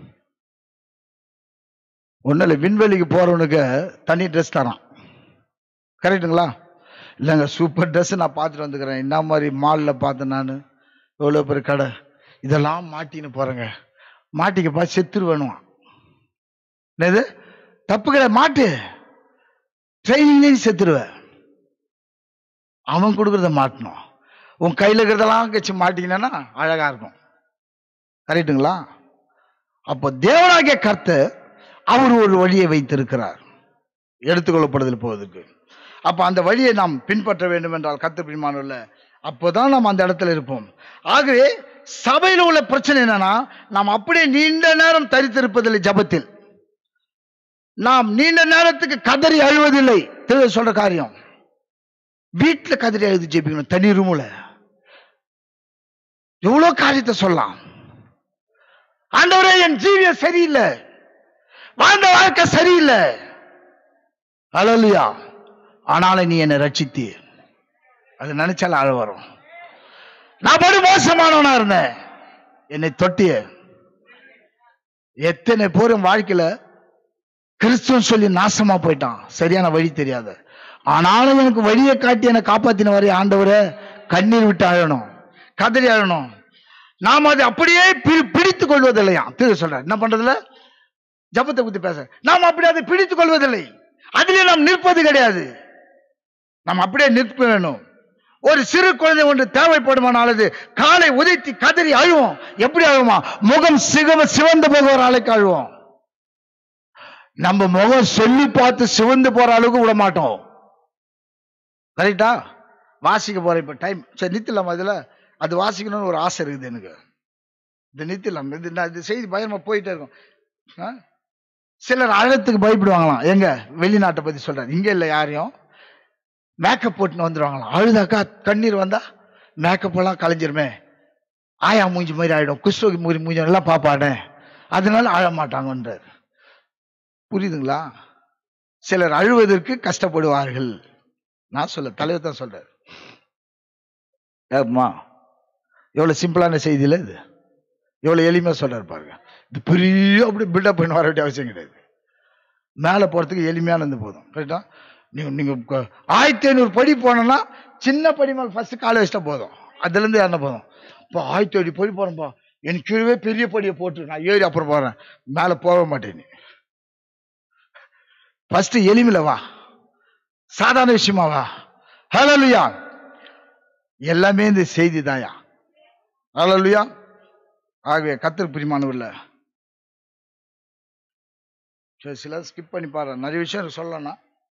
ஒன்றும் இல்லை விண்வெளிக்கு போறவனுக்கு தனி ட்ரெஸ் தரான் கரெக்டுங்களா இல்லைங்க சூப்பர் ட்ரெஸ் நான் பார்த்துட்டு வந்துக்கிறேன் என்ன மாதிரி மாலில் பார்த்தேன் நான் எவ்வளோ பெரிய கடை இதெல்லாம் மாட்டின்னு போறேங்க மாட்டிக்கப்பா செத்துரு வேணுவான் என்னது தப்பு கிடையாது மாட்டு ட்ரைனிங்லேயே செத்துருவேன் அவன் கொடுக்குறத மாட்டணும் உன் கையில் இருக்கிறதெல்லாம் கட்சி மாட்டிக்கினா அழகா இருக்கும் கரெக்டுங்களா அப்போ தேவனாகிய கர்த்தர் அவர் ஒரு வழியை வைத்திருக்கிறார் எடுத்துக்கொள்ளப்படுதல் போவதற்கு அப்ப அந்த வழியை நாம் பின்பற்ற வேண்டும் என்றால் கர்த்தர் பின்மானல்ல அப்போதான் நாம் அந்த இடத்துல இருப்போம் ஆகவே சபையில் உள்ள பிரச்சனை என்னன்னா நாம் அப்படியே நீண்ட நேரம் தரித்திருப்பதில்லை ஜபத்தில் நாம் நீண்ட நேரத்துக்கு கதறி அழுவதில்லை தெளிவா சொல்ற காரியம் வீட்டுல கதறி அழுது ஜெபிக்கணும் தனி ரூமுல எவ்வளவு காரியத்தை சொல்லலாம் ஆண்டவரே என் ஜீவியம் சரியில்லை வாழ்ந்த வாழ்க்கை சரியில்லை அழலியா ஆனாலும் நீ என்னை ரட்சித்தி அது நினைச்சால அழ வரும் நான் படு மோசமானவனா இருந்தேன் என்னை தொட்டிய எத்தனை பேர் என் வாழ்க்கையில கிறிஸ்துவன் சொல்லி நாசமா போயிட்டான் சரியான வழி தெரியாத ஆனாலும் எனக்கு வழியை காட்டி என்னை காப்பாத்தின வரை ஆண்டவரே கண்ணீர் விட்டு அழணும் கதறி அழணும் நாம் அதை அப்படியே பி- பிடித்துக் கொள்வதில்லையா திரு சொல்ற என்ன பண்றதுல ஜபத்தை பத்தி பேச நாம் அப்படி அதை பிடித்துக் கொள்வதில்லை அதிலே நாம் நிற்பது கிடையாது நாம் அப்படியே நிற்க வேணும் ஒரு சிறு குழந்தை ஒன்று தேவைப்படுமானாலது காலை உதைத்து கதறி அழுவோம் எப்படி அழுவோமா முகம் சிகம சிவந்து போக ஒரு ஆளுக்கு அழுவோம் நம்ம முகம் சொல்லி பார்த்து சிவந்து போற அளவுக்கு விட மாட்டோம் கரெக்டா வாசிக்க போற இப்ப டைம் சரி நித்திலாம் அதுல அது வாசிக்கணும்னு ஒரு ஆசை இருக்குது எனக்கு இது நித்திலாம் இது நான் இது செய்தி பயமா போயிட்டே இருக்கும் ஆ? சிலர் அழகத்துக்கு பயப்படுவாங்களாம் எங்க வெளிநாட்டை பத்தி சொல்றாரு இங்க இல்ல யாரையும் மேக்கப் போட்டுன்னு வந்துருவாங்களாம் அழுதாக்கா கண்ணீர் வந்தா மேக்கப் எல்லாம் கலைஞ்சிருமே ஆயா மூஞ்சி மாதிரி ஆயிடும் குஷ்ரோகி மூஞ்சி மூஞ்சி எல்லாம் பாப்பாடே அதனால அழ மாட்டாங்கன்றார் புரியுதுங்களா சிலர் அழுவதற்கு கஷ்டப்படுவார்கள் நான் சொல்ல தலைவர் தான் சொல்றாரு ஏம்மா எவ்வளவு சிம்பிளான செய்தி இல்லை இது எவ்வளவு எளிமையா சொல்றாரு பாருங்க இது பெரிய அப்படி பில்டப் பண்ண வர வேண்டிய அவசியம் கிடையாது மேலே போறதுக்கு எளிமையானது போதும் கரெக்டா நீங்க நீங்க க- ஆயிரத்தி ஐநூறு படி போனோம்னா சின்ன படி மேலே ஃபர்ஸ்ட் காலை வச்சிட்டா போதும் அதுல இருந்து என்ன போதும் இப்போ ஆயிரத்தி ஐநூறு படி போறேன்ப்பா எனக்கு கீழே பெரிய படியை போட்டு நான் ஏறி அப்புறம் போறேன் மேலே போக மாட்டேன் நீ ஃபர்ஸ்ட் எளிமையில வா சாதாரண விஷயமா வா ஹலலுயா எல்லாமே இந்த செய்தி தாயா ஹலலுயா ஆகவே கத்தர் பிரிமானவில்லை சரி சில ஸ்கிப் பண்ணி பாரு நிறைய விஷயம் எனக்கு சொல்லலாம்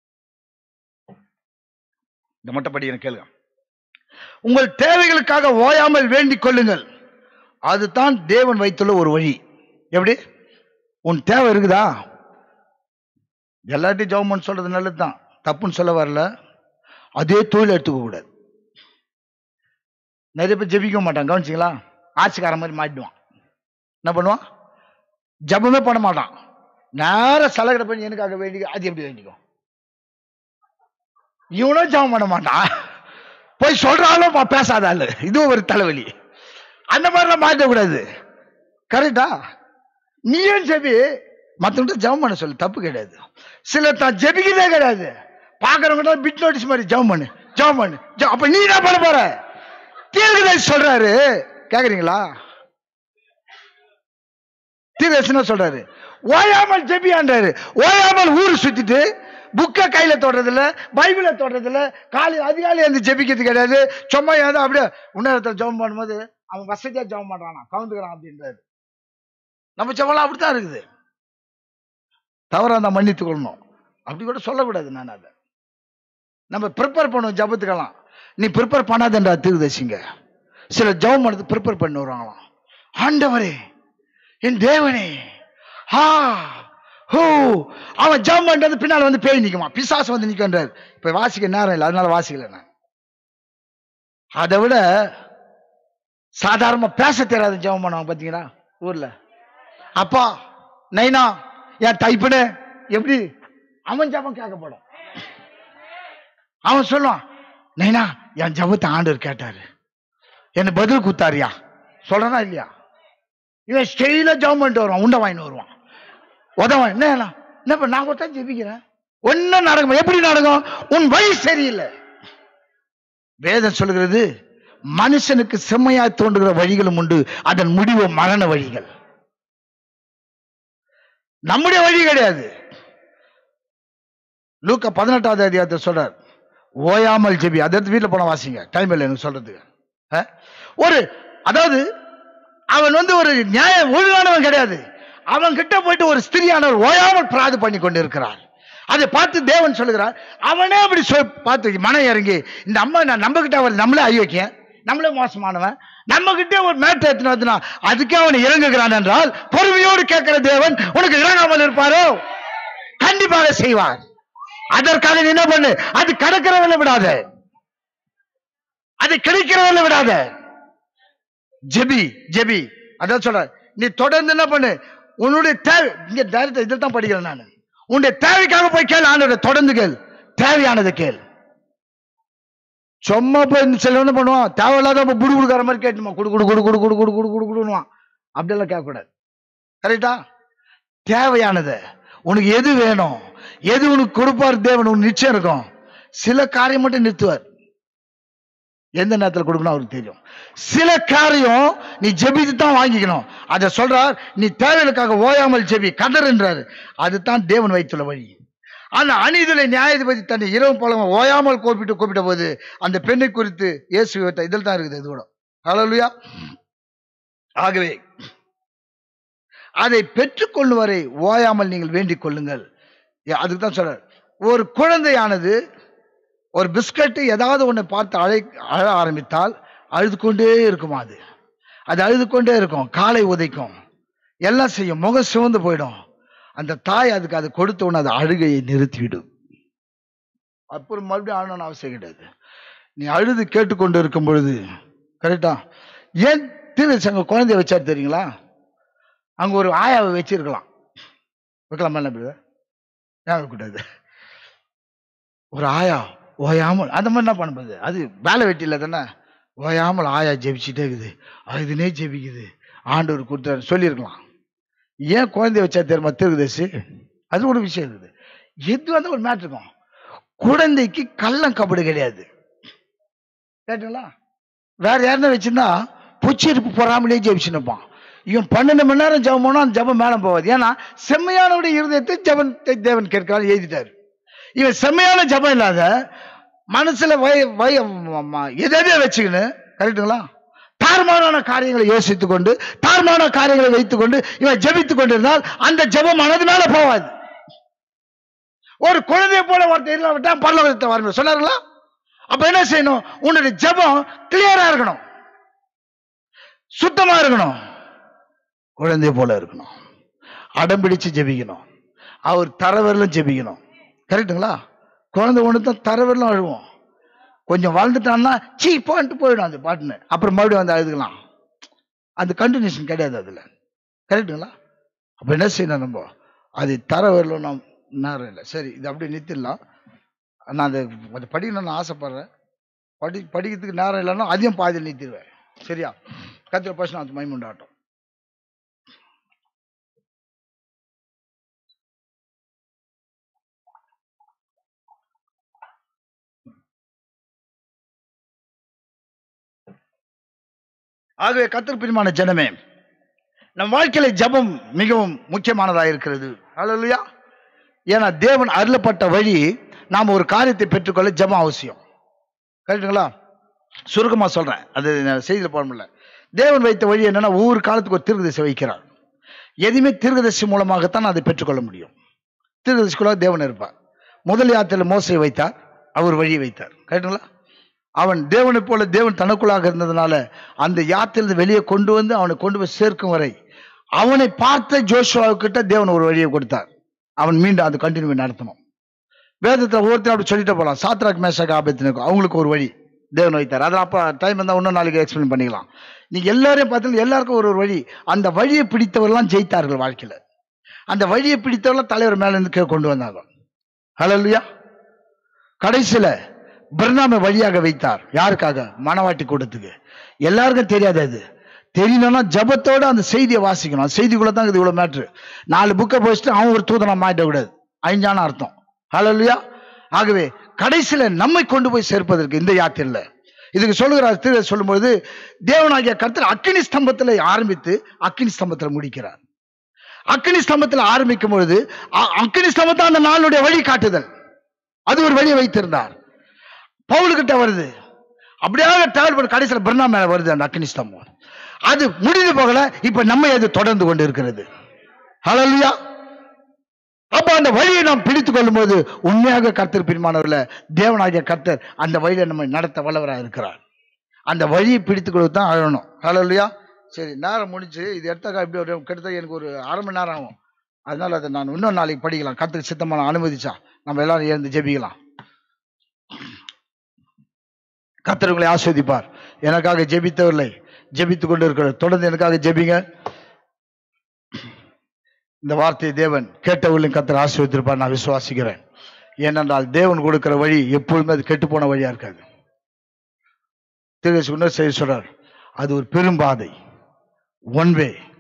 இந்த மட்டும் படி எனக்கு கேளுங்க உங்கள் தேவைகளுக்காக ஓயாமல் வேண்டிக் கொள்ளுங்கள் அதுதான் தேவன் வைத்துள்ள ஒரு வழி எப்படி உன் தேவை இருக்குதா எல்லாத்தையும் ஜெபம்னு சொல்றது நல்லதுதான் தப்புன்னு சொல்ல வரல அதே தொழில் எடுத்துக்க கூடாது நிறைய பேர் ஜெபிக்க மாட்டான் கவனிச்சிங்களா ஆட்சிக்காரன் மாதிரி மாட்டிடுவான் என்ன பண்ணுவான் ஜெபமே பண்ண மாட்டான் நேர சலகரை பண்ணி எனக்காக வேண்டி அது எப்படி வேண்டிக்கும் இவனும் ஜெபம் பண்ண மாட்டான் போய் சொல்றாலும் பா- பேசாத ஆளு இதுவும் ஒரு தலைவலி அந்த மாதிரிலாம் மாட்டக்கூடாது கரெக்டா நீயும் ஜெபி மற்றவங்க ஜெபம் பண்ண சொல்லு தப்பு கிடையாது சில தான் ஜெபிக்கிறதே கிடையாது பாக்குறவங்க பிட் நோட்டீஸ் மாதிரி ஜெபம் பண்ணு ஜெபம் பண்ணு ஜெபம். அப்ப நீ என்ன பண்ண போற தீர்க்கதரிசி சொல்றாரு கேக்குறீங்களா தீர்க்கதரிசனம் சொல்றாரு ஓயாமல் ஜெபியான்றாரு ஓயாமல் ஊர் சுத்திட்டு புக்கை கையில தொடுறதில்ல பைபிளை தொடுறதில்ல காலை அதிகாலை வந்து ஜெபிக்கிறது கிடையாது சும்மா ஏதோ அப்படியே உன்னதத்தில் ஜெபம் பண்ணும்போது அவன் வசதியா ஜெபம் பண்றானா கவுந்துக்கிறான் அப்படின்றாரு நம்ம ஜெபம்லாம் அப்படித்தான் இருக்குது தவறா நான் மன்னித்துக் கொள்ளணும் அப்படி கூட சொல்லக்கூடாது நான் அதை நம்ம ப்ரிப்பேர் பண்ணுவோம் ஜபத்துக்கெல்லாம் நீ ப்ரிப்பேர் பண்ணாதன்றா தீர்தசிங்க சில ஜெபம் பண்ணது ப்ரிப்பேர் பண்ணி வருவாங்களாம் ஆண்டவரே என் தேவனே ஹா ஹூ அவன் ஜெபம் பண்றது பின்னால வந்து பேய் நிக்குமா பிசாசு வந்து நிக்கன்றார் இப்ப வாசிக்க நேரம் இல்லை அதனால வாசிக்கல நான் அதை விட சாதாரணமா பேச தெரியாத ஜெபம் பண்ணுவாங்க பாத்தீங்களா ஊர்ல அப்பா நைனா என் டைப்புடு எப்படி அவன் ஜபம் கேட்கப்படும் அவன் சொல்லுவான் நைனா என் ஜபத்தை ஆண்டவர் கேட்டாரு என்ன பதில் குத்தாரியா சொல்றனா இல்லையா இவன் ஸ்டெயில ஜபம் பண்ணிட்டு வருவான் உண்டை வாங்கிட்டு வருவான் உதவான் என்ன என்ன என்னப்பா நான் கூட தான் ஜெபிக்கிறேன் ஒன்னும் நடக்கும் எப்படி நடக்கும் உன் வழி சரியில்லை வேதம் சொல்லுகிறது மனுஷனுக்கு செம்மையாய் தோன்றுகிற வழிகளும் உண்டு அதன் முடிவு மரண வழிகள் நம்முடைய வழி கிடையாது லூக்கா பதினெட்டாவது அதிகாரத்தை சொல்றார் ஓயாமல் ஜெபி அதை எடுத்து வீட்டில் போன வாசிங்க டைம் இல்லை எனக்கு சொல்றதுக்கு அஹ்? ஒரு அதாவது அவன் வந்து ஒரு நியாய ஒழுங்கானவன் கிடையாது அவன் கிட்ட போயிட்டு ஒரு ஸ்திரியானவர் ஓயாமல் பிராது பண்ணி கொண்டு இருக்கிறார் அதை பார்த்து தேவன் சொல்லுகிறார் அவனே அப்படி சொல் பார்த்து மனம் இறங்கி இந்த அம்மா நான் நம்ம கிட்ட அவர் நம்மளே ஐயோக்கியன் நம்மளே மோசமானவன் நம்ம கிட்டே ஒரு மேட்டை எடுத்துனா அதுக்கே அவன் இறங்குகிறான் என்றால் பொறுமையோடு கேட்கிற தேவன் உனக்கு இறங்காமல் இருப்பாரோ கண்டிப்பாக செய்வார் அதற்காக நீ என்ன பண்ணு அது கடக்கிறவன விடாத அது கிடைக்கிறவன விடாத ஜெபி ஜெபி அதான் சொல்ற நீ தொடர்ந்து என்ன பண்ணு உன்னுடைய தேவை இங்க டைரக்ட் இதில் தான் படிக்கிறேன் நான் உன்னுடைய தேவைக்காக போய் கேள் ஆண்டோட தொடர்ந்து கேள் தேவையானதை கேள் சும்மா போய் சில என்ன பண்ணுவான் தேவையில்லாத அப்ப புடு குடுக்கார மாதிரி கேட்டுமா குடு குடு குடு குடு குடு குடு குடு குடு குடுவான் அப்படியெல்லாம் கேட்கக்கூடாது கரெக்டா தேவையானது உனக்கு எது வேணும் எது உனக்கு கொடுப்பார் தேவன் உனக்கு நிச்சயம் இருக்கும் சில காரியம் மட்டும் நிறுத்துவார் எந்த நேரத்தில் கொடுக்கணும் அவருக்கு தெரியும் சில காரியம் நீ ஜெபித்து தான் வாங்கிக்கணும் அதை சொல்றார் நீ தேவைகளுக்காக ஓயாமல் ஜெபி கதறுன்றாரு அதுதான் தேவன் வைத்துள்ள வழி அந்த அநீதிலை நியாயாதிபதி தன்னை இரவு பழம் ஓயாமல் கூப்பிட்டு கூப்பிட்ட போது அந்த பெண்ணை குறித்து இயேசு விவரித்த இதில் தான் இருக்குது இது கூட ஹalleluya ஆகவே அதை பெற்றுக்கொள்ளும் வரை ஓயாமல் நீங்கள் வேண்டிக் கொள்ளுங்கள் ஏ, அதுக்கு தான் சொல்றார் ஒரு குழந்தையானது ஒரு பிஸ்கட் ஏதாவது ஒன்று பார்த்து அழை அழ ஆரம்பித்தால் அழுது கொண்டே இருக்குமா அது அது அழுது கொண்டே இருக்கும் காலை உதைக்கும் எல்லாம் செய்யும் முகம் சிவந்து போயிடும் அந்த தாய் அதுக்கு அது கொடுத்த உடனே அது அழுகையை நிறுத்திவிடும் அப்புறம் மறுபடியும் அழணும்னு அவசியம் கிடையாது நீ அழுது கேட்டுக்கொண்டு இருக்கும் பொழுது கரெக்டா ஏன் திரு சங்க குழந்தைய வச்சாரு தெரியுங்களா அங்க ஒரு ஆயாவை வச்சிருக்கலாம் வைக்கலாமா என்ன பிரதர்? ஏன் வைக்கக்கூடாது ஒரு ஆயா ஓயாமல் அந்த மாதிரி என்ன பண்ணுறது அது வேலை வெட்டி இல்லை தானே ஓயாமல் ஆயா ஜெபிச்சுட்டே இருக்குது அதுனே ஜெபிக்குது ஆண்டவர் கொடுத்தாரு சொல்லியிருக்கலாம் ஏன் குழந்தைய வச்சா தெரியுமா திருகுதேசி அது ஒரு விஷயம் இருக்குது எது வந்து ஒரு மேட்ரு இருக்கும் குழந்தைக்கு கள்ளம் கபடு கிடையாது கேட்டுங்களா வேற யாருன்னா வச்சிருந்தா புச்சிருப்பு பொறாமலே ஜெபிச்சு நிற்பான் இவன் பன்னெண்டு மணி நேரம் ஜெபம் போனா அந்த ஜெபம் மேலே போவாது ஏன்னா செம்மையானவருடைய இருதயத்தை ஜெபன் தேவன் கேட்கிறார் எழுதிட்டாரு இவன் செம்மையான ஜெபம் இல்லாத மனசுல வய வய எதையே வச்சுக்கின்னு கரெக்டுங்களா தார்மாரான காரியங்களை யோசித்துக் கொண்டு தார்மான காரியங்களை வைத்துக் கொண்டு இவன் ஜெபித்துக் கொண்டிருந்தால் அந்த ஜெபம் மனது மேல போவாது ஒரு குழந்தைய போல ஒருத்தர் இல்லாவிட்டா பரலோகத்தை வரணும் சொன்னார்களா அப்ப என்ன செய்யணும் உன்னுடைய ஜெபம் கிளியரா இருக்கணும் சுத்தமா இருக்கணும் குழந்தைய போல இருக்கணும் அடம் பிடிச்சு ஜெபிக்கணும் அவர் தரவரிலும் ஜெபிக்கணும் கரெக்டுங்களா குழந்தை ஒன்று தான் தரவரிலும் அழுவோம் கொஞ்சம் வளர்ந்துட்டான்னா சீ போன்ட்டு போயிடும் அந்த பாட்டுன்னு அப்புறம் மறுபடியும் வந்து அழுதுக்கலாம் அந்த கண்டினியூஷன் கிடையாது அதில் கரெக்டுங்களா அப்போ என்ன செய்யணும் நம்ம அது தர வரலும் நாம் நேரம் இல்லை சரி இது அப்படியே நிறுத்திடலாம் நான் அந்த கொஞ்சம் படிக்கணும்னு ஆசைப்படுறேன் படி படிக்கிறதுக்கு நேரம் இல்லைன்னா அதையும் பாதியில் நிறுத்திடுவேன் சரியா கத்திர பசங்க அது மைமுண்டாட்டம் ஆகவே கத்திர பிரிமான ஜனமே நம் வாழ்க்கையில ஜெபம் மிகவும் முக்கியமானதாக இருக்கிறது அல்லையா ஏன்னா தேவன் அருளப்பட்ட வழி நாம் ஒரு காரியத்தை பெற்றுக்கொள்ள ஜெபம் அவசியம் கரெக்டுங்களா சுருக்கமா சொல்றேன் அது நான் செய்தியில் போட முடியல தேவன் வைத்த வழி என்னன்னா ஒவ்வொரு காலத்துக்கு ஒரு தீர்க்கதரிசி வைக்கிறார் எதுவுமே தீர்க்கதரிசி மூலமாகத்தான் அதை பெற்றுக்கொள்ள முடியும் தீர்க்கதரிசிக்குள்ள தேவன் இருப்பார் முதல் யாத்திரையில் மோசை வைத்தார் அவர் வழியை வைத்தார் கரெக்டுங்களா அவன் தேவனைப் போல தேவன் தனக்குள்ளாக இருந்ததுனால அந்த யாத்திலிருந்து வெளியே கொண்டு வந்து அவனை கொண்டு போய் சேர்க்கும் வரை அவனை பார்த்த ஜோஷுவாவுக்கிட்ட தேவன் ஒரு வழியை கொடுத்தார் அவன் மீண்டும் அது கண்டினியூ நடத்தணும் வேதத்தில் ஒவ்வொருத்தரும் அப்படி சொல்லிட்டு போகலாம் சாத்ராக் மேஷாக் ஆபத்தினுக்கும் அவங்களுக்கு ஒரு வழி தேவன் வைத்தார் அதில் அப்போ டைம் இருந்தால் இன்னும் நாளைக்கு எக்ஸ்பிளைன் பண்ணிக்கலாம் நீங்க எல்லாரையும் பார்த்தீங்கன்னா எல்லாருக்கும் ஒரு ஒரு வழி அந்த வழியை பிடித்தவர்கள்லாம் ஜெயித்தார்கள் வாழ்க்கையில் அந்த வழியை பிடித்தவர்கள் தலைவர் மேல இருந்து கீழே கொண்டு வந்தாங்க ஹalleluya கடைசியில பிரணாமை வழியாக வைத்தார் யாருக்காக மனவாட்டி கூட்டத்துக்கு எல்லாருக்கும் தெரியாது அது தெரியணும்னா ஜபத்தோட அந்த செய்தியை வாசிக்கணும் அந்த செய்திக்குள்ள தான் இது இவ்வளவு மேட்ரு நாலு புக்கை போச்சுட்டு அவன் ஒரு தூதனா மாட்டக்கூடாது ஐஞ்சான அர்த்தம் ஹalleluya ஆகவே கடைசியில நம்மை கொண்டு போய் சேர்ப்பதற்கு இந்த யாத்திரையில இதுக்கு சொல்லுகிறார் திரு சொல்லும்போது தேவனாகிய கர்த்தர் அக்கினி ஸ்தம்பத்தில் ஆரம்பித்து அக்கினி ஸ்தம்பத்தில் முடிக்கிறார் அக்கினி ஸ்தம்பத்தில் ஆரம்பிக்கும் பொழுது அ- அக்கினி ஸ்தம்பத்தை அந்த நாளுடைய வழி காட்டுதல் அது ஒரு வழியை வைத்திருந்தார் பவுலுக்கிட்ட வருது அப்படியாக டிராவல் பண்ண கடைசியில் பிரணா மேல வருது அந்த அக்னி ஸ்தம்பம் அது முடிந்து போகல இப்ப நம்ம அது தொடர்ந்து கொண்டு இருக்கிறது ஹalleluya அப்ப அந்த வழியை நாம் பிடித்துக் கொள்ளும்போது உண்மையாக கர்த்தர் பிரிமானவர்கள தேவனாகிய கர்த்தர் அந்த வழியில நம்ம நடத்த வல்லவராக இருக்கிறார் அந்த வழியை பிடித்துக் கொண்டு தான் அழணும் ஹalleluya சரி நேரம் முடிஞ்சு இது எடுத்தாக்கா இப்படி ஒரு கிட்டத்தட்ட எனக்கு ஒரு அரை மணி நேரம் ஆகும் அதனால அதை நான் இன்னொரு நாளைக்கு படிக்கலாம் கர்த்தருக்கு சித்தமான அனுமதிச்சா நம்ம எல்லாரும் எழுந்து ஜெபிக்கலாம் கர்த்தர் உங்களை ஆஸ்வதிப்பார் எனக்காக ஜெபித்தவர்களை ஜெபித்துக் கொண்டு இருக்கிறார் தொடர்ந்து எனக்காக ஜெபிங்க இந்த வார்த்தையை தேவன் கேட்டவர்களையும் கர்த்தர் ஆசீர்வதித்திருப்பார் நான் விசுவாசிக்கிறேன் ஏனென்றால் தேவன் கொடுக்கிற வழி எப்பொழுதுமே அது கெட்டு போன வழியா இருக்காது திருவேசி இன்னொரு செய்தி சொல்றார் அது ஒரு பெரும் பாதை ஒன் வே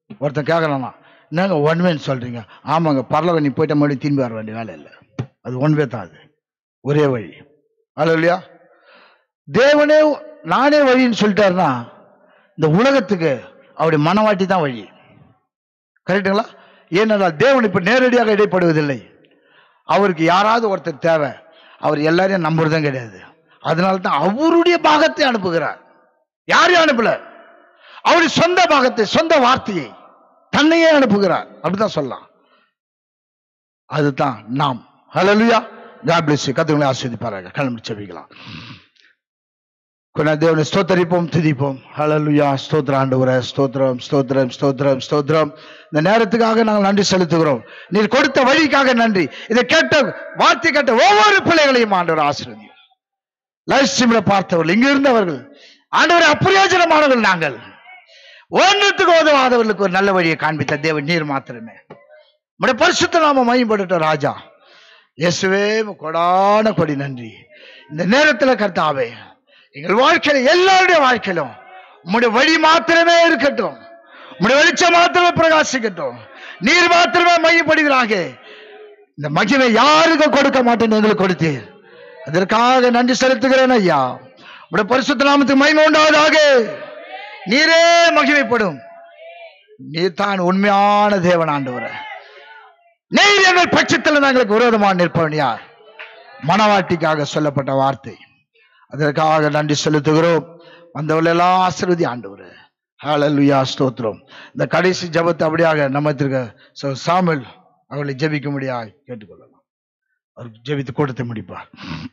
ஒருத்தன் கேட்கலாம்னா என்னங்க ஒன்வேன்னு சொல்றீங்க ஆமாங்க பரலோகம் நீ போயிட்ட மறுபடியும் திரும்பி வர வேண்டிய வேலை இல்லை அது ஒன்வே தான் அது ஒரே வழி அல்ல இல்லையா தேவனே நானே வழின்னு சொல்லிட்டாருன்னா இந்த உலகத்துக்கு அவருடைய மனவாட்டி தான் வழி கரெக்டுங்களா ஏனென்றால் தேவன் இப்ப நேரடியாக இடைப்படுவதில்லை அவருக்கு யாராவது ஒருத்தர் தேவை அவர் எல்லாரையும் நம்புறதும் கிடையாது அதனால தான் அவருடைய பாகத்தை அனுப்புகிறார் யாரையும் அனுப்பல அவருடைய சொந்த பாகத்தை சொந்த வார்த்தையை தன்னையே அனுப்புகிறார் அப்படிதான் சொல்லலாம் அதுதான் நாம் ஹalleluya God bless you கத்துங்களை ஆஸ்வதிப்பார்கள் கிளம்பி செவிக்கலாம் கொஞ்ச தேவனை ஸ்தோத்தரிப்போம் துதிப்போம் ஹalleluya ஸ்தோத்திர ஆண்டவரே ஸ்தோத்திரம் ஸ்தோத்திரம் ஸ்தோத்திரம் ஸ்தோத்திரம் இந்த நேரத்துக்காக நாங்கள் நன்றி செலுத்துகிறோம் நீர் கொடுத்த வழிக்காக நன்றி இதை கேட்ட வார்த்தை கேட்ட ஒவ்வொரு பிள்ளைகளையும் ஆண்டவர் ஆசீர்வதியும் லைவ் ஸ்ட்ரீம்ல பார்த்தவர்கள் இங்க இருந்தவர்கள் ஆண்டவர் அப்பிரயோஜனமானவர்கள் நாங்கள் ஒன்றுத்துக்கு உதவாதவர்களுக்கு ஒரு நல்ல வழியை காண்பித்த தேவன் நீர் மாத்திரமே உடைய பரிசுத்த நாம மையப்பட்டுட்ட ராஜா இயேசுவே உமக்கு கொடான கொடி நன்றி இந்த நேரத்துல கர்த்தாவே எங்கள் வாழ்க்கையில எல்லாருடைய வாழ்க்கையிலும் உம்முடைய வழி மாத்திரமே இருக்கட்டும் உம்முடைய வெளிச்சம் மாத்திரமே பிரகாசிக்கட்டும் நீர் மாத்திரமே மையப்படுகிறாங்க இந்த மகிமை யாருக்கும் கொடுக்க மாட்டேன்னு எங்களுக்கு கொடுத்தீர் அதற்காக நன்றி செலுத்துகிறேன் ஐயா உடைய பரிசுத்த நாமத்துக்கு மகிமை உண்டாவதாக நீரே மகிமைப்படும் நீர் தான் உண்மையான தேவன் ஆண்டவரே நீர் எங்கள் பட்சத்தில் எங்களுக்கு விரோதமாக நிற்பவன் யார் மனவாட்டிக்காக சொல்லப்பட்ட வார்த்தை அதற்காக நன்றி செலுத்துகிறோம் வந்தவர்கள் எல்லாம் ஆசிர்வதி ஆண்டவர் ஹalleluya ஸ்தோத்திரம் இந்த கடைசி ஜெபத்தை அப்படியாக நம்மத்திற்கு சாமில் அவர்களை ஜெபிக்கும்படியாக கேட்டுக்கொள்ளலாம் அவர் ஜெபித்து கொடுத்து முடிப்பார்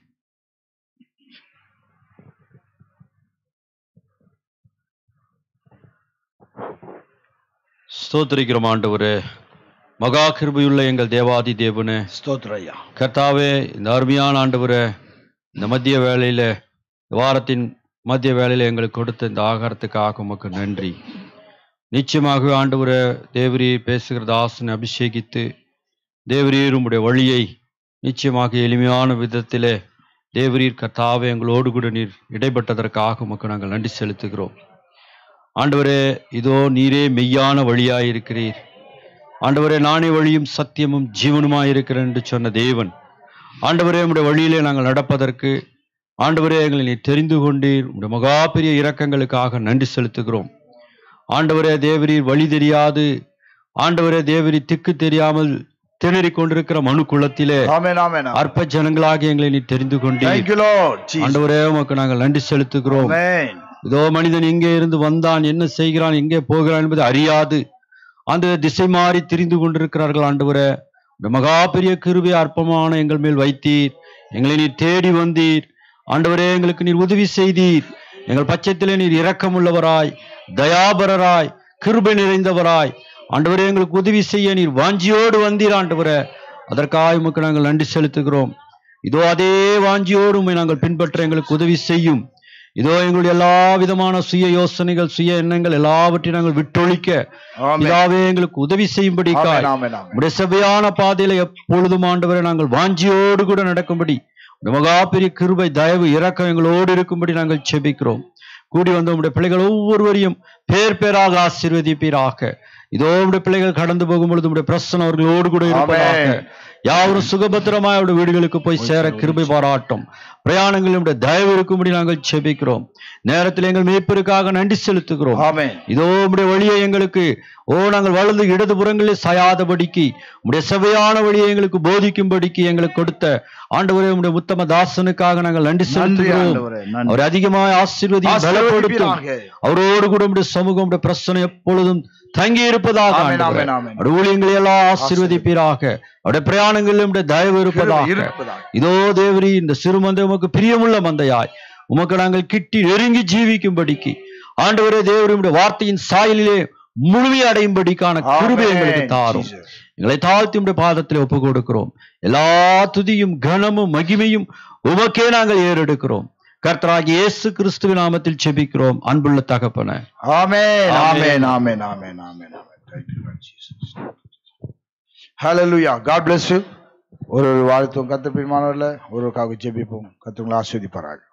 ஸ்தோத்திரிக்கிறோம் ஆண்டவரே மகா கிருபையுள்ள எங்கள் தேவாதி தேவனே ஸ்தோத்திரம் ஐயா கர்த்தாவே இந்த அருமையான ஆண்டவரே இந்த மத்திய வேளையில வாரத்தின் மத்திய வேளையில எங்களுக்கு கொடுத்த இந்த ஆகாரத்துக்காக உமக்கு நன்றி நிச்சயமாகவே ஆண்டவரே தேவரி பேசுகிற தாசனை அபிஷேகித்து தேவரீர் உம்முடைய வழியை நிச்சயமாக எளிமையான விதத்திலே தேவரீர் கர்த்தாவே எங்களோடு கூட நீர் இடைப்பட்டதற்காக உமக்கு நாங்கள் நன்றி செலுத்துகிறோம் ஆண்டவரே இதோ நீரே மெய்யான வழியாயிருக்கிறீர் ஆண்டவரே நானே வழியும் சத்தியமும் ஜீவனுமாய் இருக்கிறேன் என்று சொன்ன தேவன் ஆண்டவரே உம்முடைய வழியிலே நாங்கள் நடப்பதற்கு ஆண்டவரே எங்களை நீ தெரிந்து கொண்டீர் உம்முடைய மகா பெரிய இரக்கங்களுக்காக நன்றி செலுத்துகிறோம் ஆண்டவரே தேவரீர் வழி தெரியாது ஆண்டவரே தேவரி திக்கு தெரியாமல் திணறிக் கொண்டிருக்கிற மனு குலத்திலே ஆமென் ஆமென் அற்ப ஜனங்களாக எங்களை நீ தெரிந்து கொண்டீர் Thank you Lord Jesus. ஆண்டவரே உமக்கு நாங்கள் நன்றி செலுத்துகிறோம் Amen. இதோ மனிதன் எங்கே இருந்து வந்தான் என்ன செய்கிறான் எங்கே போகிறான் என்பது அறியாது அந்த திசை மாறி திரிந்து கொண்டிருக்கிறார்கள் ஆண்டவரே இந்த மகா பெரிய கிருபை அற்பமான எங்கள் மேல் வைத்தீர் எங்களை நீர் தேடி வந்தீர் ஆண்டவரே எங்களுக்கு நீர் உதவி செய்தீர் எங்கள் பட்சத்திலே நீர் இரக்கமுள்ளவராய் தயாபரராய் கிருபை நிறைந்தவராய் ஆண்டவரே எங்களுக்கு உதவி செய்ய நீர் வாஞ்சியோடு வந்தீர் ஆண்டவரே அதற்காக உமக்கு நாங்கள் நன்றி செலுத்துகிறோம் இதோ அதே வாஞ்சியோடு உம்மை நாங்கள் பின்பற்ற எங்களுக்கு உதவி செய்யும் இதோ எங்களுடைய எல்லா விதமான சுய யோசனைகள் சுய எண்ணங்கள் எல்லாவற்றையும் நாங்கள் விட்டொழிக்க ஆமென். இதாவே எங்களுக்கு உதவி செய்யும்படிக்காய் ஆமென், ஆமென், ஆமென். உடைய சபையான பாதையில எப்பொழுதும் ஆண்டவரை நாங்கள் வாஞ்சியோடு கூட நடக்கும்படி உம்முடைய மகா பெரிய கிருபை தயவு இரக்கம் எங்களோடு இருக்கும்படி நாங்கள் செபிக்கிறோம் கூடி வந்த உடைய பிள்ளைகள் ஒவ்வொருவரையும் பேர் பேராக ஆசீர்வதிப்பீராக இதோ உடைய பிள்ளைகள் கடந்து போகும் பொழுது உடைய பிரசனம் அவர்களோடு கூட இருப்பதாக ஆமென். யாவரும் சுகபத்திரமாய் அவருடைய வீடுகளுக்கு போய் சேர கிருபை பாராட்டும் பிரயாணங்களுடைய தயவு இருக்கும்படி நாங்கள் செபிக்கிறோம் நேரத்தில் எங்கள் மீட்பிற்காக நன்றி செலுத்துகிறோம் ஆமென். இதோ உம்முடைய வழியை எங்களுக்கு ஓ நாங்கள் வலது இடதுபுறங்களில் சாயாதபடிக்கு உம்முடைய செவையான வழியை எங்களுக்கு போதிக்கும்படிக்கு எங்களுக்கு கொடுத்த ஆண்டவரே உம்முடைய உத்தம தாசனுக்காக நாங்கள் நன்றி நன்றி செலுத்துகிறோம் ஆண்டவரே, நன்றி. அவர் அதிகமாய் ஆசீர்வதி பலப்படுத்தும் ஆசீர்வதிப்பீராக. அவரோடு கூட உம்முடைய சமூகம் உம்முடைய பிரச்சனை எப்பொழுதும் தங்கி இருப்பதாக ஆமென், ஆண்டவரே. ஆமென், ஆமென். அவருடைய ஊழியங்களை எல்லாம் ஆசீர்வதிப்பீராக அவருடைய பிரயாணங்களில் உம்முடைய தயவு இருப்பதாக இருப்பதாக. இதோ தேவரி இந்த சிறு மந்தை உமக்கு பிரியமுள்ள மந்தையாய் உமக்கு நாங்கள் கிட்டி நெருங்கி ஜீவிக்கும்படிக்கு ஆண்டவரே தேவருடைய வார்த்தையின் சாயலிலே முழுமை அடையும்படிக்கான கிருபை ஆமென், எங்களுக்கு தாரும் Jesus. எங்களை தாழ்த்தி உடைய பாதத்தில் ஒப்பு கொடுக்கிறோம் எல்லா துதியும் கனமும் மகிமையும் உமக்கே நாங்கள் ஏறெடுக்கிறோம் கர்த்தராகிய இயேசு கிறிஸ்துவின் நாமத்தில் செபிக்கிறோம் அன்புள்ள தகப்பன ஆமென், ஆமென். ஆமென், ஆமென், ஆமென், ஆமென், ஆமென். Thank you, Lord Jesus. Hallelujah. God bless you. ஒரு ஒரு வாழ்த்தும் கத்திரப்பின் மாணவர்ல ஒருவருக்காக ஜெபிப்போம் கத்துங்களை ஆஸ்வதிப்பார்கள்